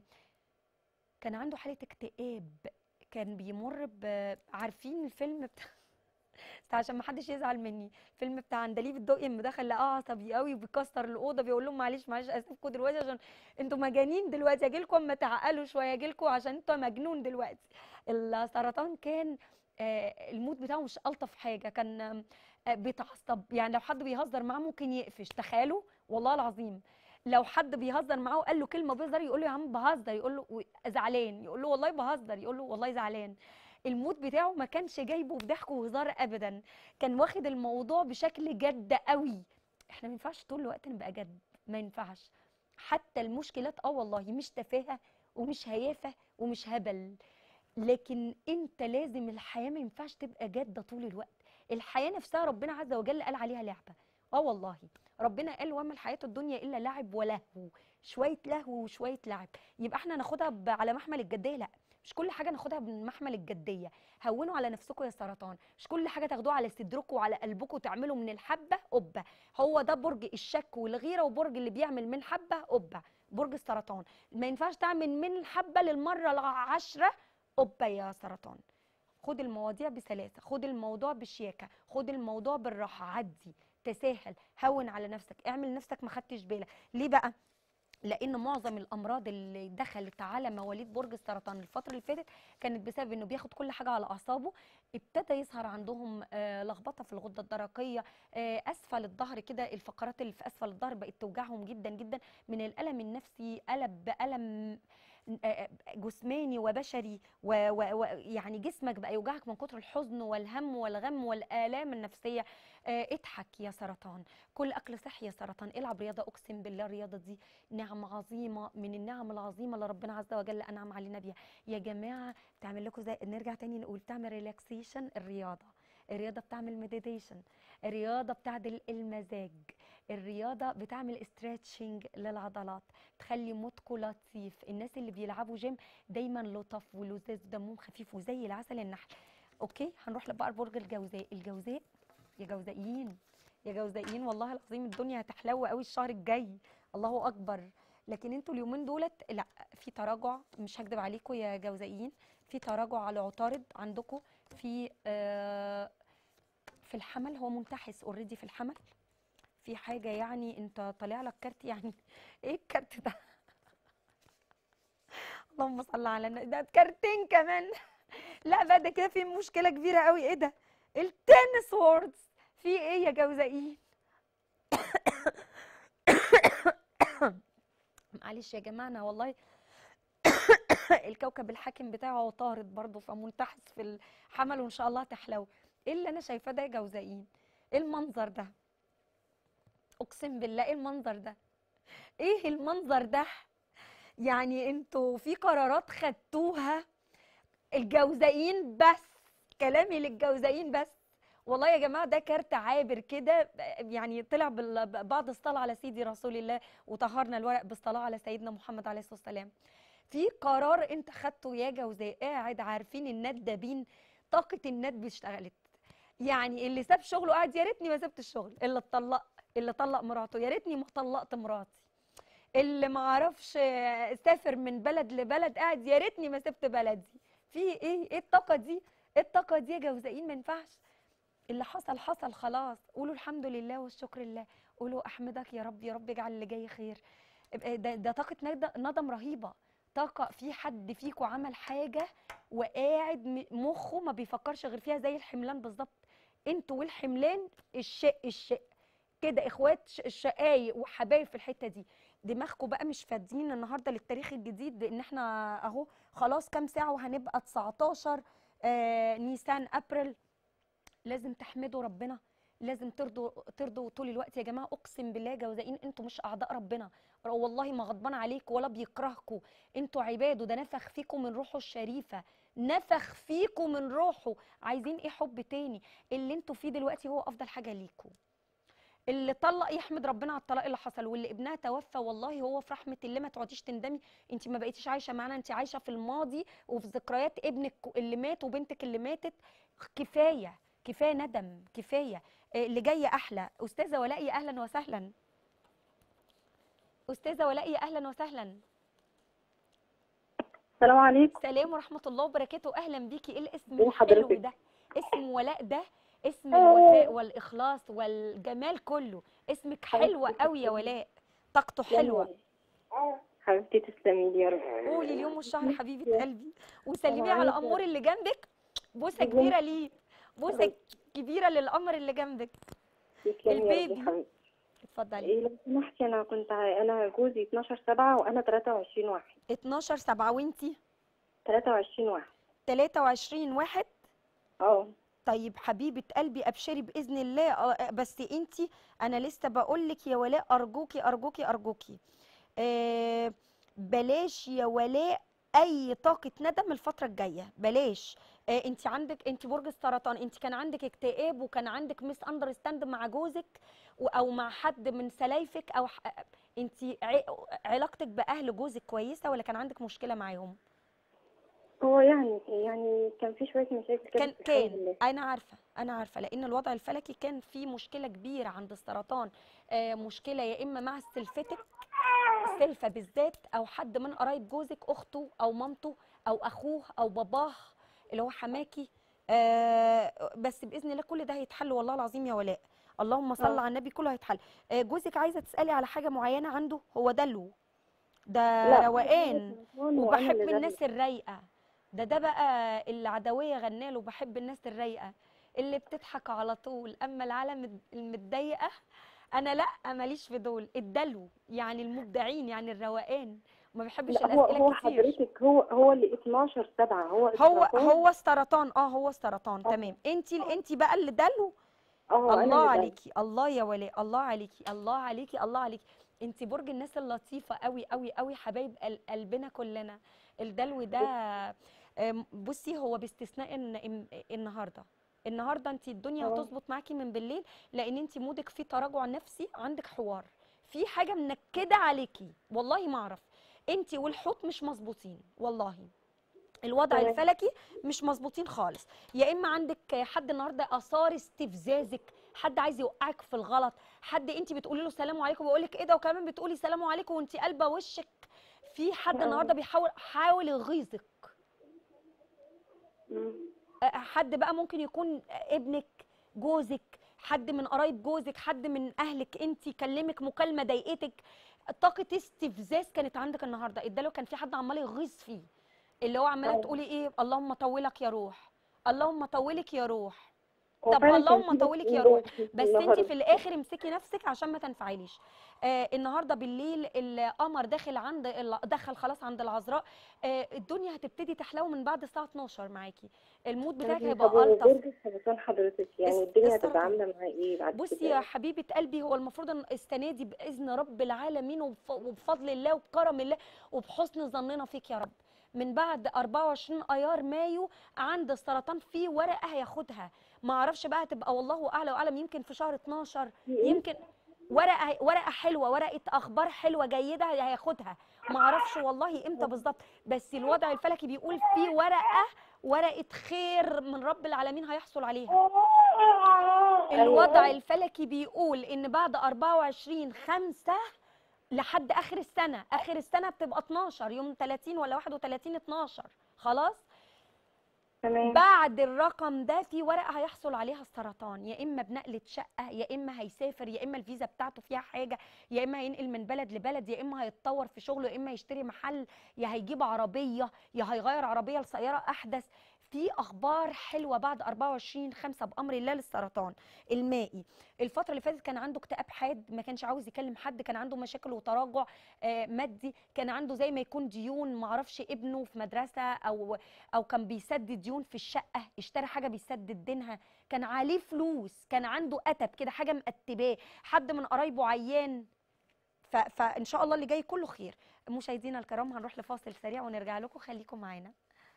كان عنده حاله اكتئاب كان بيمر ب عارفين الفيلم بتاع بس عشان ما حدش يزعل مني الفيلم بتاع عندليب الدقي لما دخل لقاه عصبي قوي وبيكسر الاوضه بيقول لهم معلش معلش اسفكم دلوقتي عشان انتوا مجانين دلوقتي اجي لكم اما تعقلوا شويه اجي لكم عشان انتوا مجنون دلوقتي السرطان كان آه، المود بتاعه مش الطف حاجه كان آم، آه، بيتعصب يعني لو حد بيهزر معاه ممكن يقفش تخيلوا والله العظيم لو حد بيهزر معاه وقال له كلمه بيهزر يقول له يا عم بهزر يقول له و- زعلان يقول له والله بهزر يقول له والله زعلان المود بتاعه ما كانش جايبه بضحك وهزار ابدا كان واخد الموضوع بشكل جد قوي احنا ما ينفعش طول الوقت نبقى جد ما ينفعش حتى المشكلات اه والله مش تفاهه ومش هيافه ومش هبل لكن انت لازم الحياه ما ينفعش تبقى جاده طول الوقت الحياه نفسها ربنا عز وجل قال عليها لعبه اه والله ربنا قال وما الحياه الدنيا الا لعب ولهو شويه لهو وشويه لعب يبقى احنا ناخدها ب- على محمل الجديه لا مش كل حاجه ناخدها بمحمل الجديه هونوا على نفسكم يا سرطان مش كل حاجه تاخدوها على صدركم وعلى قلبكم تعملوا من الحبه قبه هو ده برج الشك والغيره وبرج اللي بيعمل من حبه قبه برج السرطان ما ينفعش تعمل من الحبه للمره العشره قبه يا سرطان خد المواضيع بسلاسه خد الموضوع بشياكه خد الموضوع بالراحه عدي تساهل هون على نفسك اعمل نفسك ما خدتش بالك ليه بقى لان معظم الامراض اللي دخلت على مواليد برج السرطان الفتره اللي فاتت كانت بسبب انه بياخد كل حاجه على اعصابه ابتدى يظهر عندهم آه، لخبطه في الغده الدرقيه آه، اسفل الظهر كده الفقرات اللي في اسفل الظهر بقت توجعهم جدا جدا من الالم النفسي قلب بالم آه، جسماني وبشري ويعني جسمك بقى يوجعك من كتر الحزن والهم والغم والآلام النفسية آه، اضحك يا سرطان كل أكل صحي يا سرطان العب رياضة أقسم بالله الرياضة دي نعمة عظيمة من النعم العظيمة اللي ربنا عز وجل أنعم علينا بيها يا جماعة تعمل لكم زي نرجع تاني نقول تعمل ريلاكسيشن الرياضة الرياضة بتعمل مديتيشن الرياضة بتعدل المزاج الرياضة بتعمل استريتشنج للعضلات تخلي مودكم لطيف الناس اللي بيلعبوا جيم دايما لطف ولذاذ دمهم خفيف وزي العسل النحل اوكي هنروح لبقى برج الجوزاء الجوزاء يا جوزائيين يا جوزائيين والله العظيم الدنيا هتحلو قوي الشهر الجاي الله اكبر لكن انتوا اليومين دولت لا في تراجع مش هكدب عليكم يا جوزائيين في تراجع على عطارد عندكم في آه في الحمل هو منتحس اوريدي في الحمل في حاجه يعني انت طالع لك كارت يعني ايه الكارت ده اللهم صل على النبي ده كارتين كمان لا بقى ده كده في مشكله كبيره قوي ايه ده التنس ووردز في ايه يا جوزائيين معلش يا جماعه انا والله الكوكب الحاكم بتاعه عطارد برضه فمنتحس في الحمل وان شاء الله تحلو ايه اللي انا شايفاه ده يا جوزائيين ايه المنظر ده اقسم بالله ايه المنظر ده ايه المنظر ده يعني انتوا في قرارات خدتوها الجوزائيين بس كلامي للجوزائيين بس والله يا جماعه ده كارت عابر كده يعني طلع بال- بعد الصلاه على سيدي رسول الله وطهرنا الورق بالصلاه على سيدنا محمد عليه الصلاه والسلام في قرار انت خدته يا جوزاء قاعد عارفين الندابين طاقه الندب اشتغلت يعني اللي ساب شغله قاعد يا ريتني ما سبت الشغل اللي اتطلق اللي طلق مراته يا ريتني ما طلقت مراتي اللي ما عرفش سافر من بلد لبلد قاعد يا ريتني ما سبت بلدي في ايه ايه الطاقه دي ايه الطاقه دي يا جوزائين ما ينفعش اللي حصل حصل خلاص قولوا الحمد لله والشكر لله قولوا احمدك يا رب يا رب اجعل اللي جاي خير ده, ده طاقه ند- ندم رهيبه طاقه في حد فيكم عمل حاجه وقاعد م- مخه ما بيفكرش غير فيها زي الحملان بالظبط انتوا والحملان الشق الشق كده اخوات ش- شقايق وحبايب في الحته دي دماغكم بقى مش فادين النهارده للتاريخ الجديد لان احنا اهو خلاص كام ساعه وهنبقى 19 آه نيسان ابريل لازم تحمدوا ربنا لازم ترضوا ترضوا طول الوقت يا جماعه اقسم بالله يا جوزائين انتوا مش اعداء ربنا والله ما غضبان عليكم ولا بيكرهكم انتوا عباده ده نفخ فيكم من روحه الشريفه نفخ فيكم من روحه عايزين ايه حب تاني اللي انتوا فيه دلوقتي هو افضل حاجه ليكم اللي طلق يحمد ربنا على الطلاق اللي حصل واللي ابنها توفى والله هو في رحمه الله ما تقعديش تندمي انت ما بقيتيش عايشه معانا انت عايشه في الماضي وفي ذكريات ابنك اللي مات وبنتك اللي ماتت كفايه كفايه ندم كفايه آه، اللي جاي احلى استاذه ولاء يا اهلا وسهلا استاذه ولاء يا اهلا وسهلا السلام عليكم سلام ورحمه الله وبركاته اهلا بيكي ايه الاسم ازي الحلو حضرتك؟ ده اسم ولاء ده اسم الوفاء والاخلاص والجمال كله اسمك حلوه قوي يا ولاء طاقته حلوه حبيبتي تسلمي لي يا رب قولي اليوم والشهر حبيبه قلبي وسلمي أنا على عايزة- امور اللي جنبك بوسه بجد. كبيره ليه بوسه كبيره للقمر اللي جنبك تسلمي يا رب البيبي. يا حبيبتي اتفضلي ايه لو سمحتي انا كنت ع- انا جوزي 12 7 وانا 23 واحد 12 7 وانتي 23 واحد 23 واحد اه طيب حبيبه قلبي ابشري باذن الله آه، بس انتي انا لسه بقول لك يا ولاء ارجوكي ارجوكي ارجوكي آه بلاش يا ولاء اي طاقه ندم الفتره الجايه بلاش آه انت عندك انت برج السرطان انت كان عندك اكتئاب وكان عندك مس اندرستاند مع جوزك و- او مع حد من سلايفك او انت علاقتك باهل جوزك كويسه ولا كان عندك مشكله معاهم هو يعني يعني كان في شويه مشاكل كده كان بس الحمد كان لله. انا عارفه انا عارفه لان الوضع الفلكي كان فيه مشكله كبيره عند السرطان آه مشكله يا اما مع سلفتك السلفه بالذات او حد من قرايب جوزك اخته او مامته او اخوه او باباه اللي هو حماكي آه بس باذن الله كل ده هيتحل والله العظيم يا ولاء اللهم صل آه. على النبي كله هيتحل آه جوزك عايزه تسالي على حاجه معينه عنده هو دلو ده لا روقان وأنا وبحب اللي زي- الناس الرايقه ده ده بقى العدويه غناله بحب الناس الرايقه اللي بتضحك على طول اما العالم المتضايقه انا لا ماليش في دول الدلو يعني المبدعين يعني الروقان ما بحبش لا هو الاسئله هو كتير حضرتك هو هو اللي 12 7 هو هو السرطان. هو السرطان اه هو السرطان آه. تمام انت انت بقى اللي دلو اه أنا الله اللي زي. عليكي الله يا ولاء الله عليكي الله عليكي الله عليكي انت برج الناس اللطيفه قوي قوي قوي حبايب قل- قلبنا كلنا الدلو ده آم، بصي هو باستثناء إن إن- النهارده النهارده انت الدنيا اه. هتظبط معاكي من بالليل لان انت مودك فيه تراجع نفسي عندك حوار في حاجه منكده عليكي والله ما اعرف انت والحوت مش مظبوطين والله الوضع تمام. الفلكي مش مظبوطين خالص يا اما عندك حد النهارده اثار استفزازك حد عايز يوقعك في الغلط حد انت بتقولي له سلام عليكم ويقول لك ايه ده وكمان بتقولي سلام عليكم وانت قلبه وشك في حد اه. النهارده بيحاول حاول يغيظك مم. أه، حد بقى ممكن يكون ابنك جوزك حد من قرايب جوزك حد من اهلك انت كلمك مكالمه ضايقتك طاقه استفزاز كانت عندك النهارده اداله كان في حد عمال يغيظ فيه اللي هو عماله اه. تقولي ايه اللهم طولك يا روح اللهم طولك يا روح هو طب فعلا كان اللهم في طولك يا ضغط روح جوه بس انت النهاردة. في الاخر امسكي نفسك عشان ما تنفعليش آه النهارده بالليل القمر داخل عند ال- دخل خلاص عند العذراء آه الدنيا هتبتدي تحلو من بعد الساعه 12 معاكي المود بتاعك طب هيبقى هو الطف برج السرطان حضرتك يعني الس- الدنيا السرطان. هتبقى عامله معاه ايه بعد بصي كده يا حبيبه قلبي هو المفروض ان السنه دي باذن رب العالمين وبف- وبفضل الله وبكرم الله وبحسن ظننا فيك يا رب من بعد 24 ايار مايو عند السرطان في ورقه هياخدها ما اعرفش بقى هتبقى والله اعلى واعلم يمكن في شهر 12 يمكن ورقه ورقه حلوه ورقه اخبار حلوه جيده هياخدها ما اعرفش والله امتى بالظبط بس الوضع الفلكي بيقول في ورقه ورقه خير من رب العالمين هيحصل عليها الوضع الفلكي بيقول ان بعد 24 5 لحد اخر السنه اخر السنه بتبقى 12 يوم 30 ولا 31 12 خلاص تمام بعد الرقم ده في ورقه هيحصل عليها السرطان يا اما بنقله شقه يا اما هيسافر يا اما الفيزا بتاعته فيها حاجه يا اما هينقل من بلد لبلد يا اما هيتطور في شغله يا اما يشتري محل يا هيجيب عربيه يا هيغير عربيه لسياره احدث في اخبار حلوه بعد 24 5 بامر الله للسرطان المائي الفتره اللي فاتت كان عنده اكتئاب حاد ما كانش عاوز يكلم حد كان عنده مشاكل وتراجع آه، مادي كان عنده زي ما يكون ديون معرفش ابنه في مدرسه او او كان بيسدد ديون مليون في الشقه اشترى حاجه بيسدد دينها كان عليه فلوس كان عنده اتب كده حاجه مقتباه حد من قرايبه عيان ف... فان شاء الله اللي جاي كله خير مشاهدينا الكرام هنروح لفاصل سريع ونرجع لكم خليكم معانا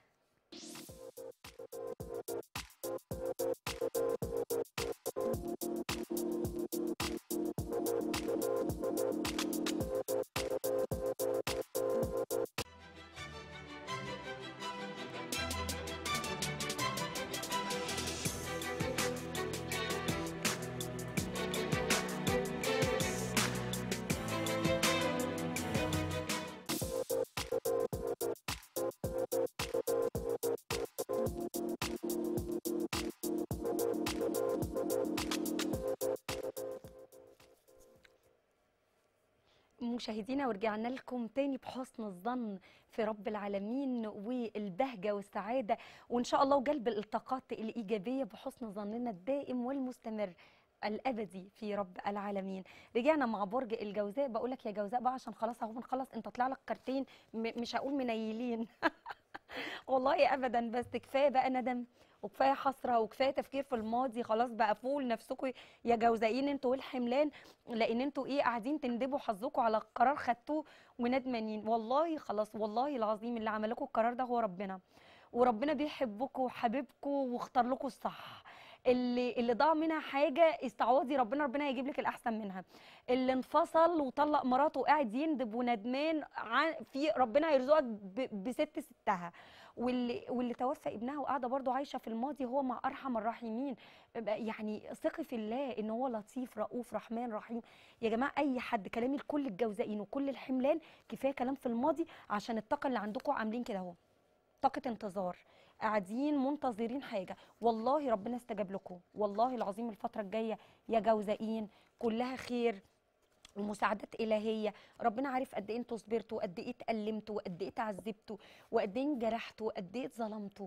مشاهدينا ورجعنا لكم تاني بحسن الظن في رب العالمين والبهجة والسعادة وإن شاء الله وجلب الالتقاط الإيجابية بحسن ظننا الدائم والمستمر الابدي في رب العالمين رجعنا مع برج الجوزاء بقول لك يا جوزاء بقى عشان خلاص اهو بنخلص انت طلع لك كارتين م- مش هقول منيلين والله ابدا بس كفايه بقى ندم وكفايه حسره وكفايه تفكير في الماضي خلاص بقى فول نفسكم يا جوزائين انتوا والحملان لان انتوا ايه قاعدين تندبوا حظكم على قرار خدتوه وندمانين والله خلاص والله العظيم اللي عمل لكم القرار ده هو ربنا وربنا بيحبكم وحبيبكم واختار لكم الصح اللي اللي ضاع منها حاجه استعوضي ربنا ربنا هيجيب لك الاحسن منها اللي انفصل وطلق مراته وقاعد يندب وندمان عن في ربنا هيرزقك ب- بست ستها واللي واللي توفى ابنها وقاعده برضو عايشه في الماضي هو مع ارحم الراحمين يعني ثقي في الله ان هو لطيف رؤوف رحمن رحيم يا جماعه اي حد كلامي لكل الجوزائين وكل الحملان كفايه كلام في الماضي عشان الطاقه اللي عندكم عاملين كده اهو طاقه انتظار قاعدين منتظرين حاجه والله ربنا استجاب لكم والله العظيم الفتره الجايه يا جوزائين كلها خير ومساعدات إلهية ربنا عارف قد إيه انتوا صبرتوا قد إيه اتألمتوا وقد إيه تعذبتوا وقد إيه انجرحتوا وقد إيه اتظلمتوا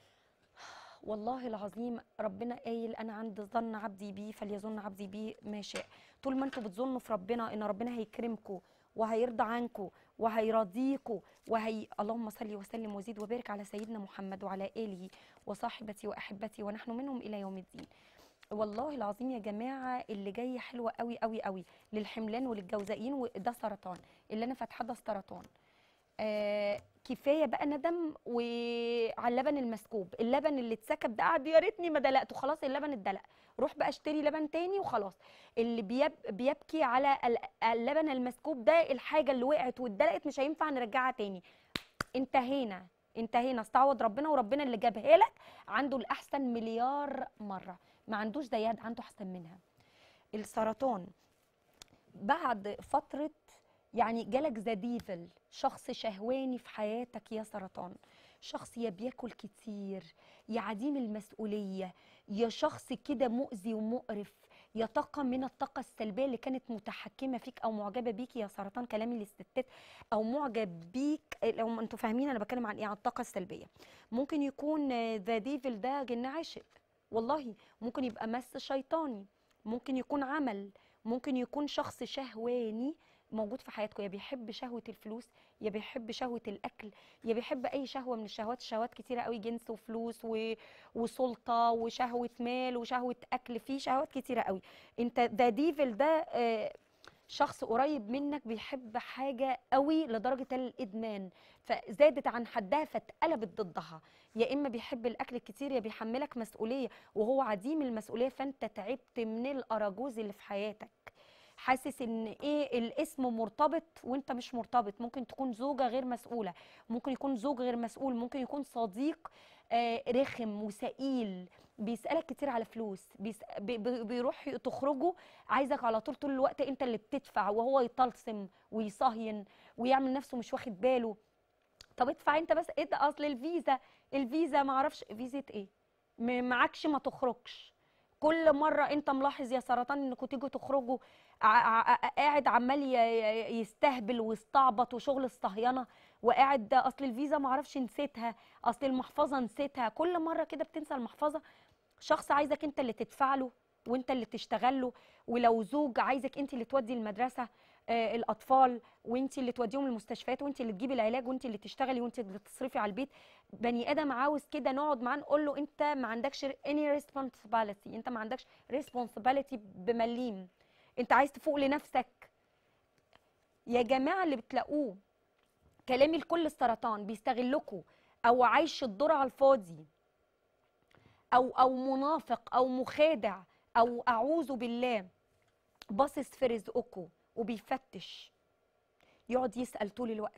والله العظيم ربنا قايل انا عند ظن عبدي بي فليظن عبدي بي ما شاء طول ما انتوا بتظنوا في ربنا ان ربنا هيكرمكم وهيرضى عنكم وهيرضيكم وهي اللهم صل وسلم وزيد وبارك على سيدنا محمد وعلى اله وصاحبتي واحبتي ونحن منهم الى يوم الدين والله العظيم يا جماعه اللي جاي حلوه قوي قوي قوي للحملان وللجوزائين وده سرطان اللي انا فاتحه ده سرطان آه كفايه بقى ندم وعلى اللبن المسكوب اللبن اللي اتسكب ده قعد يا ريتني ما دلقته خلاص اللبن اتدلق روح بقى اشتري لبن تاني وخلاص اللي بيب بيبكي على ال- اللبن المسكوب ده الحاجه اللي وقعت واتدلقت مش هينفع نرجعها تاني انتهينا انتهينا استعوض ربنا وربنا اللي جابها لك عنده الاحسن مليار مره ما عندوش زياد عنده احسن منها السرطان بعد فتره يعني جالك ذا ديفل شخص شهواني في حياتك يا سرطان شخص يا بياكل كتير يا عديم المسؤولية يا شخص كده مؤذي ومقرف يا طاقة من الطاقة السلبية اللي كانت متحكمة فيك أو معجبة بيك يا سرطان كلامي للستات أو معجب بيك لو انتوا فاهمين أنا بتكلم عن إيه عن الطاقة السلبية ممكن يكون ذا ديفل ده جن عاشق والله ممكن يبقى مس شيطاني ممكن يكون عمل ممكن يكون شخص شهواني موجود في حياتكم يا بيحب شهوة الفلوس يا بيحب شهوة الأكل يا بيحب أي شهوة من الشهوات الشهوات كتيرة قوي جنس وفلوس و... وسلطة وشهوة مال وشهوة أكل في شهوات كتيرة قوي أنت ده ديفل ده آه، شخص قريب منك بيحب حاجة قوي لدرجة الإدمان فزادت عن حدها فاتقلبت ضدها يا إما بيحب الأكل الكتير يا بيحملك مسؤولية وهو عديم المسؤولية فأنت تعبت من الأراجوز اللي في حياتك حاسس ان ايه الاسم مرتبط وانت مش مرتبط ممكن تكون زوجة غير مسؤولة ممكن يكون زوج غير مسؤول ممكن يكون صديق آه، رخم وسئيل بيسألك كتير على فلوس بيس... بي... بي- بيروح تخرجوا عايزك على طول طول الوقت انت اللي بتدفع وهو يطلسم ويصهين ويعمل نفسه مش واخد باله طب ادفع انت بس ايه ده اصل الفيزا الفيزا ما اعرفش فيزا ايه م- معكش ما تخرجش كل مره انت ملاحظ يا سرطان انكم تيجوا تخرجوا ع- ع- قاعد عمال ي- ي- يستهبل ويستعبط وشغل الصهينه وقاعد ده اصل الفيزا ما اعرفش نسيتها اصل المحفظه نسيتها كل مره كده بتنسى المحفظه شخص عايزك انت اللي تدفع له وانت اللي تشتغل له ولو زوج عايزك انت اللي تودي المدرسه آه الاطفال وانت اللي توديهم المستشفيات وانت اللي تجيبي العلاج وانت اللي تشتغلي وانت اللي تصرفي على البيت بني ادم عاوز كده نقعد معاه نقول له انت ما عندكش any responsibility انت ما عندكش responsibility بمليم انت عايز تفوق لنفسك يا جماعه اللي بتلاقوه كلامي لكل السرطان بيستغلكوا او عايش الدور على الفاضي او او منافق او مخادع او اعوذ بالله باصص في رزقكم وبيفتش يقعد يسال طول الوقت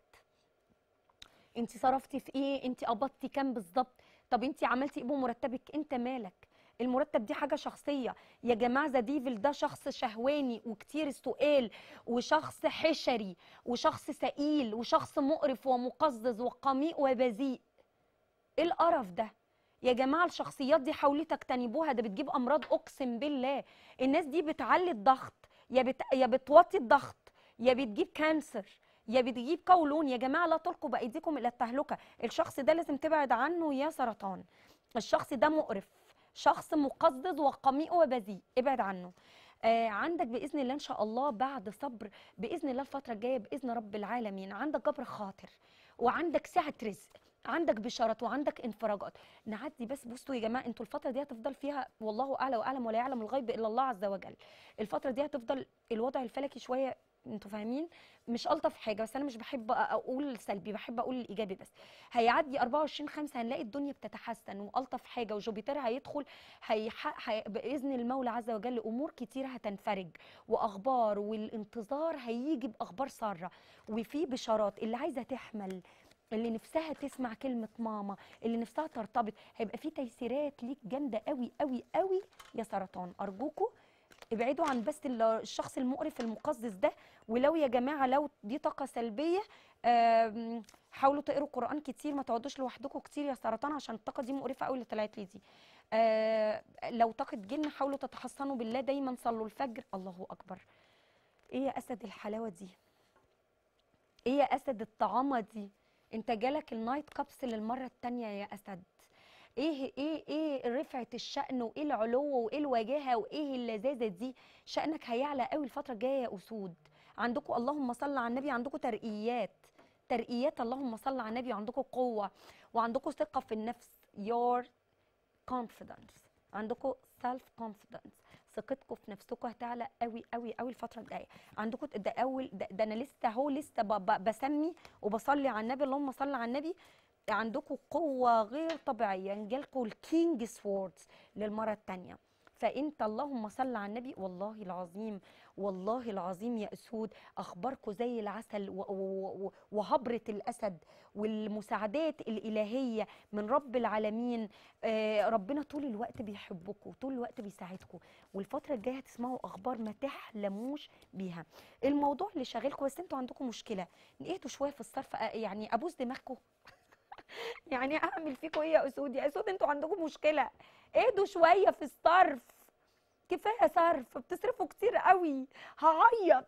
انت صرفتي في ايه انت قبضتي كام بالظبط طب انت عملتي ايه بمرتبك انت مالك المرتب دي حاجه شخصيه يا جماعه ذا ديفل ده شخص شهواني وكتير سؤال وشخص حشري وشخص ثقيل وشخص مقرف ومقزز وقميء وبذيء ايه القرف ده يا جماعه الشخصيات دي حاولوا تجتنبوها ده بتجيب امراض اقسم بالله الناس دي بتعلي الضغط يا بت... يا بتوطي الضغط يا بتجيب كانسر يا بتجيب قولون يا جماعه لا تلقوا بايديكم الى التهلكه الشخص ده لازم تبعد عنه يا سرطان الشخص ده مقرف شخص مقزز وقميء وبذيء ابعد عنه آه عندك باذن الله ان شاء الله بعد صبر باذن الله الفتره الجايه باذن رب العالمين عندك جبر خاطر وعندك سعه رزق عندك بشارات وعندك انفراجات نعدي بس بصوا يا جماعه انتوا الفتره دي هتفضل فيها والله اعلى واعلم ولا يعلم الغيب الا الله عز وجل الفتره دي هتفضل الوضع الفلكي شويه انتوا فاهمين مش الطف حاجه بس انا مش بحب اقول سلبي بحب اقول الايجابي بس هيعدي 24 5 هنلاقي الدنيا بتتحسن والطف حاجه وجوبيتر هيدخل هيح... هي... باذن المولى عز وجل امور كتيره هتنفرج واخبار والانتظار هيجي باخبار ساره وفي بشارات اللي عايزه تحمل اللي نفسها تسمع كلمة ماما اللي نفسها ترتبط هيبقى في تيسيرات ليك جامدة قوي قوي قوي يا سرطان أرجوكوا ابعدوا عن بس ال- الشخص المقرف المقزز ده ولو يا جماعة لو دي طاقة سلبية آم، حاولوا تقروا قرآن كتير ما تقعدوش لوحدكم كتير يا سرطان عشان الطاقة دي مقرفة قوي اللي طلعت لي دي آه، لو طاقة جن حاولوا تتحصنوا بالله دايما صلوا الفجر الله أكبر ايه يا أسد الحلاوة دي ايه يا أسد الطعامة دي انت جالك النايت كابسل المرة التانية يا أسد ايه ايه ايه رفعة الشأن وايه العلو وايه الوجاهة وايه اللذاذة دي شأنك هيعلى قوي الفترة الجاية يا أسود عندكم اللهم صل على النبي عندكم ترقيات ترقيات اللهم صل على النبي وعندكم قوة وعندكم ثقة في النفس your confidence عندكم self confidence ثقتكم في نفسكم هتعلى قوي قوي قوي الفتره الجايه عندكم ده اول ده, ده انا لسه اهو لسه ب- ب- بسمي وبصلي على النبي اللهم صل على النبي عندكم قوه غير طبيعيه جالكم الكينج سوردز للمره الثانيه فانت اللهم صل على النبي والله العظيم والله العظيم يا اسود اخباركم زي العسل و- و- و- وهبره الاسد والمساعدات الالهيه من رب العالمين آه، ربنا طول الوقت بيحبكم طول الوقت بيساعدكم والفتره الجايه هتسمعوا اخبار ما تحلموش بيها الموضوع اللي شاغلكم بس انتوا عندكم مشكله اهدوا شويه في الصرف آه، يعني ابوس دماغكم يعني اعمل فيكم ايه يا اسود يا اسود انتوا عندكم مشكله اهدوا شويه في الصرف كفايه صرف بتصرفوا كتير قوي هعيط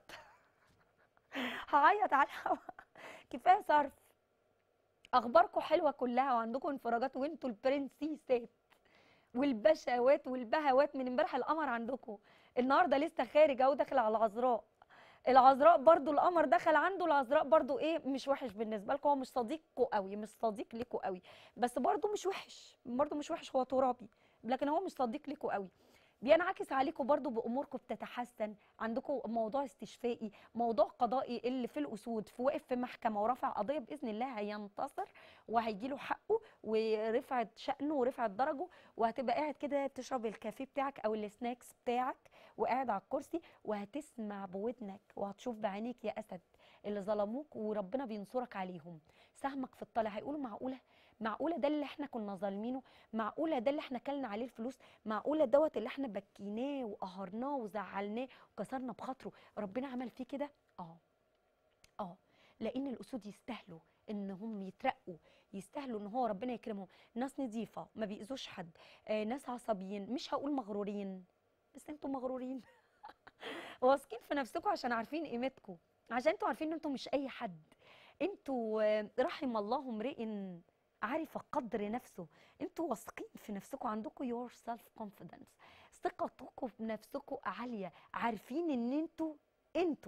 هعيط على الهوا كفايه صرف اخباركم حلوه كلها وعندكم انفراجات وانتوا البرنسيسات والبشوات والبهوات من امبارح القمر عندكم النهارده لسه خارج اهو داخل على العذراء العذراء برضو القمر دخل عنده العذراء برضو ايه مش وحش بالنسبه لكم هو مش صديقكم قوي مش صديق ليكوا قوي بس برضو مش وحش برضو مش وحش هو ترابي لكن هو مش صديق ليكوا قوي بينعكس عليكم برضو باموركم بتتحسن عندكم موضوع استشفائي موضوع قضائي اللي في الاسود في واقف في محكمه ورفع قضيه باذن الله هينتصر وهيجي له حقه ورفعت شأنه ورفعت درجه وهتبقى قاعد كده بتشرب الكافيه بتاعك او السناكس بتاعك وقاعد على الكرسي وهتسمع بودنك وهتشوف بعينيك يا اسد اللي ظلموك وربنا بينصرك عليهم سهمك في الطلع هيقولوا معقوله معقوله ده اللي احنا كنا ظالمينه معقوله ده اللي احنا كلنا عليه الفلوس معقوله دوت اللي احنا بكيناه وقهرناه وزعلناه وكسرنا بخاطره ربنا عمل فيه كده اه اه لان الاسود يستاهلوا انهم يترقوا يستاهلوا ان هو ربنا يكرمهم ناس نظيفه ما بيأذوش حد آه ناس عصبيين مش هقول مغرورين بس انتوا مغرورين واثقين في نفسكم عشان عارفين قيمتكم عشان انتوا عارفين ان انتوا مش اي حد انتوا آه، رحم الله امرئ عارف قدر نفسه انتوا واثقين في نفسكم عندكم يور سيلف كونفيدنس ثقتكم في نفسكم عاليه عارفين ان انتوا انتوا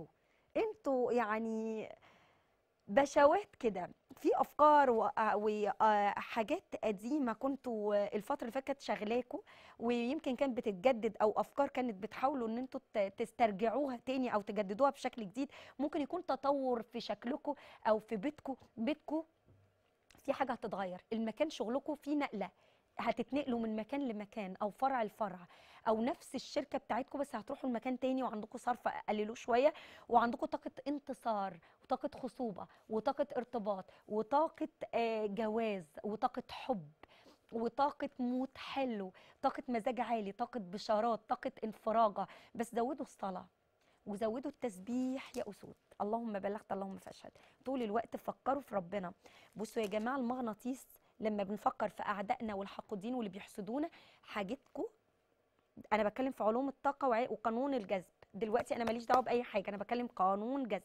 انتوا يعني بشوات كده في افكار وحاجات قديمه كنتوا الفتره اللي فاتت شغلاكوا ويمكن كانت بتتجدد او افكار كانت بتحاولوا ان انتوا ت- تسترجعوها تاني او تجددوها بشكل جديد ممكن يكون تطور في شكلكم او في بيتكم بيتكم في حاجه هتتغير المكان شغلكم فيه نقله هتتنقلوا من مكان لمكان او فرع لفرع او نفس الشركه بتاعتكم بس هتروحوا لمكان تاني وعندكم صرف قللوه شويه وعندكم طاقه انتصار وطاقه خصوبه وطاقه ارتباط وطاقه آه، جواز وطاقه حب وطاقة موت حلو طاقة مزاج عالي طاقة بشارات طاقة انفراجة بس زودوا الصلاة وزودوا التسبيح يا أسود اللهم بلغت اللهم فاشهد طول الوقت فكروا في ربنا بصوا يا جماعة المغناطيس لما بنفكر في أعدائنا والحاقدين واللي بيحسدونا حاجتكم أنا بتكلم في علوم الطاقة وع- وقانون الجذب دلوقتي أنا ماليش دعوة بأي حاجة أنا بتكلم قانون جذب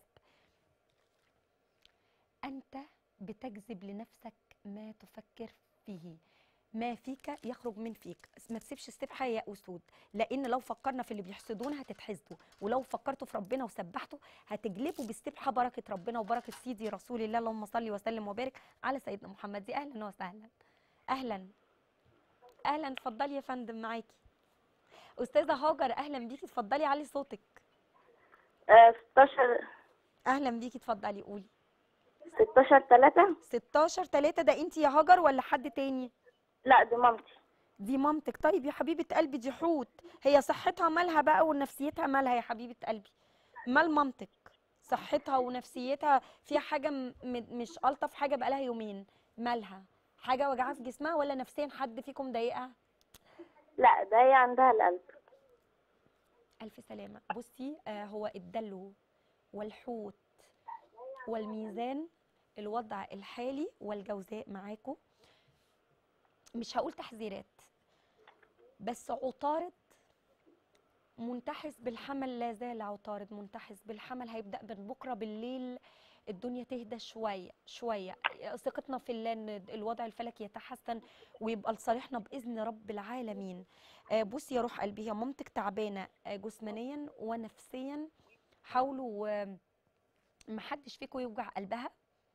أنت بتجذب لنفسك ما تفكر فيه ما فيك يخرج من فيك ما تسيبش السبحة يا أسود لأن لو فكرنا في اللي بيحسدونا هتتحسدوا ولو فكرتوا في ربنا وسبحتوا هتجلبوا بالسبحة بركة ربنا وبركة سيدي رسول الله اللهم صل وسلم وبارك على سيدنا محمد دي أهلا وسهلا أهلا أهلا اتفضلي يا فندم معاكي أستاذة هاجر أهلا بيكي اتفضلي علي صوتك آه 16 أهلا بيكي اتفضلي قولي 16 3 16 3 ده انت يا هاجر ولا حد تاني لا دي مامتي دي مامتك طيب يا حبيبة قلبي دي حوت هي صحتها مالها بقى ونفسيتها مالها يا حبيبة قلبي مال مامتك صحتها ونفسيتها فيها حاجة م- م- مش ألطف حاجة بقالها يومين مالها حاجة وجعها في جسمها ولا نفسيا حد فيكم ضايقها لا ده هي عندها القلب ألف سلامة بصي آه هو الدلو والحوت والميزان الوضع الحالي والجوزاء معاكم مش هقول تحذيرات بس عطارد منتحس بالحمل لا زال عطارد منتحس بالحمل هيبدأ من بكرة بالليل الدنيا تهدى شوية شوية ثقتنا في الله ان الوضع الفلكي يتحسن ويبقى لصالحنا بإذن رب العالمين آه، بصي يا روح قلبي هي مامتك تعبانة آه، جسمانيا ونفسيا حاولوا آه، محدش فيكم يوجع قلبها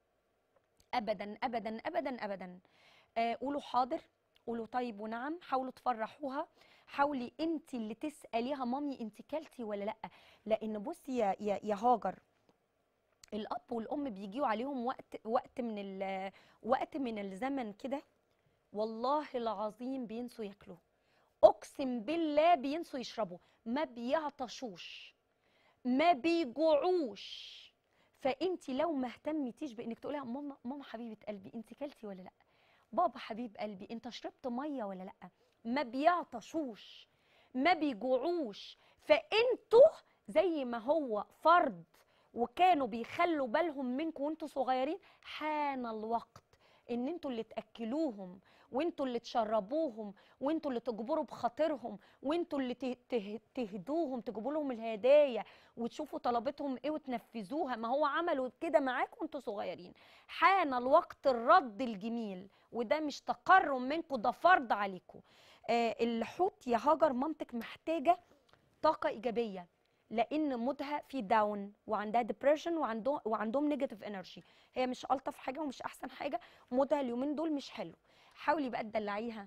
ابدا ابدا ابدا ابدا آه، قولوا حاضر قولوا طيب ونعم حاولوا تفرحوها حاولي انت اللي تساليها مامي انت كلتي ولا لا لان بصي يا يا, يا هاجر الاب والام بيجيوا عليهم وقت وقت من ال- وقت من الزمن كده والله العظيم بينسوا ياكلوا اقسم بالله بينسوا يشربوا ما بيعطشوش ما بيجوعوش فانت لو ما اهتمتيش بانك تقولي ماما ماما حبيبه قلبي انت كلتي ولا لا بابا حبيب قلبي انت شربت ميه ولا لا ما بيعطشوش ما بيجوعوش فانتوا زي ما هو فرض وكانوا بيخلوا بالهم منكم وانتوا صغيرين حان الوقت ان انتوا اللي تاكلوهم وانتوا اللي تشربوهم وانتوا اللي تجبروا بخاطرهم وانتوا اللي ته- ته- تهدوهم تجيبوا لهم الهدايا وتشوفوا طلباتهم ايه وتنفذوها ما هو عملوا كده معاكم وانتوا صغيرين حان الوقت الرد الجميل وده مش تقرم منكم ده فرض عليكم آه الحوت يا هاجر مامتك محتاجه طاقه ايجابيه لان مودها في داون وعندها ديبريشن وعندهم وعندهم نيجاتيف انرجي هي مش الطف حاجه ومش احسن حاجه مودها اليومين دول مش حلو حاولي بقى تدلعيها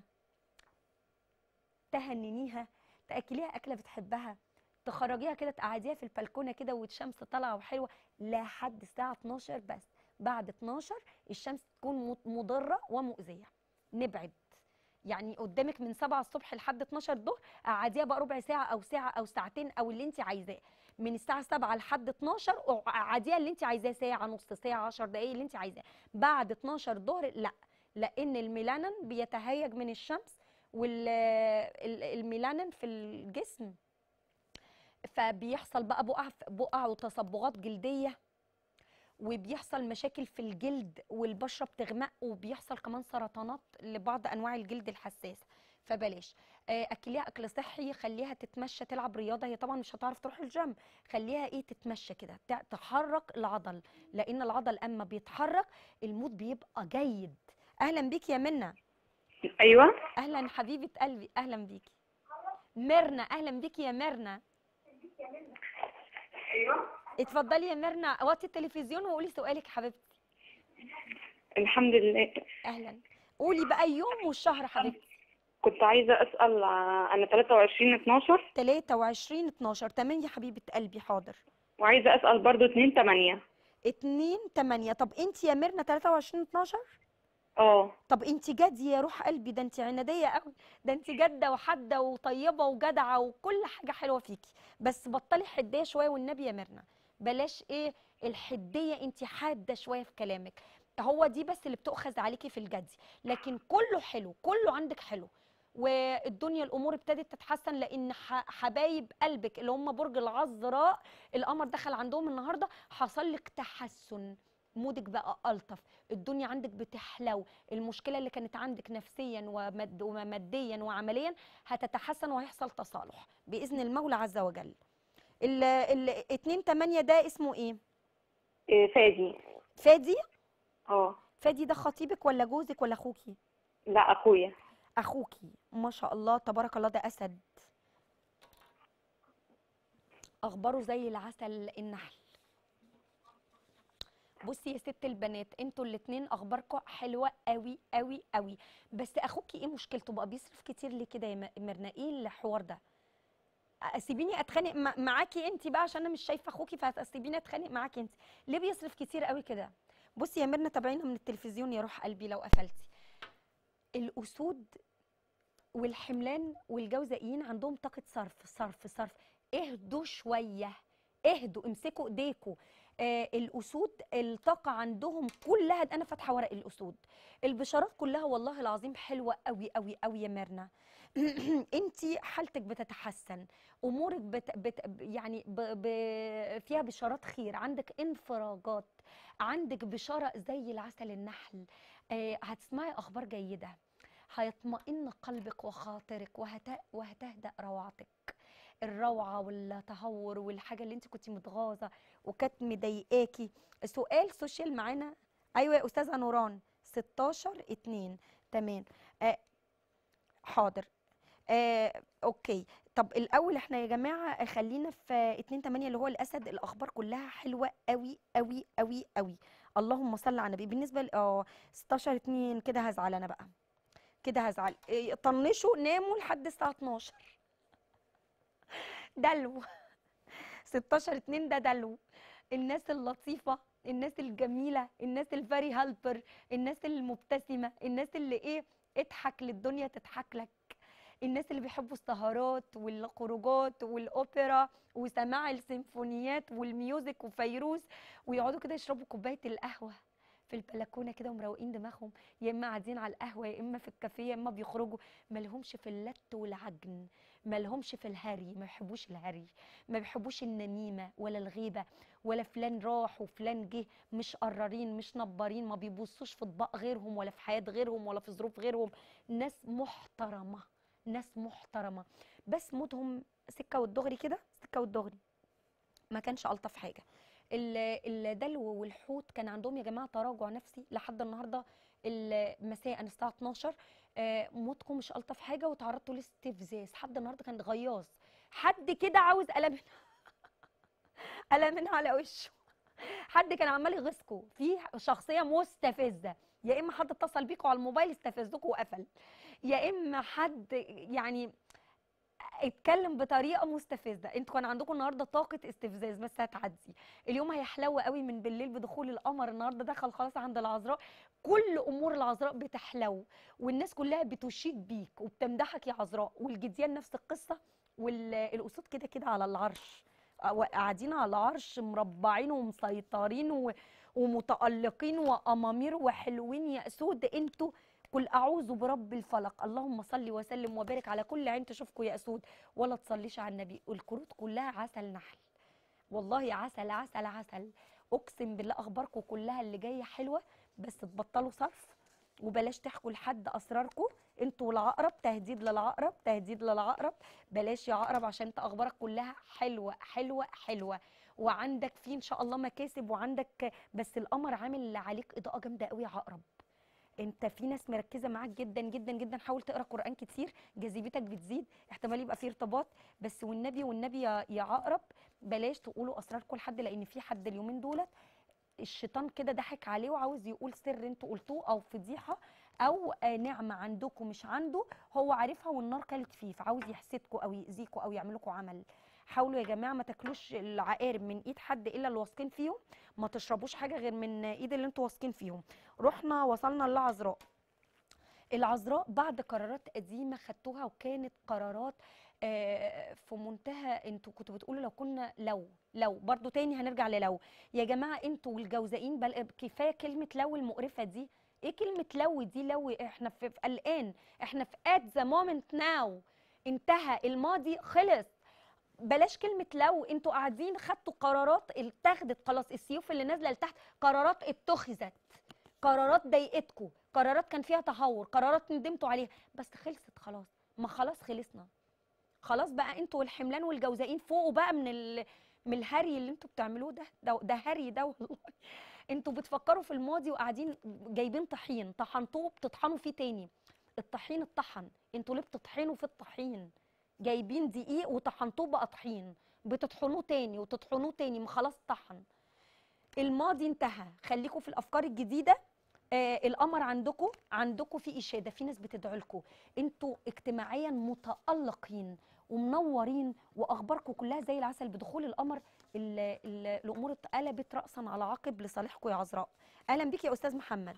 تهننيها تاكليها اكله بتحبها تخرجيها كده تقعديها في البلكونه كده والشمس طالعه وحلوه لحد الساعه 12 بس بعد 12 الشمس تكون مض- مضره ومؤذيه نبعد يعني قدامك من 7 الصبح لحد 12 الظهر قعديها بقى ربع ساعه او ساعه او ساعتين او اللي انت عايزاه من الساعه 7 لحد 12 قعديها اللي انت عايزاه ساعه نص ساعه 10 دقائق اللي انت عايزاه بعد 12 الظهر لا لان الميلانين بيتهيج من الشمس والميلانين في الجسم فبيحصل بقى بقع بقع وتصبغات جلديه وبيحصل مشاكل في الجلد والبشره بتغمق وبيحصل كمان سرطانات لبعض انواع الجلد الحساسه فبلاش آه، اكليها اكل صحي خليها تتمشى تلعب رياضه هي طبعا مش هتعرف تروح الجيم خليها ايه تتمشى كده تع- تحرك العضل لان العضل اما بيتحرك المود بيبقى جيد اهلا بيك يا منى ايوه اهلا حبيبه قلبي اهلا بيكي ميرنا اهلا بيكي يا ميرنا اتفضلي يا ميرنا وطي التلفزيون وقولي سؤالك حبيبتي الحمد لله اهلا قولي بقى اليوم والشهر حبيبتي كنت عايزة أسأل ع- أنا 23 12 23 12 تمام يا حبيبه قلبي حاضر وعايزة أسأل برضو 2 8 2 8 طب انت يا ميرنا 23 12 اه طب انت جدي يا روح قلبي ده انت عناديه قوي ده انت جاده وحاده وطيبه وجدعه وكل حاجه حلوه فيكي بس بطلي حديه شويه والنبي يا ميرنا بلاش ايه الحديه انت حاده شويه في كلامك هو دي بس اللي بتؤخذ عليكي في الجدي لكن كله حلو كله عندك حلو والدنيا الامور ابتدت تتحسن لان ح- حبايب قلبك اللي هم برج العذراء القمر دخل عندهم النهارده حصل لك تحسن مودك بقى الطف الدنيا عندك بتحلو المشكله اللي كانت عندك نفسيا ومد وماديا وعمليا هتتحسن وهيحصل تصالح باذن المولى عز وجل ال ال 2 8 ده اسمه ايه إيه، فادي فادي اه فادي ده خطيبك ولا جوزك ولا اخوكي لا أخويا اخوكي ما شاء الله تبارك الله ده اسد اخباره زي العسل النحل بصي يا ست البنات انتوا الاتنين اخباركم حلوه قوي قوي قوي بس اخوكي ايه مشكلته بقى بيصرف كتير ليه كده يا م- ميرنا ايه الحوار ده سيبيني اتخانق مع- معاكي انت بقى عشان انا مش شايفه اخوكي فسيبيني اتخانق معاكي انت ليه بيصرف كتير قوي كده بصي يا ميرنا تابعينا من التلفزيون يا روح قلبي لو قفلتي الاسود والحملان والجوزائيين عندهم طاقة صرف صرف صرف اهدوا شوية اهدوا امسكوا ايديكوا آه الاسود الطاقة عندهم كلها انا فاتحة ورق الاسود البشارات كلها والله العظيم حلوة قوي قوي قوي يا ميرنا انت حالتك بتتحسن امورك بت بت يعني ب ب فيها بشارات خير عندك انفراجات عندك بشارة زي العسل النحل آه هتسمعي اخبار جيدة هيطمئن قلبك وخاطرك وهت... وهتهدأ روعتك الروعة والتهور والحاجة اللي انت كنت متغاظة وكانت مضايقاكي سؤال سوشيال معانا ايوه يا استاذة نوران 16 2 تمام آه حاضر آه اوكي طب الاول احنا يا جماعه خلينا في 2 8 اللي هو الاسد الاخبار كلها حلوه قوي قوي قوي قوي اللهم صل على النبي بالنسبه ل اه 16 2 كده هزعل انا بقى كده هزعل إيه، طنشوا ناموا لحد الساعه 12 دلو 16 2 ده دلو الناس اللطيفه الناس الجميله الناس الفاري هالبر الناس المبتسمه الناس اللي ايه اضحك للدنيا تضحك لك الناس اللي بيحبوا السهرات والخروجات والاوبرا وسماع السيمفونيات والميوزك وفيروز ويقعدوا كده يشربوا كوبايه القهوه في البلكونه كده ومروقين دماغهم يا اما قاعدين على القهوه يا اما في الكافيه يا اما بيخرجوا مالهمش في اللت والعجن مالهمش في الهري ما بيحبوش الهري ما بيحبوش النميمه ولا الغيبه ولا فلان راح وفلان جه مش قرارين مش نبارين ما بيبصوش في اطباق غيرهم ولا في حياه غيرهم ولا في ظروف غيرهم ناس محترمه ناس محترمه بس مودهم سكه والدغري كده سكه والدغري ما كانش الطف حاجه ال- الدلو والحوت كان عندهم يا جماعه تراجع نفسي لحد النهارده ال- مساء الساعه 12 آه، موتكم مش الطف حاجه وتعرضتوا لاستفزاز حد النهارده كان غياظ حد كده عاوز قلم قلم على وشه حد كان عمال يغيظكوا في شخصيه مستفزه يا اما حد اتصل بيكوا على الموبايل استفزكوا وقفل يا اما حد يعني اتكلم بطريقه مستفزه انتوا كان عندكم النهارده طاقه استفزاز بس هتعدي اليوم هيحلو قوي من بالليل بدخول القمر النهارده دخل خلاص عند العذراء كل امور العذراء بتحلو والناس كلها بتشيد بيك وبتمدحك يا عذراء والجديان نفس القصه والاسود كده كده على العرش أو- قاعدين على العرش مربعين ومسيطرين و... ومتألقين وأمامير وحلوين يا أسود انتوا قل أعوذ برب الفلق اللهم صل وسلم وبارك على كل عين تشوفكم يا أسود ولا تصليش على النبي الكروت كلها عسل نحل والله عسل عسل عسل أقسم بالله أخباركم كلها اللي جاية حلوة بس تبطلوا صرف وبلاش تحكوا لحد أسراركم انتوا العقرب تهديد للعقرب تهديد للعقرب بلاش يا عقرب عشان انت اخبارك كلها حلوه حلوه حلوه وعندك في ان شاء الله مكاسب وعندك بس القمر عامل عليك اضاءه جامده قوي يا عقرب انت في ناس مركزه معاك جدا جدا جدا حاول تقرا قران كتير جاذبيتك بتزيد احتمال يبقى في ارتباط بس والنبي والنبي يا يا عقرب بلاش تقولوا اسراركم لحد لان في حد اليومين دولت الشيطان كده ضحك عليه وعاوز يقول سر انتوا قلتوه او فضيحه او آه، نعمه عندكم مش عنده هو عارفها والنار كلت فيه فعاوز يحسدكم او يأذيكم او يعمل لكم عمل حاولوا يا جماعه ما تاكلوش العقارب من ايد حد الا اللي واثقين فيهم ما تشربوش حاجه غير من ايد اللي انتوا واثقين فيهم رحنا وصلنا للعذراء العذراء بعد قرارات قديمه خدتوها وكانت قرارات آه، في منتهى انتوا كنتوا بتقولوا لو كنا لو لو برضو تاني هنرجع للو يا جماعه انتوا والجوزائين بل كفايه كلمه لو المقرفه دي ايه كلمه لو دي لو احنا في في الان احنا في at the moment now انتهى الماضي خلص بلاش كلمة لو انتوا قاعدين خدتوا قرارات اتخذت خلاص السيوف اللي نازلة لتحت قرارات اتخذت قرارات ضايقتكم قرارات كان فيها تهور قرارات ندمتوا عليها بس خلصت خلاص ما خلاص خلصنا خلاص بقى انتوا والحملان والجوزائين فوقوا بقى من ال... من الهري اللي انتوا بتعملوه ده ده, ده هري ده والله انتوا بتفكروا في الماضي وقاعدين جايبين طحين طحنتوه بتطحنوا فيه تاني الطحين اتطحن انتوا ليه بتطحنوا في الطحين جايبين دقيق وطحنتوه بقى طحين بتطحنوه تاني وتطحنوه تاني ما خلاص طحن الماضي انتهى خليكم في الافكار الجديده آه القمر عندكم عندكم في اشاده في ناس بتدعي لكم انتوا اجتماعيا متالقين ومنورين واخباركم كلها زي العسل بدخول القمر ال- ال- الامور اتقلبت راسا على عقب لصالحكم يا عذراء اهلا بيك يا استاذ محمد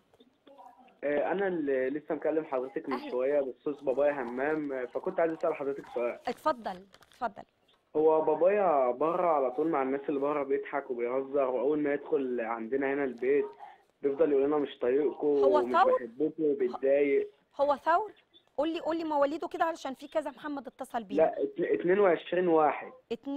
آه، انا اللي لسه مكلم حضرتك من أهلا. شويه بخصوص بابايا همام آه، فكنت عايز اسال حضرتك سؤال اتفضل اتفضل هو بابايا بره على طول مع الناس اللي بره بيضحك وبيهزر واول ما يدخل عندنا هنا البيت بيفضل يقول لنا مش طايقكم هو ومش ثور؟ بحبكم وبيتضايق هو ثور قول لي قول لي مواليده كده علشان في كذا محمد اتصل بينا لا اتن- 22 واحد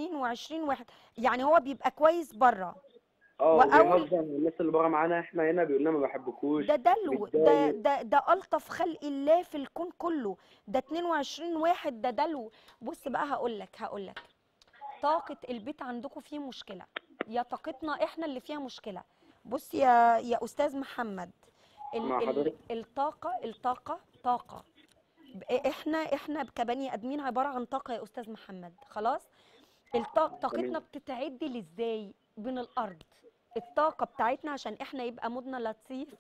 22 واحد يعني هو بيبقى كويس بره اه وأول- وبيهزر مع الناس اللي بره معانا احنا هنا بيقول لنا ما بحبكوش ده دلو ده بيتضايق. ده ده الطف خلق الله في الكون كله ده 22 واحد ده دلو بص بقى هقول لك هقول لك طاقه البيت عندكم فيه مشكله يا طاقتنا احنا اللي فيها مشكله بص يا يا استاذ محمد ال مع ال حضرتك. الطاقه الطاقه طاقه ب- احنا احنا كبني ادمين عباره عن طاقه يا استاذ محمد خلاص الطاقه طاقتنا بتتعدل ازاي من الارض الطاقه بتاعتنا عشان احنا يبقى مودنا لطيف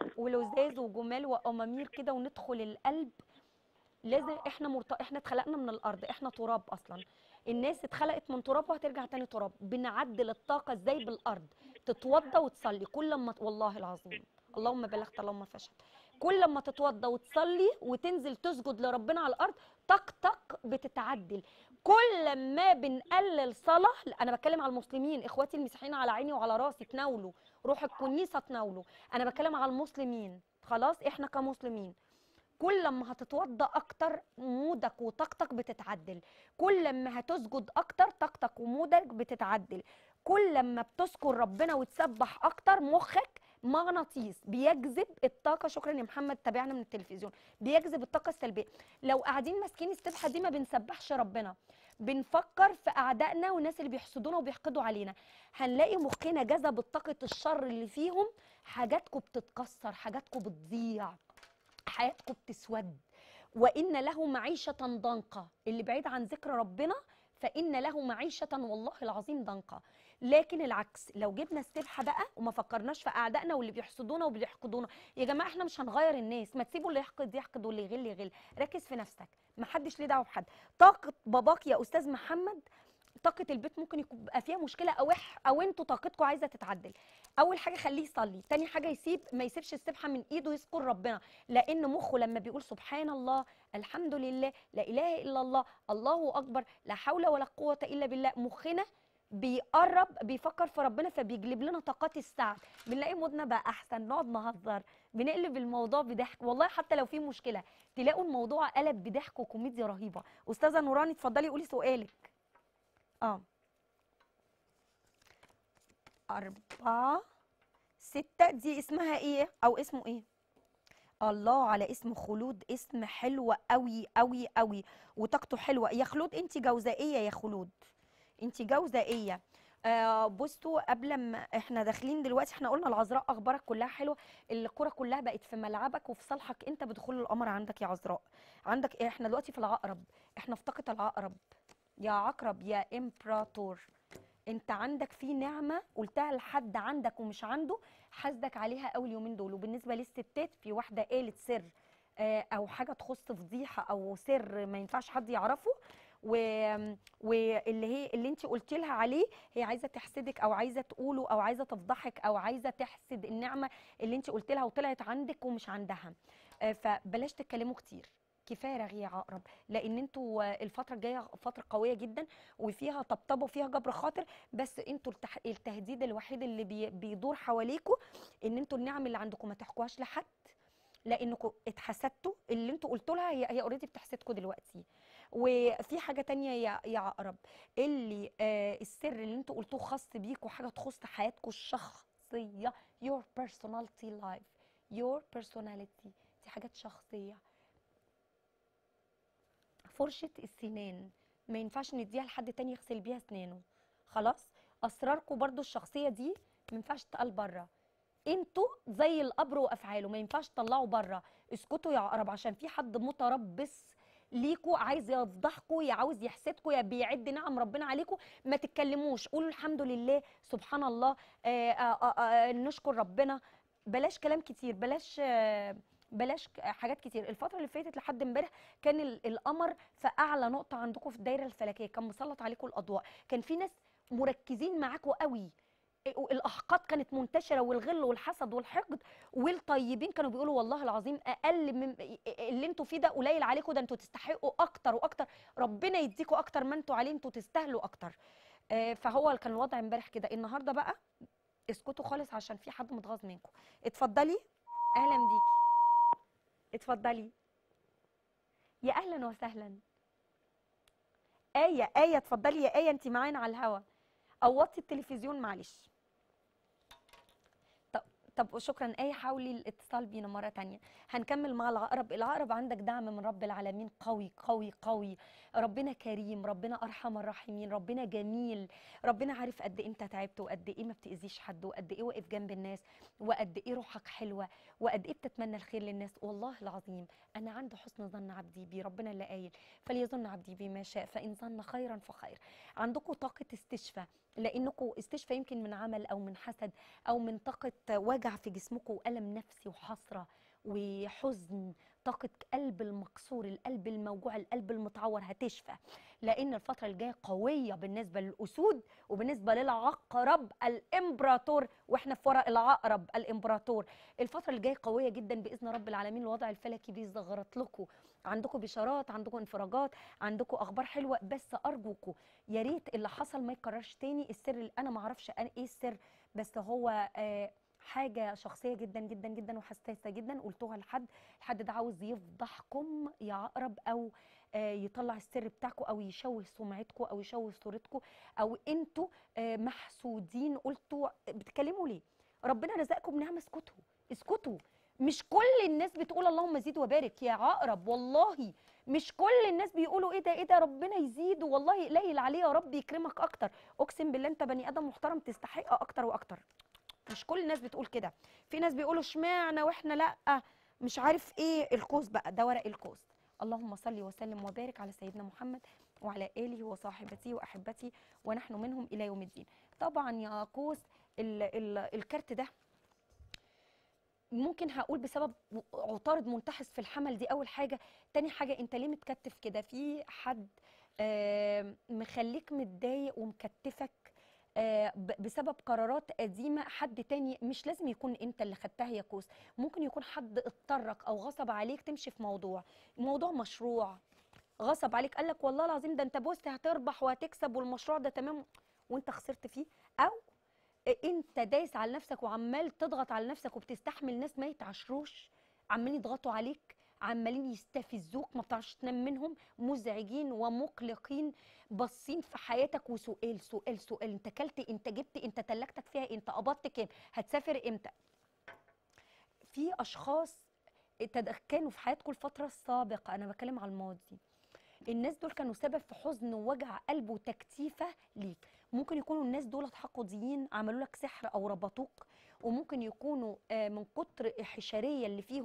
ولذاذ وجمال وامامير كده وندخل القلب لازم احنا مرت... احنا اتخلقنا من الارض احنا تراب اصلا الناس اتخلقت من تراب وهترجع تاني تراب بنعدل الطاقه ازاي بالارض تتوضى وتصلي كل ما والله العظيم اللهم بلغت اللهم فشل كل ما تتوضى وتصلي وتنزل تسجد لربنا على الارض طاقتك بتتعدل كل ما بنقلل صلاه لا، انا بتكلم على المسلمين اخواتي المسيحيين على عيني وعلى راسي تناولوا روح الكنيسه تناولوا انا بتكلم على المسلمين خلاص احنا كمسلمين كل ما هتتوضى اكتر مودك وطاقتك بتتعدل كل ما هتسجد اكتر طاقتك ومودك بتتعدل كل ما بتذكر ربنا وتسبح اكتر مخك مغناطيس بيجذب الطاقه شكرا يا محمد تابعنا من التلفزيون بيجذب الطاقه السلبيه لو قاعدين ماسكين السبحه دي ما بنسبحش ربنا بنفكر في اعدائنا والناس اللي بيحسدونا وبيحقدوا علينا هنلاقي مخنا جذب طاقه الشر اللي فيهم حاجاتكم بتتكسر حاجاتكم بتضيع حياتكم بتسود وإن له معيشة ضنقة اللي بعيد عن ذكر ربنا فإن له معيشة والله العظيم ضنقة لكن العكس لو جبنا السبحة بقى وما فكرناش في أعدائنا واللي بيحسدونا وبيحقدونا يا جماعة احنا مش هنغير الناس ما تسيبوا اللي يحقد يحقد واللي يغل يغل ركز في نفسك ما حدش ليه دعوة بحد طاقة باباك يا أستاذ محمد طاقة البيت ممكن يبقى فيها مشكلة أو إح أو أنتوا طاقتكم عايزة تتعدل أول حاجة خليه يصلي تاني حاجة يسيب ما يسيبش السبحة من إيده يذكر ربنا لان مخه لما بيقول سبحان الله الحمد لله لا اله الا الله الله اكبر لا حول ولا قوه الا بالله مخنا بيقرب بيفكر في ربنا فبيجلب لنا طاقات السعد بنلاقي مودنا بقى احسن نقعد نهزر بنقلب الموضوع بضحك والله حتى لو في مشكله تلاقوا الموضوع قلب بضحك وكوميديا رهيبه استاذه نوراني اتفضلي قولي سؤالك اه أربعة ستة دي اسمها ايه او اسمه ايه الله على اسم خلود اسم حلو قوي قوي قوي وطاقته حلوه يا خلود انت جوزائيه يا خلود انت جوزائيه آه بصوا قبل ما احنا داخلين دلوقتي احنا قلنا العذراء اخبارك كلها حلوه الكره كلها بقت في ملعبك وفي صالحك انت بدخول القمر عندك يا عذراء عندك إيه؟ احنا دلوقتي في العقرب احنا في طاقه العقرب يا عقرب يا امبراطور انت عندك في نعمه قلتها لحد عندك ومش عنده حاسدك عليها قوي اليومين دول وبالنسبه للستات في واحده قالت سر آه، او حاجه تخص فضيحه او سر ما ينفعش حد يعرفه و... واللي هي اللي انت قلتي لها عليه هي عايزه تحسدك او عايزه تقوله او عايزه تفضحك او عايزه تحسد النعمه اللي انت قلت لها وطلعت عندك ومش عندها آه، فبلاش تتكلموا كتير كفايه رغي يا عقرب لان انتوا آه، الفتره الجايه فتره قويه جدا وفيها طبطبه وفيها جبر خاطر بس انتوا التح... التهديد الوحيد اللي بي... بيدور حواليكم ان انتوا النعم اللي عندكم ما تحكوهاش لحد لانكم اتحسدتوا اللي انتوا قلتوا لها هي هي اوريدي بتحسدكم دلوقتي وفي حاجه تانية يا يا عقرب اللي آه السر اللي انتوا قلتوه خاص بيكوا حاجه تخص حياتكم الشخصيه your personality life your personality دي حاجات شخصيه فرشه السنان ما ينفعش نديها لحد تاني يغسل بيها اسنانه خلاص اسراركم برضو الشخصيه دي ما ينفعش تقال بره انتوا زي القبر وافعاله ما ينفعش تطلعوا بره اسكتوا يا عقرب عشان في حد متربص ليكوا عايز يفضحكوا يا عاوز يحسدكوا يا بيعد نعم ربنا عليكم ما تتكلموش قولوا الحمد لله سبحان الله آه آه آه آه نشكر ربنا بلاش كلام كتير بلاش آه بلاش ك- حاجات كتير الفتره اللي فاتت لحد امبارح كان ال- القمر في اعلى نقطه عندكم في الدايره الفلكيه كان مسلط عليكم الاضواء كان في ناس مركزين معاكوا قوي الاحقاد كانت منتشره والغل والحسد والحقد والطيبين كانوا بيقولوا والله العظيم اقل من اللي انتوا فيه ده قليل عليكم ده انتوا تستحقوا اكتر واكتر ربنا يديكوا اكتر ما انتوا عليه انتوا تستاهلوا اكتر آه، فهو كان الوضع امبارح كده النهارده بقى اسكتوا خالص عشان في حد متغاظ منكم اتفضلي اهلا بيكي اتفضلي يا اهلا وسهلا ايه ايه اتفضلي يا ايه انت معانا على الهوا او وطي التلفزيون معلش طب طب شكرا ايه حاولي الاتصال بينا مره تانية هنكمل مع العقرب العقرب عندك دعم من رب العالمين قوي قوي قوي ربنا كريم ربنا ارحم الراحمين ربنا جميل ربنا عارف قد ايه انت تعبت وقد ايه ما بتاذيش حد وقد ايه واقف جنب الناس وقد ايه روحك حلوه وقد ايه بتتمنى الخير للناس والله العظيم انا عند حسن ظن عبدي بي ربنا اللي قايل فليظن عبدي بي ما شاء فان ظن خيرا فخير عندكم طاقه استشفاء لانكم استشفاء يمكن من عمل او من حسد او من طاقه وجع في جسمكم والم نفسي وحسره وحزن طاقة قلب المكسور القلب الموجوع القلب المتعور هتشفى لأن الفترة الجاية قوية بالنسبة للأسود وبالنسبة للعقرب الإمبراطور وإحنا في ورق العقرب الإمبراطور الفترة الجاية قوية جدا بإذن رب العالمين الوضع الفلكي بيزغرط لكم عندكم بشارات عندكم انفراجات عندكم أخبار حلوة بس أرجوكم يا ريت اللي حصل ما يتكررش تاني السر اللي أنا معرفش أنا إيه السر بس هو آه حاجه شخصيه جدا جدا جدا وحساسه جدا قلتوها لحد الحد ده عاوز يفضحكم يا عقرب او آه، يطلع السر بتاعكم او يشوه سمعتكم او يشوه صورتكم او انتوا آه، محسودين قلتوا بتتكلموا ليه ربنا رزقكم بنعمه اسكتوا اسكتوا مش كل الناس بتقول اللهم زيد وبارك يا عقرب والله مش كل الناس بيقولوا ايه ده ايه ده ربنا يزيد والله قليل عليه يا رب يكرمك اكتر اقسم بالله انت بني ادم محترم تستحق اكتر واكتر مش كل الناس بتقول كده في ناس بيقولوا اشمعنى واحنا لا مش عارف ايه القوس بقى ده ورق القوس اللهم صل وسلم وبارك على سيدنا محمد وعلى اله وصاحبته واحبته ونحن منهم الى يوم الدين طبعا يا قوس ال ال الكارت ده ممكن هقول بسبب عطارد منتحس في الحمل دي اول حاجه تاني حاجه انت ليه متكتف كده في حد آه، مخليك متضايق ومكتفك آه، ب- بسبب قرارات قديمه حد تاني مش لازم يكون انت اللي خدتها يا كوس ممكن يكون حد اضطرك او غصب عليك تمشي في موضوع موضوع مشروع غصب عليك قال لك والله العظيم ده انت بص هتربح وهتكسب والمشروع ده تمام وانت خسرت فيه او انت دايس على نفسك وعمال تضغط على نفسك وبتستحمل ناس ما يتعشروش عمالين يضغطوا عليك عمالين يستفزوك ما بتعرفش تنام منهم مزعجين ومقلقين باصين في حياتك وسؤال سؤال سؤال انت كلت انت جبت انت تلاجتك فيها انت قبضت كام هتسافر امتى في اشخاص تد- كانوا في حياتكم الفتره السابقه انا بتكلم على الماضي الناس دول كانوا سبب في حزن ووجع قلب وتكتيفه ليك ممكن يكونوا الناس دول حقوديين عملوا لك سحر او ربطوك وممكن يكونوا آه، من كتر الحشريه اللي فيهم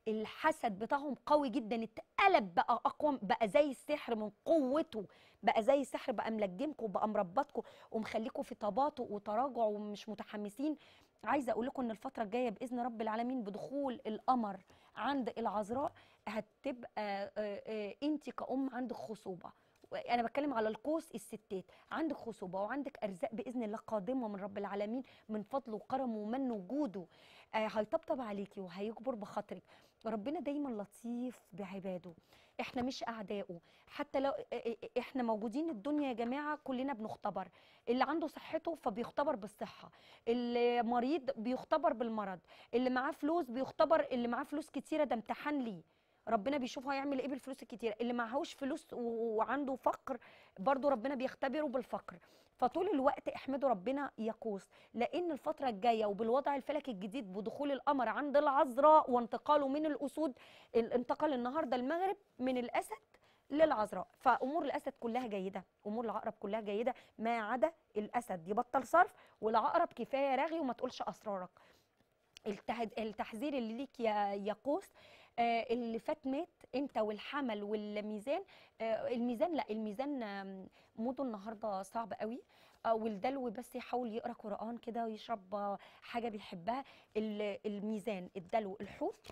الحسد بتاعهم قوي جدا اتقلب بقى اقوى بقى زي السحر من قوته بقى زي السحر بقى ملجمكم بقى مربطكم ومخليكم في تباطؤ وتراجع ومش متحمسين عايزه اقول لكم ان الفتره الجايه باذن رب العالمين بدخول القمر عند العذراء هتبقى انت كأم عندك خصوبه انا بتكلم على القوس الستات عندك خصوبه وعندك ارزاق باذن الله قادمه من رب العالمين من فضله وكرمه ومن وجوده آه هيطبطب عليكي وهيجبر بخاطرك ربنا دايما لطيف بعباده احنا مش اعدائه حتى لو احنا موجودين الدنيا يا جماعه كلنا بنختبر اللي عنده صحته فبيختبر بالصحه اللي مريض بيختبر بالمرض اللي معاه فلوس بيختبر اللي معاه فلوس كتيره ده امتحان ليه ربنا بيشوف هيعمل ايه بالفلوس الكتيره اللي معهوش فلوس وعنده فقر برضو ربنا بيختبره بالفقر فطول الوقت احمدوا ربنا يقوس لان الفتره الجايه وبالوضع الفلكي الجديد بدخول القمر عند العذراء وانتقاله من الاسود انتقل النهارده المغرب من الاسد للعذراء فامور الاسد كلها جيده امور العقرب كلها جيده ما عدا الاسد يبطل صرف والعقرب كفايه رغي وما تقولش اسرارك التحذير اللي ليك يا يا قوس آه اللي فات مات انت والحمل والميزان آه الميزان لا الميزان موده النهارده صعب قوي آه والدلو بس يحاول يقرا قران كده ويشرب حاجه بيحبها الميزان الدلو الحوت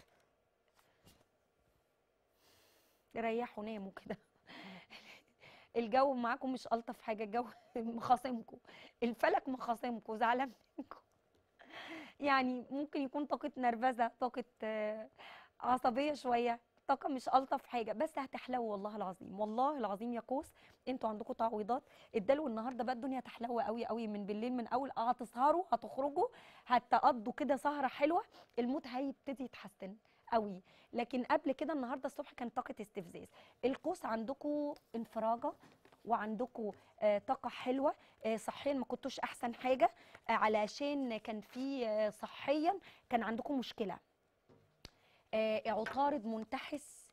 ريحوا ناموا كده الجو معاكم مش الطف حاجه الجو مخاصمكم الفلك مخاصمكم زعلان منكم يعني ممكن يكون طاقه نرفزه طاقه عصبيه شويه طاقه مش الطف حاجه بس هتحلو والله العظيم والله العظيم يا قوس انتوا عندكم تعويضات ادالوا النهارده بقى الدنيا هتحلو قوي قوي من بالليل من اول هتسهروا هتخرجوا هتقضوا كده سهره حلوه المود هيبتدي يتحسن قوي لكن قبل كده النهارده الصبح كان طاقه استفزاز القوس عندكم انفراجه وعندكم آه طاقه حلوه آه صحيا ما كنتوش احسن حاجه آه علشان كان في صحيا كان عندكم مشكله عطارد منتحس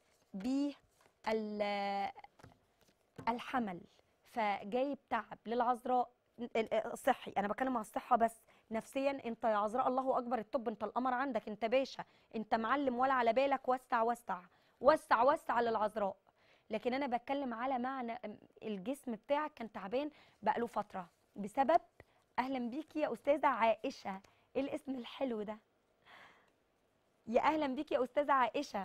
بالحمل فجايب تعب للعذراء صحي انا بتكلم على الصحه بس نفسيا انت يا عذراء الله اكبر الطب انت القمر عندك انت باشا انت معلم ولا على بالك وسع وسع وسع وسع للعذراء لكن انا بتكلم على معنى الجسم بتاعك كان تعبان بقاله فتره بسبب اهلا بيكي يا استاذه عائشه ايه الاسم الحلو ده يا اهلا بيكي يا استاذه عائشه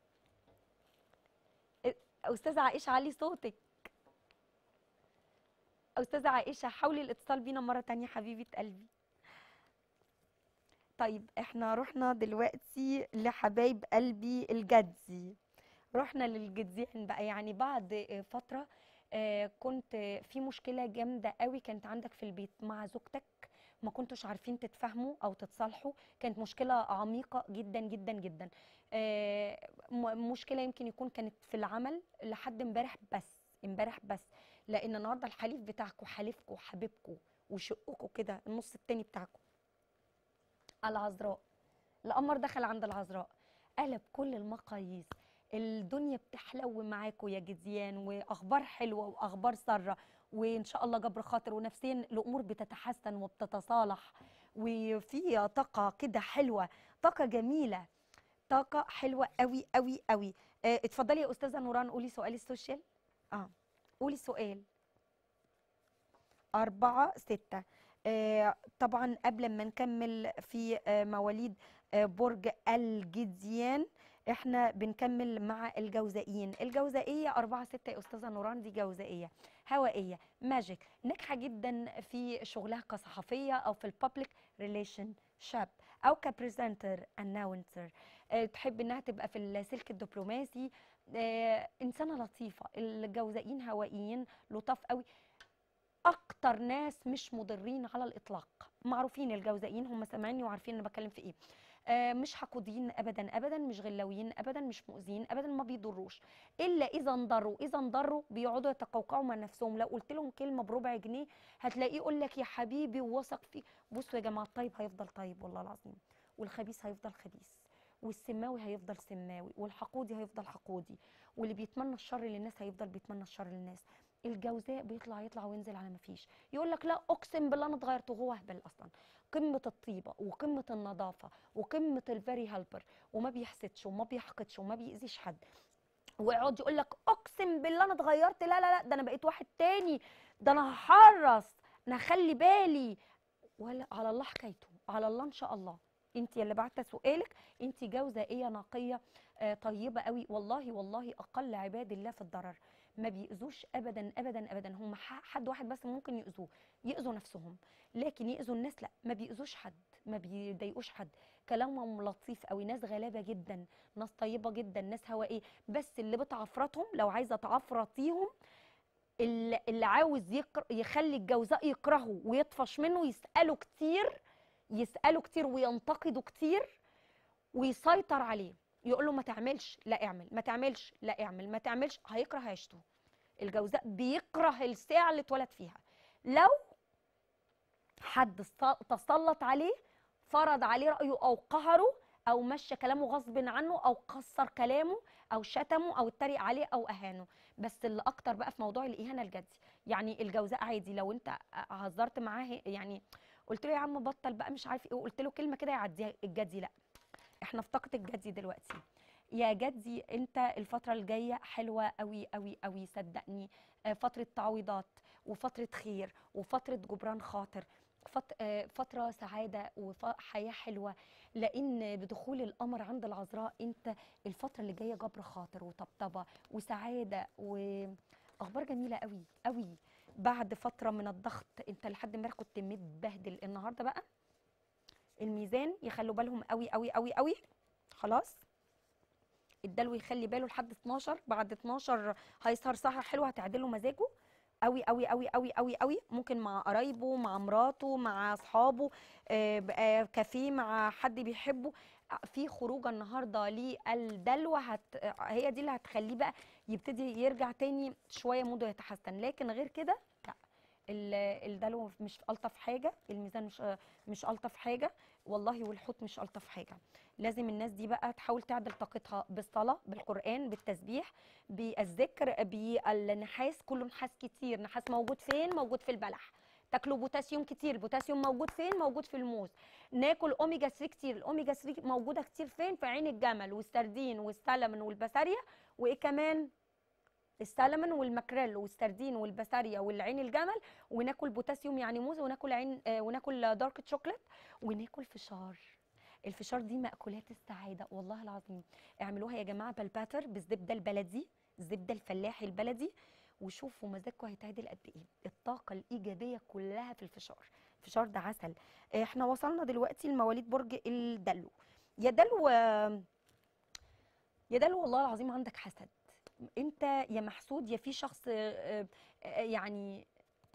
استاذه عائشه علي صوتك استاذه عائشه حاولي الاتصال بينا مره تانية حبيبه قلبي طيب احنا رحنا دلوقتي لحبايب قلبي الجدي رحنا للجديان بقى يعني بعد فتره آه كنت في مشكله جامده قوي كانت عندك في البيت مع زوجتك ما كنتوش عارفين تتفاهموا او تتصالحوا كانت مشكله عميقه جدا جدا جدا آه مشكله يمكن يكون كانت في العمل لحد امبارح بس امبارح بس لان النهارده الحليف بتاعكم حليفكم حبيبكم وشقكم كده النص التاني بتاعكم العذراء القمر دخل عند العذراء قلب كل المقاييس الدنيا بتحلو معاكم يا جديان واخبار حلوه واخبار ساره وان شاء الله جبر خاطر ونفسيا الامور بتتحسن وبتتصالح وفي طاقه كده حلوه طاقه جميله طاقه حلوه قوي قوي قوي اه اتفضلي يا استاذه نوران قولي سؤال السوشيال اه قولي سؤال أربعة ستة آه طبعا قبل ما نكمل في آه مواليد آه برج الجديان احنا بنكمل مع الجوزائيين الجوزائيه أربعة ستة يا استاذه نوران دي جوزائيه هوائيه ماجيك ناجحه جدا في شغلها كصحفيه او في الببليك ريليشن شاب او كبريزنتر اناونسر تحب انها تبقى في السلك الدبلوماسي آه انسانه لطيفه الجوزائيين هوائيين لطاف قوي اكتر ناس مش مضرين على الاطلاق معروفين الجوزائيين هم سامعيني وعارفين انا بتكلم في ايه آه مش حقودين ابدا ابدا مش غلويين ابدا مش مؤذيين ابدا ما بيضروش الا اذا انضروا اذا انضروا بيقعدوا يتقوقعوا مع نفسهم لو قلت لهم كلمه بربع جنيه هتلاقيه يقول لك يا حبيبي ووثق فيه بصوا يا جماعه الطيب هيفضل طيب والله العظيم والخبيث هيفضل خبيث والسماوي هيفضل سماوي والحقودي هيفضل حقودي واللي بيتمنى الشر للناس هيفضل بيتمنى الشر للناس الجوزاء بيطلع يطلع وينزل على ما فيش يقول لك لا اقسم بالله انا اتغيرت وهو اهبل اصلا قمه الطيبه وقمه النظافه وقمه الفيري هيلبر وما بيحسدش وما بيحقدش وما بيأذيش حد ويقعد يقول لك اقسم بالله انا اتغيرت لا لا لا ده انا بقيت واحد تاني ده انا هحرص انا هخلي بالي ولا على الله حكايته على الله ان شاء الله انت اللي بعت سؤالك انت جوزه ايه نقيه آه طيبه قوي والله والله اقل عباد الله في الضرر ما بيأذوش ابدا ابدا ابدا هم ح- حد واحد بس ممكن يأذوه يأذوا نفسهم لكن يأذوا الناس لا ما بيأذوش حد ما بيضايقوش حد كلامهم لطيف قوي ناس غلابه جدا ناس طيبه جدا ناس هوائيه بس اللي بتعفرتهم لو عايزه تعفرطيهم اللي, اللي عاوز يكر يخلي الجوزاء يكرهه ويطفش منه يسأله كتير يسأله كتير وينتقده كتير ويسيطر عليه يقول له ما تعملش لا اعمل ما تعملش لا اعمل ما تعملش هيكره عيشته الجوزاء بيكره الساعة اللي اتولد فيها لو حد است- تسلط عليه فرض عليه رأيه أو قهره أو مشى كلامه غصب عنه أو كسر كلامه أو شتمه أو اتريق عليه أو أهانه بس اللي أكتر بقى في موضوع الإهانة الجدي يعني الجوزاء عادي لو أنت هزرت معاه يعني قلت له يا عم بطل بقى مش عارف ايه وقلت له كلمه كده يعديها الجدي لا احنا في طاقه الجدي دلوقتي يا جدي انت الفتره الجايه حلوه قوي قوي قوي صدقني آه، فتره تعويضات وفتره خير وفتره جبران خاطر فت- آه، فترة سعادة وحياة حلوة لأن بدخول القمر عند العذراء أنت الفترة اللي جاية جبر خاطر وطبطبة وسعادة وأخبار جميلة قوي قوي بعد فترة من الضغط أنت لحد امبارح كنت متبهدل النهاردة بقى الميزان يخلوا بالهم قوي قوي قوي قوي خلاص الدلو يخلي باله لحد 12 بعد 12 هيسهر سهره حلوه هتعدله مزاجه قوي قوي قوي قوي قوي قوي ممكن مع قرايبه مع مراته مع اصحابه آه، بقى كافيه مع حد بيحبه آه، في خروجه النهارده للدلو هت... آه، هي دي اللي هتخليه بقى يبتدي يرجع تاني شويه موده يتحسن لكن غير كده لا ال- الدلو مش الطف حاجه الميزان مش مش الطف حاجه والله والحوت مش الطف حاجه لازم الناس دي بقى تحاول تعدل طاقتها بالصلاه بالقران بالتسبيح بالذكر بالنحاس كله نحاس كتير نحاس موجود فين موجود في البلح تاكلوا بوتاسيوم كتير البوتاسيوم موجود فين موجود في الموز ناكل اوميجا 3 كتير الاوميجا 3 موجوده كتير فين في عين الجمل والسردين والسلمون والبسارية وايه كمان السلمون والماكريل والسردين والبسارية والعين الجمل وناكل بوتاسيوم يعني موز وناكل عين آه وناكل دارك شوكليت وناكل فشار الفشار دي مأكولات السعادة والله العظيم اعملوها يا جماعة بالباتر بالزبدة البلدي الزبدة الفلاحي البلدي وشوفوا مزاجكم هيتعدل قد ايه الطاقة الإيجابية كلها في الفشار الفشار ده عسل احنا وصلنا دلوقتي لمواليد برج الدلو يا دلو آه، يا دلو والله العظيم عندك حسد انت يا محسود يا في شخص آه، آه، يعني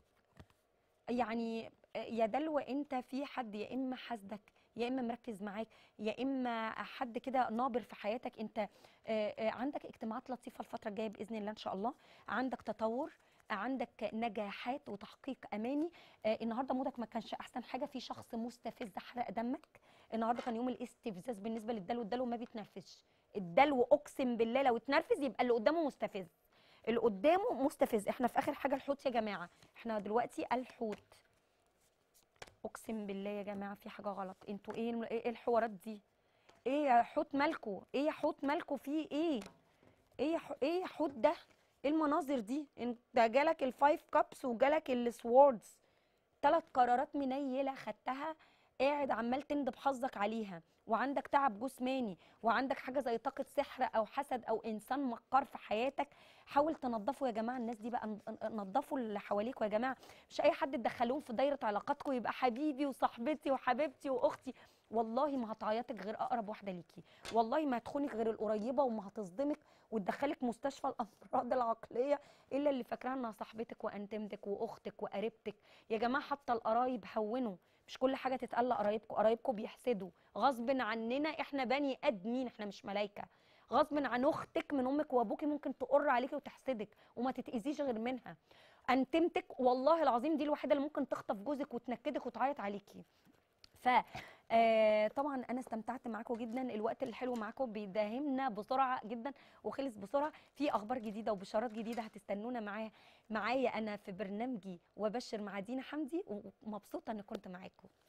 يعني يا دلو انت في حد يا اما حاسدك يا اما مركز معاك يا اما حد كده نابر في حياتك انت آه، آه، عندك اجتماعات لطيفه الفتره الجايه باذن الله ان شاء الله عندك تطور عندك نجاحات وتحقيق اماني آه، النهارده مودك ما كانش احسن حاجه في شخص مستفز حرق دمك النهارده كان يوم الاستفزاز بالنسبه للدلو الدلو ما بيتنرفزش الدلو اقسم بالله لو اتنرفز يبقى اللي قدامه مستفز اللي قدامه مستفز احنا في اخر حاجه الحوت يا جماعه احنا دلوقتي الحوت اقسم بالله يا جماعه في حاجه غلط انتوا ايه الم- ايه الحوارات دي ايه يا حوت مالكو ايه يا حوت مالكو في ايه ايه يا حو... ايه يا حوت ده ايه المناظر دي انت جالك الفايف كابس وجالك السوردز ثلاث قرارات منيله خدتها قاعد عمال تندب حظك عليها وعندك تعب جسماني وعندك حاجه زي طاقه سحر او حسد او انسان مكار في حياتك حاول تنظفوا يا جماعه الناس دي بقى ن- ن- نظفوا اللي حواليكوا يا جماعه مش اي حد تدخلوهم في دايره علاقاتكم يبقى حبيبي وصاحبتي وحبيبتي واختي والله ما هتعيطك غير اقرب واحده ليكي والله ما هتخونك غير القريبه وما هتصدمك وتدخلك مستشفى الامراض العقليه الا اللي فاكراها انها صاحبتك وانتمتك واختك وقريبتك يا جماعه حتى القرايب هونوا مش كل حاجه تتقال لقرايبكم قرايبكم بيحسدوا غصب عننا احنا بني ادمين احنا مش ملايكه غصب عن اختك من امك وابوكي ممكن تقر عليكي وتحسدك وما تتاذيش غير منها انتمتك والله العظيم دي الوحيده اللي ممكن تخطف جوزك وتنكدك وتعيط عليكي ف آه طبعا انا استمتعت معاكم جدا الوقت الحلو معاكم بيداهمنا بسرعه جدا وخلص بسرعه في اخبار جديده وبشارات جديده هتستنونا معايا معايا انا في برنامجي وبشر مع دينا حمدي ومبسوطه ان كنت معاكم